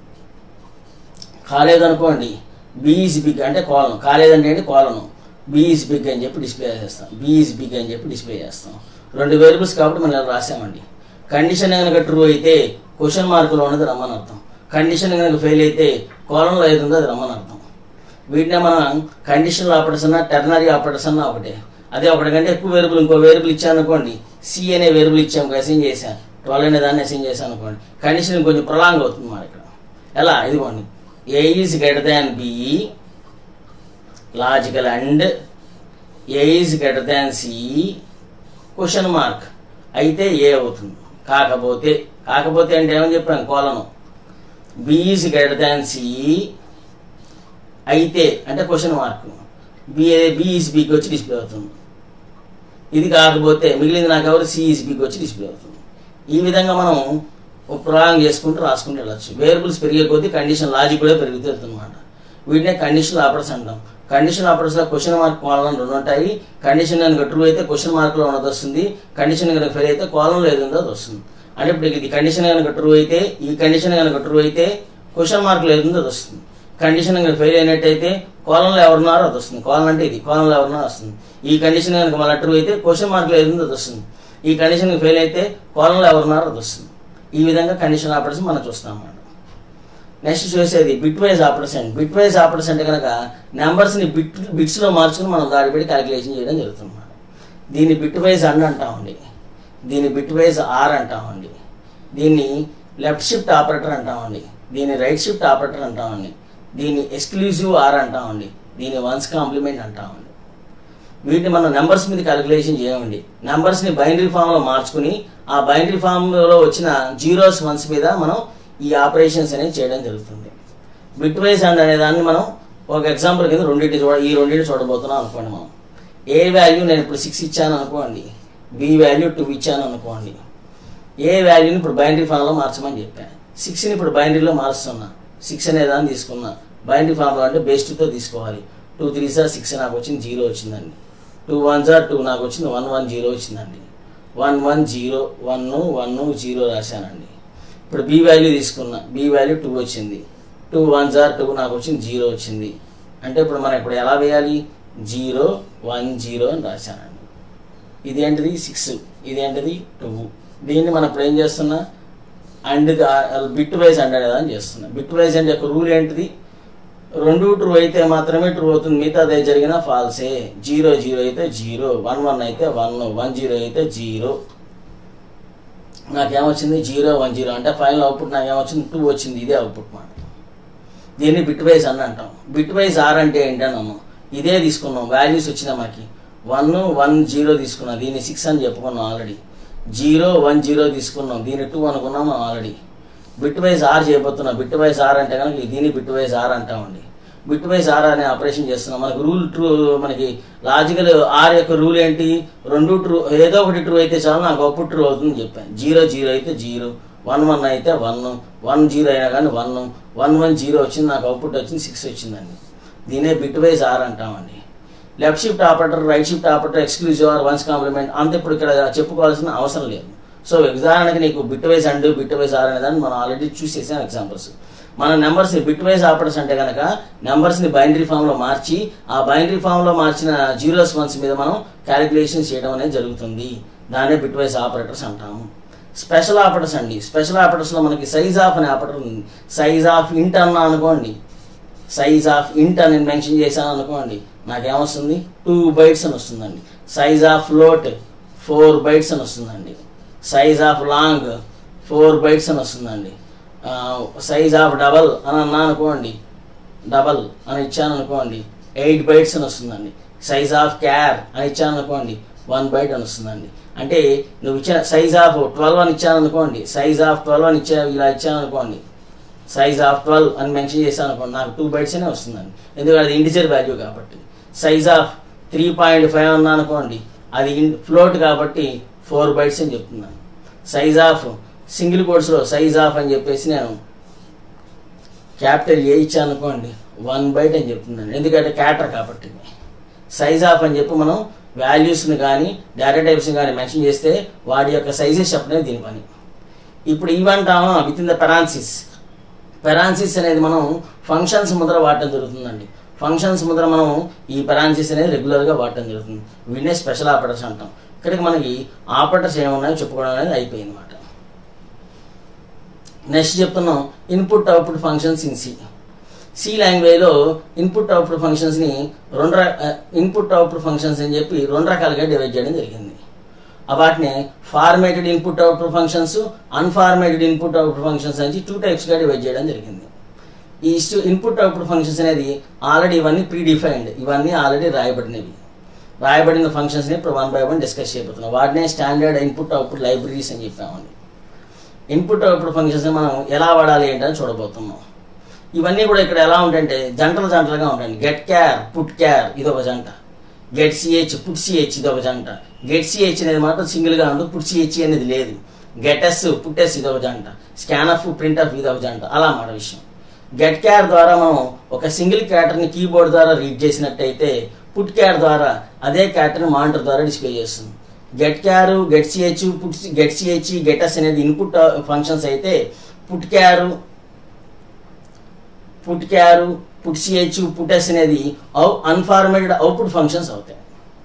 కాలేదనుకోండి బి ఈజ్ బిగ్ అంటే కోలను కాలేదంటే ఏంటి కోలను బి ఈజ్ బిగ్ అని చెప్పి డిస్ప్లే చేస్తాం బి ఈజ్ బిగ్ అని చెప్పి డిస్ప్లే చేస్తాం రెండు వేరియబుల్స్ కాబట్టి మనం ఇలా రాసామండి కండిషన్ కనుక ట్రూ అయితే క్వశ్చన్ మార్కులో ఉన్నది రమ్మని అర్థం కండిషన్ కనుక ఫెయిల్ అయితే కోలంలో ఏది ఉందో అది రమ్మని అర్థం వీటినే మనం కండిషనల్ ఆపరేటర్స్ అన్నా టెర్నరీ ఆపరేటర్స్ అన్నా ఒకటే అదే ఒకటి కంటే ఎక్కువ వేరియబుల్ ఇంకో వేరియబుల్ ఇచ్చాను అనుకోండి సి అనే వేరియబుల్ ఇచ్చాము అసైన్ చేశాను ట్వెల్వ్ అనే దాన్ని అసైన్ చేశాను అనుకోండి కండిషన్ కొంచెం ప్రొలాంగ్ అవుతుంది మన ఇక్కడ ఎలా ఇదిగోండి A is greater than B logical and A is greater than C question mark అయితే ఏ అవుతుంది కాకపోతే కాకపోతే అంటే ఏమని చెప్పాను colon B is greater than C అయితే అంటే question mark B B is బికి వచ్చి డిస్ప్లే అవుతుంది ఇది కాకపోతే మిగిలింది నాకు ఎవరు సి ఈజ్ బికి వచ్చి డిస్ప్లే అవుతుంది ఈ విధంగా మనం ప్రొలాంగ్ చేసుకుంటూ రాసుకుంటూ వెళ్ళచ్చు వేరియబుల్స్ పెరిగే కొద్దీ కండిషన్ లాజిక్ కూడా పెరుగుతూ అనమాట వీటినే కండిషనల్ ఆపరేటర్స్ అంటాం కండిషన్ ఆపరేటర్స్లో క్వశ్చన్ మార్క్ కోలం రెండు ఉంటాయి కండిషన్ కనుక ట్రూ అయితే క్వశ్చన్ మార్క్లో ఉన్నది వస్తుంది కండిషన్ కనుక ఫెయిల్ అయితే కోలంలో ఏది ఉందో అది వస్తుంది అంటే ఇప్పుడు ఇది కండిషన్ కనుక ట్రూ అయితే ఈ కండిషన్ కనుక ట్రూ అయితే క్వశ్చన్ మార్క్లో ఏది ఉందో అది వస్తుంది కండిషన్ కనుక ఫెయిల్ అయినట్టయితే కోలంలో ఎవరున్నారో అది వస్తుంది కోలం అంటే ఇది కోలంలో ఎవరున్నారో వస్తుంది ఈ కండిషన్ కనుక మళ్ళీ ట్రూ అయితే క్వశ్చన్ మార్క్లో ఏది ఉందో అది వస్తుంది ఈ కండిషన్ ఫెయిల్ అయితే కోలంలో ఎవరున్నారో అది వస్తుంది ఈ విధంగా కండిషన్ ఆపరేషన్ మనం చూస్తాం అన్నమాట నెక్స్ట్ చూసేది bitwise operation bitwise operation అంటే కనుక నెంబర్స్ని బిట్ బిట్స్లో మార్చుకుని మనం దాడి పెట్టి క్యాలిక్యులేషన్ చేయడం జరుగుతుంది అన్నమాట దీన్ని బిట్ వైజ్ అండ్ అంటామండి దీన్ని బిట్ వైజ్ ఆర్ అంటామండి దీన్ని లెఫ్ట్ షిఫ్ట్ ఆపరేటర్ అంటామండి దీన్ని రైట్ షిఫ్ట్ ఆపరేటర్ అంటామండి దీన్ని ఎక్స్క్లూజివ్ ఆర్ అంటామండి దీన్ని వన్స్ కాంప్లిమెంట్ అంటామండి వీటిని మనం నెంబర్స్ మీద క్యాలిక్యులేషన్ చేయమండి నెంబర్స్ని బైనరీ ఫామ్లో మార్చుకుని ఆ బైనరీ ఫామ్లో వచ్చిన జీరోస్ వన్స్ మీద మనం ఈ ఆపరేషన్స్ అనేవి చేయడం జరుగుతుంది బిట్ వైజ్ అండ్ అనే దాన్ని మనం ఒక ఎగ్జాంపుల్ కింద రెండింటి చూడ ఈ రెండింటి చూడబోతున్నాం అనుకోండి మనం ఏ వాల్యూ నేను ఇప్పుడు సిక్స్ ఇచ్చాను అనుకోండి బి వాల్యూ టూ ఇచ్చాను అనుకోండి ఏ వాల్యూని ఇప్పుడు బైనరీ ఫామ్లో మార్చమని చెప్పాను సిక్స్ని ఇప్పుడు బైనరీలో మారుస్తున్నా సిక్స్ అనే దాన్ని తీసుకున్నా బైనరీ ఫామ్లో అంటే బేస్ టూతో తీసుకోవాలి టూ త్రీ సార్ సిక్స్ నాకు వచ్చింది జీరో వచ్చిందండి టూ వన్ సార్ టూ నాకు వచ్చింది వన్ వన్ జీరో వచ్చిందండి one one zero one one zero రాశానండి ఇప్పుడు బి వాల్యూ తీసుకున్నా బి వాల్యూ టూ వచ్చింది టూ వన్ జార్ టూ నాకు వచ్చింది జీరో వచ్చింది అంటే ఇప్పుడు మనం ఇప్పుడు ఎలా వేయాలి జీరో వన్ జీరో అని రాశానండి ఇది ఏంటిది సిక్స్ ఇది ఏంటిది టూ దీన్ని మనం ఇప్పుడు ఏం చేస్తున్నా అండ్ బిట్ వైజ్ అండ్ కదా అని చేస్తున్నా బిట్ వైజ్ అంటే యొక్క రూల్ ఏంటిది రెండు ట్రూ అయితే మాత్రమే ట్రూ అవుతుంది మిగతా అదే జరిగినా ఫాల్సే జీరో జీరో అయితే జీరో వన్ వన్ అయితే వన్ వన్ జీరో అయితే జీరో నాకేమొచ్చింది జీరో వన్ జీరో అంటే ఫైనల్ అవుట్పుట్ నాకేమొచ్చింది టూ వచ్చింది ఇదే అవుట్పుట్ మాట దీన్ని బిట్ వైజ్ అని అంటాం బిట్ వైజ్ ఆర్ అంటే ఏంటన్నాము ఇదే తీసుకున్నాం వాల్యూస్ వచ్చినాయి మనకి వన్ వన్ జీరో తీసుకున్నాం దీన్ని సిక్స్ అని చెప్పుకున్నాం ఆల్రెడీ జీరో వన్ జీరో తీసుకున్నాం దీన్ని టూ అనుకున్నాం ఆల్రెడీ బిట్ వైజ్ ఆర్ చేయబోతున్నాం బిట్ వైజ్ ఆర్ అంటే కనుక దీన్ని బిట్ వైజ్ ఆర్ అంటామండి బిట్ వైజ్ ఆర్ అనే ఆపరేషన్ చేస్తున్నాం మనకి రూల్ ట్రూ మనకి లాజికల్ ఆర్ యొక్క రూల్ ఏంటి రెండు ట్రూ ఏదో ఒకటి ట్రూ అయితే చాలు నాకు అవుట్పుట్ ట్రూ అవుతుంది చెప్పాను జీరో జీరో అయితే జీరో వన్ వన్ అయితే వన్ వన్ జీరో అయినా కానీ వన్ వన్ వన్ జీరో వచ్చింది నాకు అవుట్పుట్ వచ్చింది సిక్స్ వచ్చిందండి దీనే బిట్ వైజ్ ఆర్ అంటామండి left shift operator right shift operator exclusive or ones complement అంత ఇప్పుడు ఇక్కడ చెప్పుకోవాల్సిన అవసరం లేదు సో ఉదాహరణకి నీకు bitwise and bitwise or అనే దాన్ని మనం ఆల్రెడీ చూసేసాం ఎగ్జాంపుల్స్ మన నెంబర్స్ బిట్ వైజ్ ఆపరేటర్స్ అంటే కనుక నెంబర్స్ ని బైనరీ ఫామ్ లో మార్చి ఆ బైనరీ ఫామ్ లో మార్చిన జీరోస్ వన్స్ మీద మనం క్యాలిక్యులేషన్ చేయడం అనేది జరుగుతుంది దాన్నే బిట్ వైజ్ ఆపరేటర్స్ అంటాము స్పెషల్ ఆపరేటర్స్ అండి స్పెషల్ ఆపరేటర్స్ లో మనకి సైజ్ ఆఫ్ అనే ఆపరేటర్ ఉంది సైజ్ ఆఫ్ ఇంట్ అన్నా అనుకోండి సైజ్ ఆఫ్ ఇంట్ అని మెన్షన్ చేశాను అనుకోండి నాకేమొస్తుంది టూ బైట్స్ అని వస్తుందండి size of float four bytes అని వస్తుందండి size of long four bytes అని వస్తుందండి సైజ్ ఆఫ్ డబల్ అని అన్నా అనుకోండి డబల్ అని ఇచ్చాను అనుకోండి ఎయిట్ బైట్స్ అని వస్తుందండి సైజ్ ఆఫ్ క్యార్ అని ఇచ్చాను అనుకోండి వన్ బైట్ అని వస్తుందండి అంటే నువ్వు ఇచ్చిన సైజ్ ఆఫ్ ట్వెల్వ్ అని ఇచ్చాను అనుకోండి సైజ్ ఆఫ్ ట్వెల్వ్ అని ఇచ్చా ఇలా ఇచ్చాను అనుకోండి సైజ్ ఆఫ్ ట్వెల్వ్ అని మెన్షన్ చేశాను అనుకోండి నాకు టూ బైట్స్ అనే వస్తుందండి ఎందుకంటే అది ఇంటిజర్ వాల్యూ కాబట్టి size of three point five అన్నా అనుకోండి అది ఫ్లోట్ కాబట్టి ఫోర్ బైట్స్ అని చెప్తున్నాను సైజ్ ఆఫ్ సింగిల్ కోడ్స్లో సైజ్ ఆఫ్ అని చెప్పేసి నేను క్యాపిటల్ ఏ ఇచ్చాను అనుకోండి వన్ బైట్ అని చెప్తున్నాను ఎందుకంటే క్యాటర్ కాబట్టి సైజ్ ఆఫ్ అని చెప్పి మనం వాల్యూస్ని కానీ డేటా టైప్స్ని కానీ మెన్షన్ చేస్తే వాటి యొక్క సైజెస్ చెప్పడమే దీని పని ఇప్పుడు ఇవంటామా with in the parenthesis parenthesis అనేది మనం ఫంక్షన్స్ ముద్ర వాడటం జరుగుతుందండి ఫంక్షన్స్ ముద్ర మనం ఈ పెరాన్సిస్ అనేది రెగ్యులర్గా వాడటం జరుగుతుంది వీటినే స్పెషల్ ఆపరేటర్స్ అంటాం ఇక్కడికి మనకి ఆపరేటర్స్ ఏమున్నాయో చెప్పుకోవడం అనేది అయిపోయింది అనమాట నెక్స్ట్ చెప్తున్నాం input output functions in C C లాంగ్వేజ్లో ఇన్పుట్ అవుట్పుట్ ఫంక్షన్స్ని రెండు ఇన్పుట్ అవుట్పుట్ ఫంక్షన్స్ అని చెప్పి రెండు రకాలుగా డివైడ్ చేయడం జరిగింది ఆ వాటిని formatted input output functions unformatted input output functions అని టూ టైప్స్గా డివైడ్ చేయడం జరిగింది ఈ ఇన్పుట్ అవుట్పుట్ ఫంక్షన్స్ అనేది ఆల్రెడీ ఇవన్నీ ప్రీ డిఫైన్డ్ ఇవన్నీ ఆల్రెడీ రాయబడినవి రాయబడిన ఫంక్షన్స్ని ఇప్పుడు వన్ బై వన్ డిస్కస్ చేయబోతున్నాం వాటినే స్టాండర్డ్ ఇన్పుట్ అవుట్పుట్ లైబ్రరీస్ అని చెప్పామండి ఇన్పుట్ అవుట్పుట్ ఫంక్షన్స్ మనం ఎలా వాడాలి ఏంటని చూడబోతున్నాం ఇవన్నీ కూడా ఇక్కడ ఎలా ఉంటాయంటే జంటలు జంటలుగా ఉంటాయండి గెట్ క్యార్ పుట్ క్యార్ ఇది ఒక జంట గెట్ సిహెచ్ పుట్ సిహెచ్ ఇది ఒక జంట గెట్ సిహెచ్ అనేది మాత్రం సింగిల్గా ఉంటుంది పుట్ సిహెచ్ అనేది లేదు గెట్ ఎస్ పుట్ ఎస్ ఇది ఒక జంట స్కాన్ ఆఫ్ ప్రింట్ ఆఫ్ ఇది ఒక జంట అలా మాట విషయం గెట్ క్యార్ ద్వారా మనం ఒక సింగిల్ క్యాటర్ని కీబోర్డ్ ద్వారా రీడ్ చేసినట్టయితే పుట్ క్యార్ ద్వారా అదే క్యాటర్ని మానిటర్ ద్వారా డిస్ప్లే చేస్తుంది get char get CH put get CH get S అనేది ఇన్పుట్ ఫంక్షన్స్ అయితే put char put char put CH put S అనేది అవు అన్ఫార్మేటెడ్ అవుట్పుట్ ఫంక్షన్స్ అవుతాయి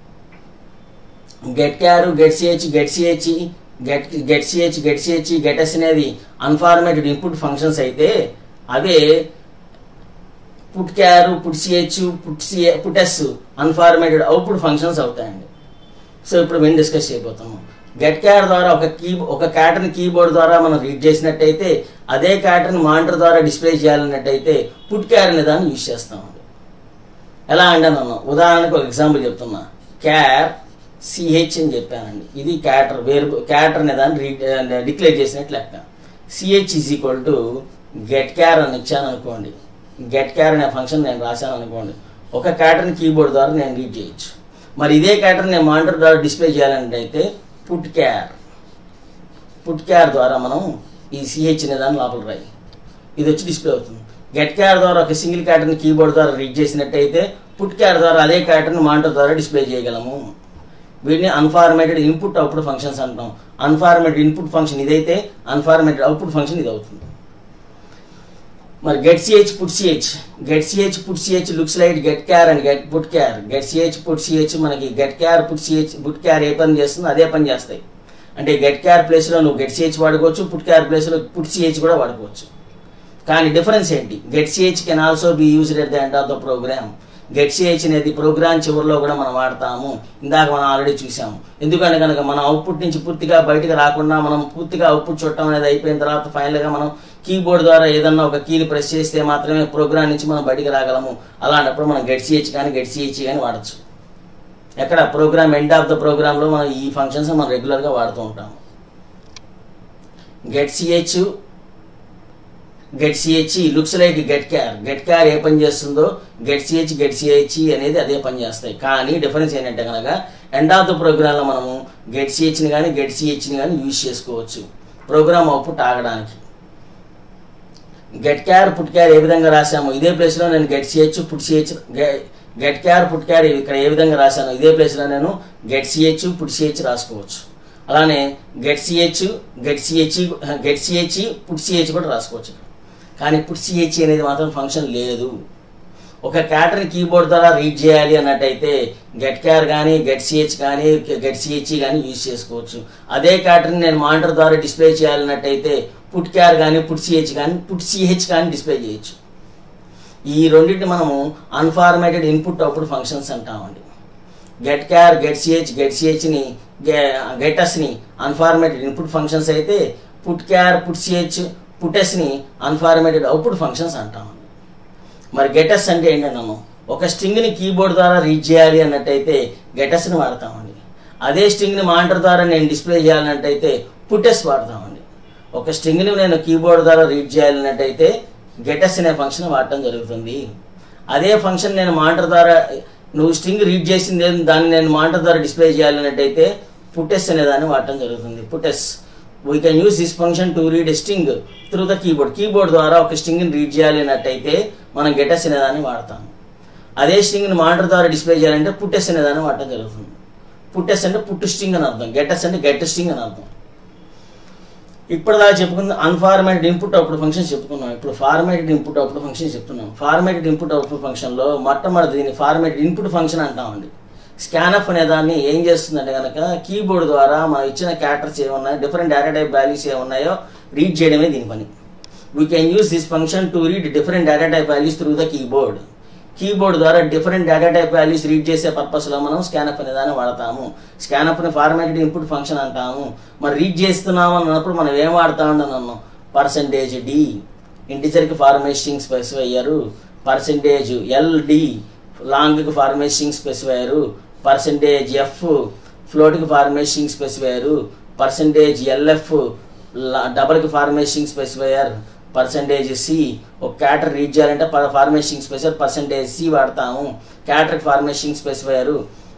get char get CH get CH get get CH get CH get S అనేది unformatted input functions అయితే అవే put char put CH put C put S unformatted output functions అవుతాయండి so ఇప్పుడు మేము discuss చేయబోతున్నాం get char ద్వారా ఒక key ఒక క్యాటర్ని కీబోర్డ్ ద్వారా మనం రీడ్ చేసినట్టయితే అదే క్యాటర్ని మానిటర్ ద్వారా డిస్ప్లే చేయాలన్నట్టయితే పుట్ క్యార్ అనే దాన్ని యూజ్ చేస్తామండి ఎలా అంటే నన్ను ఉదాహరణకు ఒక ఎగ్జాంపుల్ చెప్తున్నా క్యార్ సిహెచ్ అని చెప్పానండి ఇది క్యాటర్ వేరు క్యాటర్ అనే దాన్ని రీడ్ డిక్లేర్ చేసినట్లు లెక్క CH is equal to get char అని ఇచ్చాను అనుకోండి గెట్ క్యార్ అనే ఫంక్షన్ నేను రాశాను అనుకోండి ఒక క్యాటర్ని కీబోర్డ్ ద్వారా నేను రీడ్ చేయొచ్చు మరి ఇదే క్యాటర్ నేను మానిటర్ ద్వారా డిస్ప్లే చేయాలంటే అయితే పుట్ క్యార్ పుట్ క్యార్ ద్వారా మనం ఈ సిహెచ్ అనే దాన్ని లోపల రాయి ఇది వచ్చి డిస్ప్లే అవుతుంది గెట్ క్యార్ ద్వారా ఒక సింగిల్ క్యాటర్ని కీబోర్డ్ ద్వారా రీడ్ చేసినట్టయితే పుట్ క్యార్ ద్వారా అదే క్యారెక్టర్ని మానిటర్ ద్వారా డిస్ప్లే చేయగలము వీటిని అన్ఫార్మేటెడ్ ఇన్పుట్ అవుట్పుట్ ఫంక్షన్స్ అంటాం అన్ఫార్మేటెడ్ ఇన్పుట్ ఫంక్షన్ ఇదైతే అన్ఫార్మేటెడ్ అవుట్పుట్ ఫంక్షన్ ఇది అవుతుంది మరి get CH put CH get CH put CH looks like get char and get put char get CH put CH మనకి get char put CH put char ఏ పని చేస్తుందో అదే పని చేస్తాయి అంటే గెట్ క్యార్ ప్లేస్లో నువ్వు గెట్ సిహెచ్ వాడుకోవచ్చు పుట్ క్యార్ ప్లేస్లో పుట్ సిహెచ్ కూడా వాడుకోవచ్చు కానీ డిఫరెన్స్ ఏంటి get CH can also be used at the end of the program get CH అనేది ప్రోగ్రామ్ చివరిలో కూడా మనం వాడతాము ఇందాక మనం ఆల్రెడీ చూసాము ఎందుకంటే కనుక మనం అవుట్పుట్ నుంచి పూర్తిగా బయటకు రాకుండా మనం పూర్తిగా అవుట్పుట్ చూడటం అనేది అయిపోయిన తర్వాత ఫైనల్గా మనం కీబోర్డ్ ద్వారా ఏదన్నా ఒక కీని ప్రెస్ చేస్తే మాత్రమే ప్రోగ్రామ్ నుంచి మనం బయటికి రాగలము అలాంటప్పుడు మనం గెట్ సిహెచ్ కానీ గెట్ సిహెచ్ కానీ వాడచ్చు ఎక్కడ ప్రోగ్రామ్ ఎండ్ ఆఫ్ ద ప్రోగ్రామ్లో మనం ఈ ఫంక్షన్స్ మనం రెగ్యులర్గా వాడుతూ ఉంటాము get CH get CH looks like get char get char ఏ పని చేస్తుందో గెట్ సిహెచ్ గెట్ సిహెచ్ అనేది అదే పని చేస్తాయి కానీ డిఫరెన్స్ ఏంటంటే కనుక ఎండ్ ఆఫ్ ద ప్రోగ్రాంలో మనము గెట్ సిహెచ్ని కానీ గెట్ సిహెచ్ని కానీ యూజ్ చేసుకోవచ్చు ప్రోగ్రామ్ అవుట్పుట్ ఆగడానికి గెట్ క్యార్ పుట్ క్యార్ ఏ విధంగా రాశాము ఇదే ప్లేస్లో నేను get CH put CH get char put char ఇక్కడ ఏ విధంగా రాశాను ఇదే ప్లేస్లో నేను గెట్ సిహెచ్ పుట్ సిహెచ్ రాసుకోవచ్చు అలానే get CH get CH get CH put CH కూడా రాసుకోవచ్చు కానీ పుట్ సిహెచ్ అనేది మాత్రం ఫంక్షన్ లేదు ఒక క్యాటర్ని కీబోర్డ్ ద్వారా రీడ్ చేయాలి అన్నట్టయితే గెట్ క్యార్ కానీ గెట్ సిహెచ్ కానీ గెట్ సిహెచ్ కానీ యూజ్ చేసుకోవచ్చు అదే క్యాటర్ని నేను మానిటర్ ద్వారా డిస్ప్లే చేయాలన్నట్టయితే పుట్ క్యార్ కానీ పుట్ సిహెచ్ కానీ పుట్ సిహెచ్ కానీ డిస్ప్లే చేయొచ్చు ఈ రెండింటిని మనము అన్ఫార్మేటెడ్ ఇన్పుట్ అవుట్పుట్ ఫంక్షన్స్ అంటామండి get char get CH get సిహెచ్ని గెటస్ని అన్ఫార్మేటెడ్ ఇన్పుట్ ఫంక్షన్స్ అయితే పుట్ క్యార్ పుట్ సిహెచ్ పుటెస్ని అన్ఫార్మేటెడ్ అవుట్పుట్ ఫంక్షన్స్ అంటామండి మరి గెటస్ అంటే ఏంటన్నాము ఒక స్ట్రింగ్ని కీబోర్డ్ ద్వారా రీడ్ చేయాలి అన్నట్టయితే గెటస్ని వాడతామండి అదే స్ట్రింగ్ని మానిటర్ ద్వారా నేను డిస్ప్లే చేయాలన్నట్టయితే పుటెస్ వాడతామండి ఒక స్ట్రింగ్ని నేను కీబోర్డ్ ద్వారా రీడ్ చేయాలన్నట్టయితే గెటస్ అనే ఫంక్షన్ వాడటం జరుగుతుంది అదే ఫంక్షన్ నేను మానిటర్ ద్వారా నువ్వు స్ట్రింగ్ రీడ్ చేసింది ఏదో దాన్ని నేను మానిటర్ ద్వారా డిస్ప్లే చేయాలన్నట్టయితే పుటెస్ అనే దాన్ని వాడటం జరుగుతుంది puts we can use this function to read string through the keyboard keyboard ద్వారా ఒక స్ట్రింగ్ని రీడ్ చేయాలి అన్నట్టయితే మనం గెటస్ అనే దాన్ని వాడతాం అదే స్ట్రింగ్ని మానిటర్ ద్వారా డిస్ప్లే చేయాలంటే పుట్టెస్ అనే దాన్ని వాడటం జరుగుతుంది పుట్టెస్ అంటే పుట్టు స్ట్రింగ్ అని అర్థం గెటస్ అంటే గెట్ స్ట్రింగ్ అని అర్థం ఇప్పటిదాకా చెప్పుకున్న అన్ఫార్మేటెడ్ ఇన్పుట్ అవుట్పుట్ ఫంక్షన్ చెప్పుకున్నాం ఇప్పుడు ఫార్మేటెడ్ ఇన్పుట్ అవుట్పుట్ ఫంక్షన్ చెప్తున్నాం ఫార్మేటెడ్ ఇన్పుట్ అవుట్పుట్ ఫంక్షన్లో మొట్టమొదటి దీన్ని ఫార్మేటెడ్ ఇన్పుట్ ఫంక్షన్ అంటామండి స్కానఫ్ అనే దాన్ని ఏం చేస్తుందంటే కనుక కీబోర్డ్ ద్వారా మనం ఇచ్చిన క్యారెక్టర్స్ ఏమున్నాయో డిఫరెంట్ డేటా టైప్ వాల్యూస్ ఏమున్నాయో రీడ్ చేయడమే దీని పని we can use this function to read different data type values through the keyboard keyboard ద్వారా different data type values read చేసే పర్పస్లో మనం స్కానప్ అనే దాన్ని వాడతాము స్కానప్ని ఫార్మాటెడ్ ఇన్పుట్ ఫంక్షన్ అంటాము మరి రీడ్ చేస్తున్నాము అన్నప్పుడు మనం ఏం వాడతామని అన్నాం పర్సంటేజ్ డి ఇంటిజర్కి ఫార్మేషింగ్ స్పెసిఫై అయ్యారు పర్సంటేజ్ ఎల్డి లాంగ్కి ఫార్మేషింగ్ స్పెసిఫై అయ్యారు పర్సంటేజ్ ఎఫ్ ఫ్లోట్కి ఫార్మేషింగ్ స్పెసిఫై అయ్యారు పర్సంటేజ్ ఎల్ఎఫ్ డబల్కి ఫార్మేషింగ్ స్పెసిఫైయర్ పర్సంటేజ్ సి ఒక క్యాటర్ రీడ్ చేయాలంటే ఫార్మేషింగ్ స్పెసిఫైర్ పర్సంటేజ్ సి వాడతాము క్యాటర్ ఫార్మేషింగ్ స్పెసిఫైయర్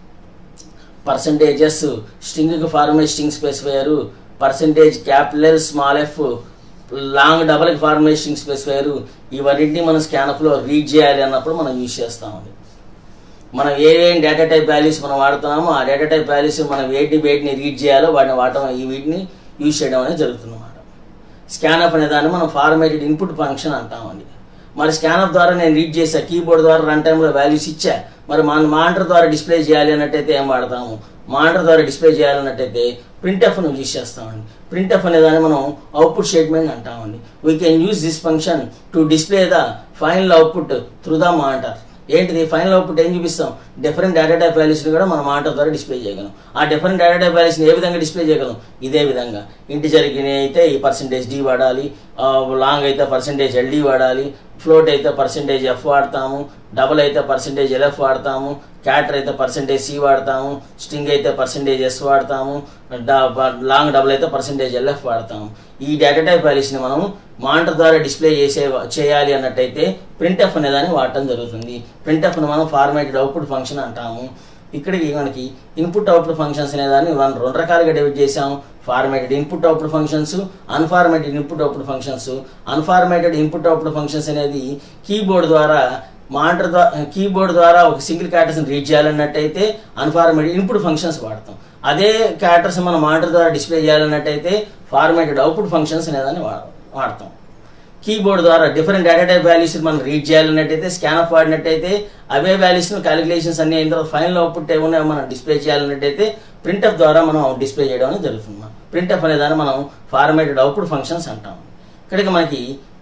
పర్సంటేజెస్ స్ట్రింగ్కి formatting specifier percentage capital small F long డబల్కి ఫార్మేషింగ్ స్పెసిఫైయర్ ఇవన్నింటినీ మనం స్కానప్లో రీడ్ చేయాలి అన్నప్పుడు మనం యూజ్ చేస్తామండి మనం ఏ ఏం డేటా టైప్ వాల్యూస్ మనం వాడుతున్నామో ఆ డేటా టైప్ వాల్యూస్ మనం వేటిని వేటిని రీడ్ చేయాలో వాటిని వాడటం ఈ వీటిని యూజ్ చేయడం అనేది జరుగుతుంది అన్నమాట స్కానప్ అనే దాన్ని మనం ఫార్మేటెడ్ ఇన్పుట్ ఫంక్షన్ అంటామండి మరి స్కానప్ ద్వారా నేను రీడ్ చేసా కీబోర్డ్ ద్వారా రన్ టైంలో వాల్యూస్ ఇచ్చా మరి మన మానిటర్ ద్వారా డిస్ప్లే చేయాలి అన్నట్టయితే ఏం వాడతాము మానిటర్ ద్వారా డిస్ప్లే చేయాలన్నట్టయితే ప్రింట్ఎఫ్ ను యూజ్ చేస్తామండి ప్రింట్ఎఫ్ అనే దాన్ని మనం అవుట్పుట్ స్టేట్మెంట్ అంటామండి we can use this function to display the final output through the monitor ఏంటిది ఫైనల్ అవుట్పుట్ ఏం చూపిస్తాం డిఫరెంట్ డేటా టైప్ వాల్యూస్ని కూడా మనం మానిటర్ ద్వారా డిస్ప్లే చేయగలం ఆ డిఫరెంట్ డేటా టైప్ వాల్యూస్ని ఏ విధంగా డిస్ప్లే చేయగలం ఇదే విధంగా ఇంటిజర్కి అయితే ఈ పర్సంటేజ్ డి వాడాలి లాంగ్ అయితే పర్సంటేజ్ ఎల్డి వాడాలి ఫ్లోట్ అయితే పర్సంటేజ్ ఎఫ్ వాడతాము డబుల్ అయితే పర్సంటేజ్ ఎల్ఎఫ్ వాడతాము క్యాటర్ అయితే పర్సంటేజ్ సి వాడతాము స్ట్రింగ్ అయితే పర్సంటేజ్ ఎస్ వాడతాము లాంగ్ డబుల్ అయితే పర్సంటేజ్ ఎల్ఎఫ్ వాడతాము ఈ డేటా టైప్ వాల్యూస్ని మనం మానిటర్ ద్వారా డిస్ప్లే చేసే చేయాలి అన్నట్టయితే ప్రింట్ఎఫ్ అనే దాన్ని వాడటం జరుగుతుంది ప్రింట్ఎఫ్ను మనం ఫార్మేటెడ్ అవుట్పుట్ ఫంక్షన్ అంటాము ఇక్కడికి మనకి ఇన్పుట్ అవుట్పుట్ ఫంక్షన్స్ అనే దాన్ని మనం రెండు రకాలుగా డివైడ్ చేసాం formatted input output functions unformatted input output functions unformatted input output functions అనేది కీబోర్డ్ ద్వారా మానిటర్ ద్వారా కీబోర్డ్ ద్వారా ఒక సింగిల్ క్యారెక్టర్స్ని రీడ్ చేయాలన్నట్టయితే అన్ఫార్మేటెడ్ ఇన్పుట్ ఫంక్షన్స్ వాడతాం అదే క్యారెక్టర్స్ మనం మానిటర్ ద్వారా డిస్ప్లే చేయాలన్నట్టయితే ఫార్మేటెడ్ అవుట్పుట్ ఫంక్షన్స్ అనేదాన్ని వా- వాడతాం కీబోర్డ్ ద్వారా డిఫరెంట్ డేటా టైప్ వాల్యూస్ మనం రీడ్ చేయాలన్నట్టయితే స్కానప్ వాడినట్టయితే అవే వాల్యూస్ క్యాలిక్యులేషన్స్ అన్ని అయిన తర్వాత ఫైనల్ అవుట్పుట్ ఏమన్నా మనం డిస్ప్లే చేయాలన్నట్టయితే ప్రింట్ఎఫ్ ద్వారా మనం డిస్ప్లే చేయడం అనేది జరుగుతుంది ప్రింట్ఎఫ్ అనే దాన్ని మనం ఫార్మేటెడ్ అవుట్పుట్ ఫంక్షన్స్ అంటాం ఇక్కడికి మనకి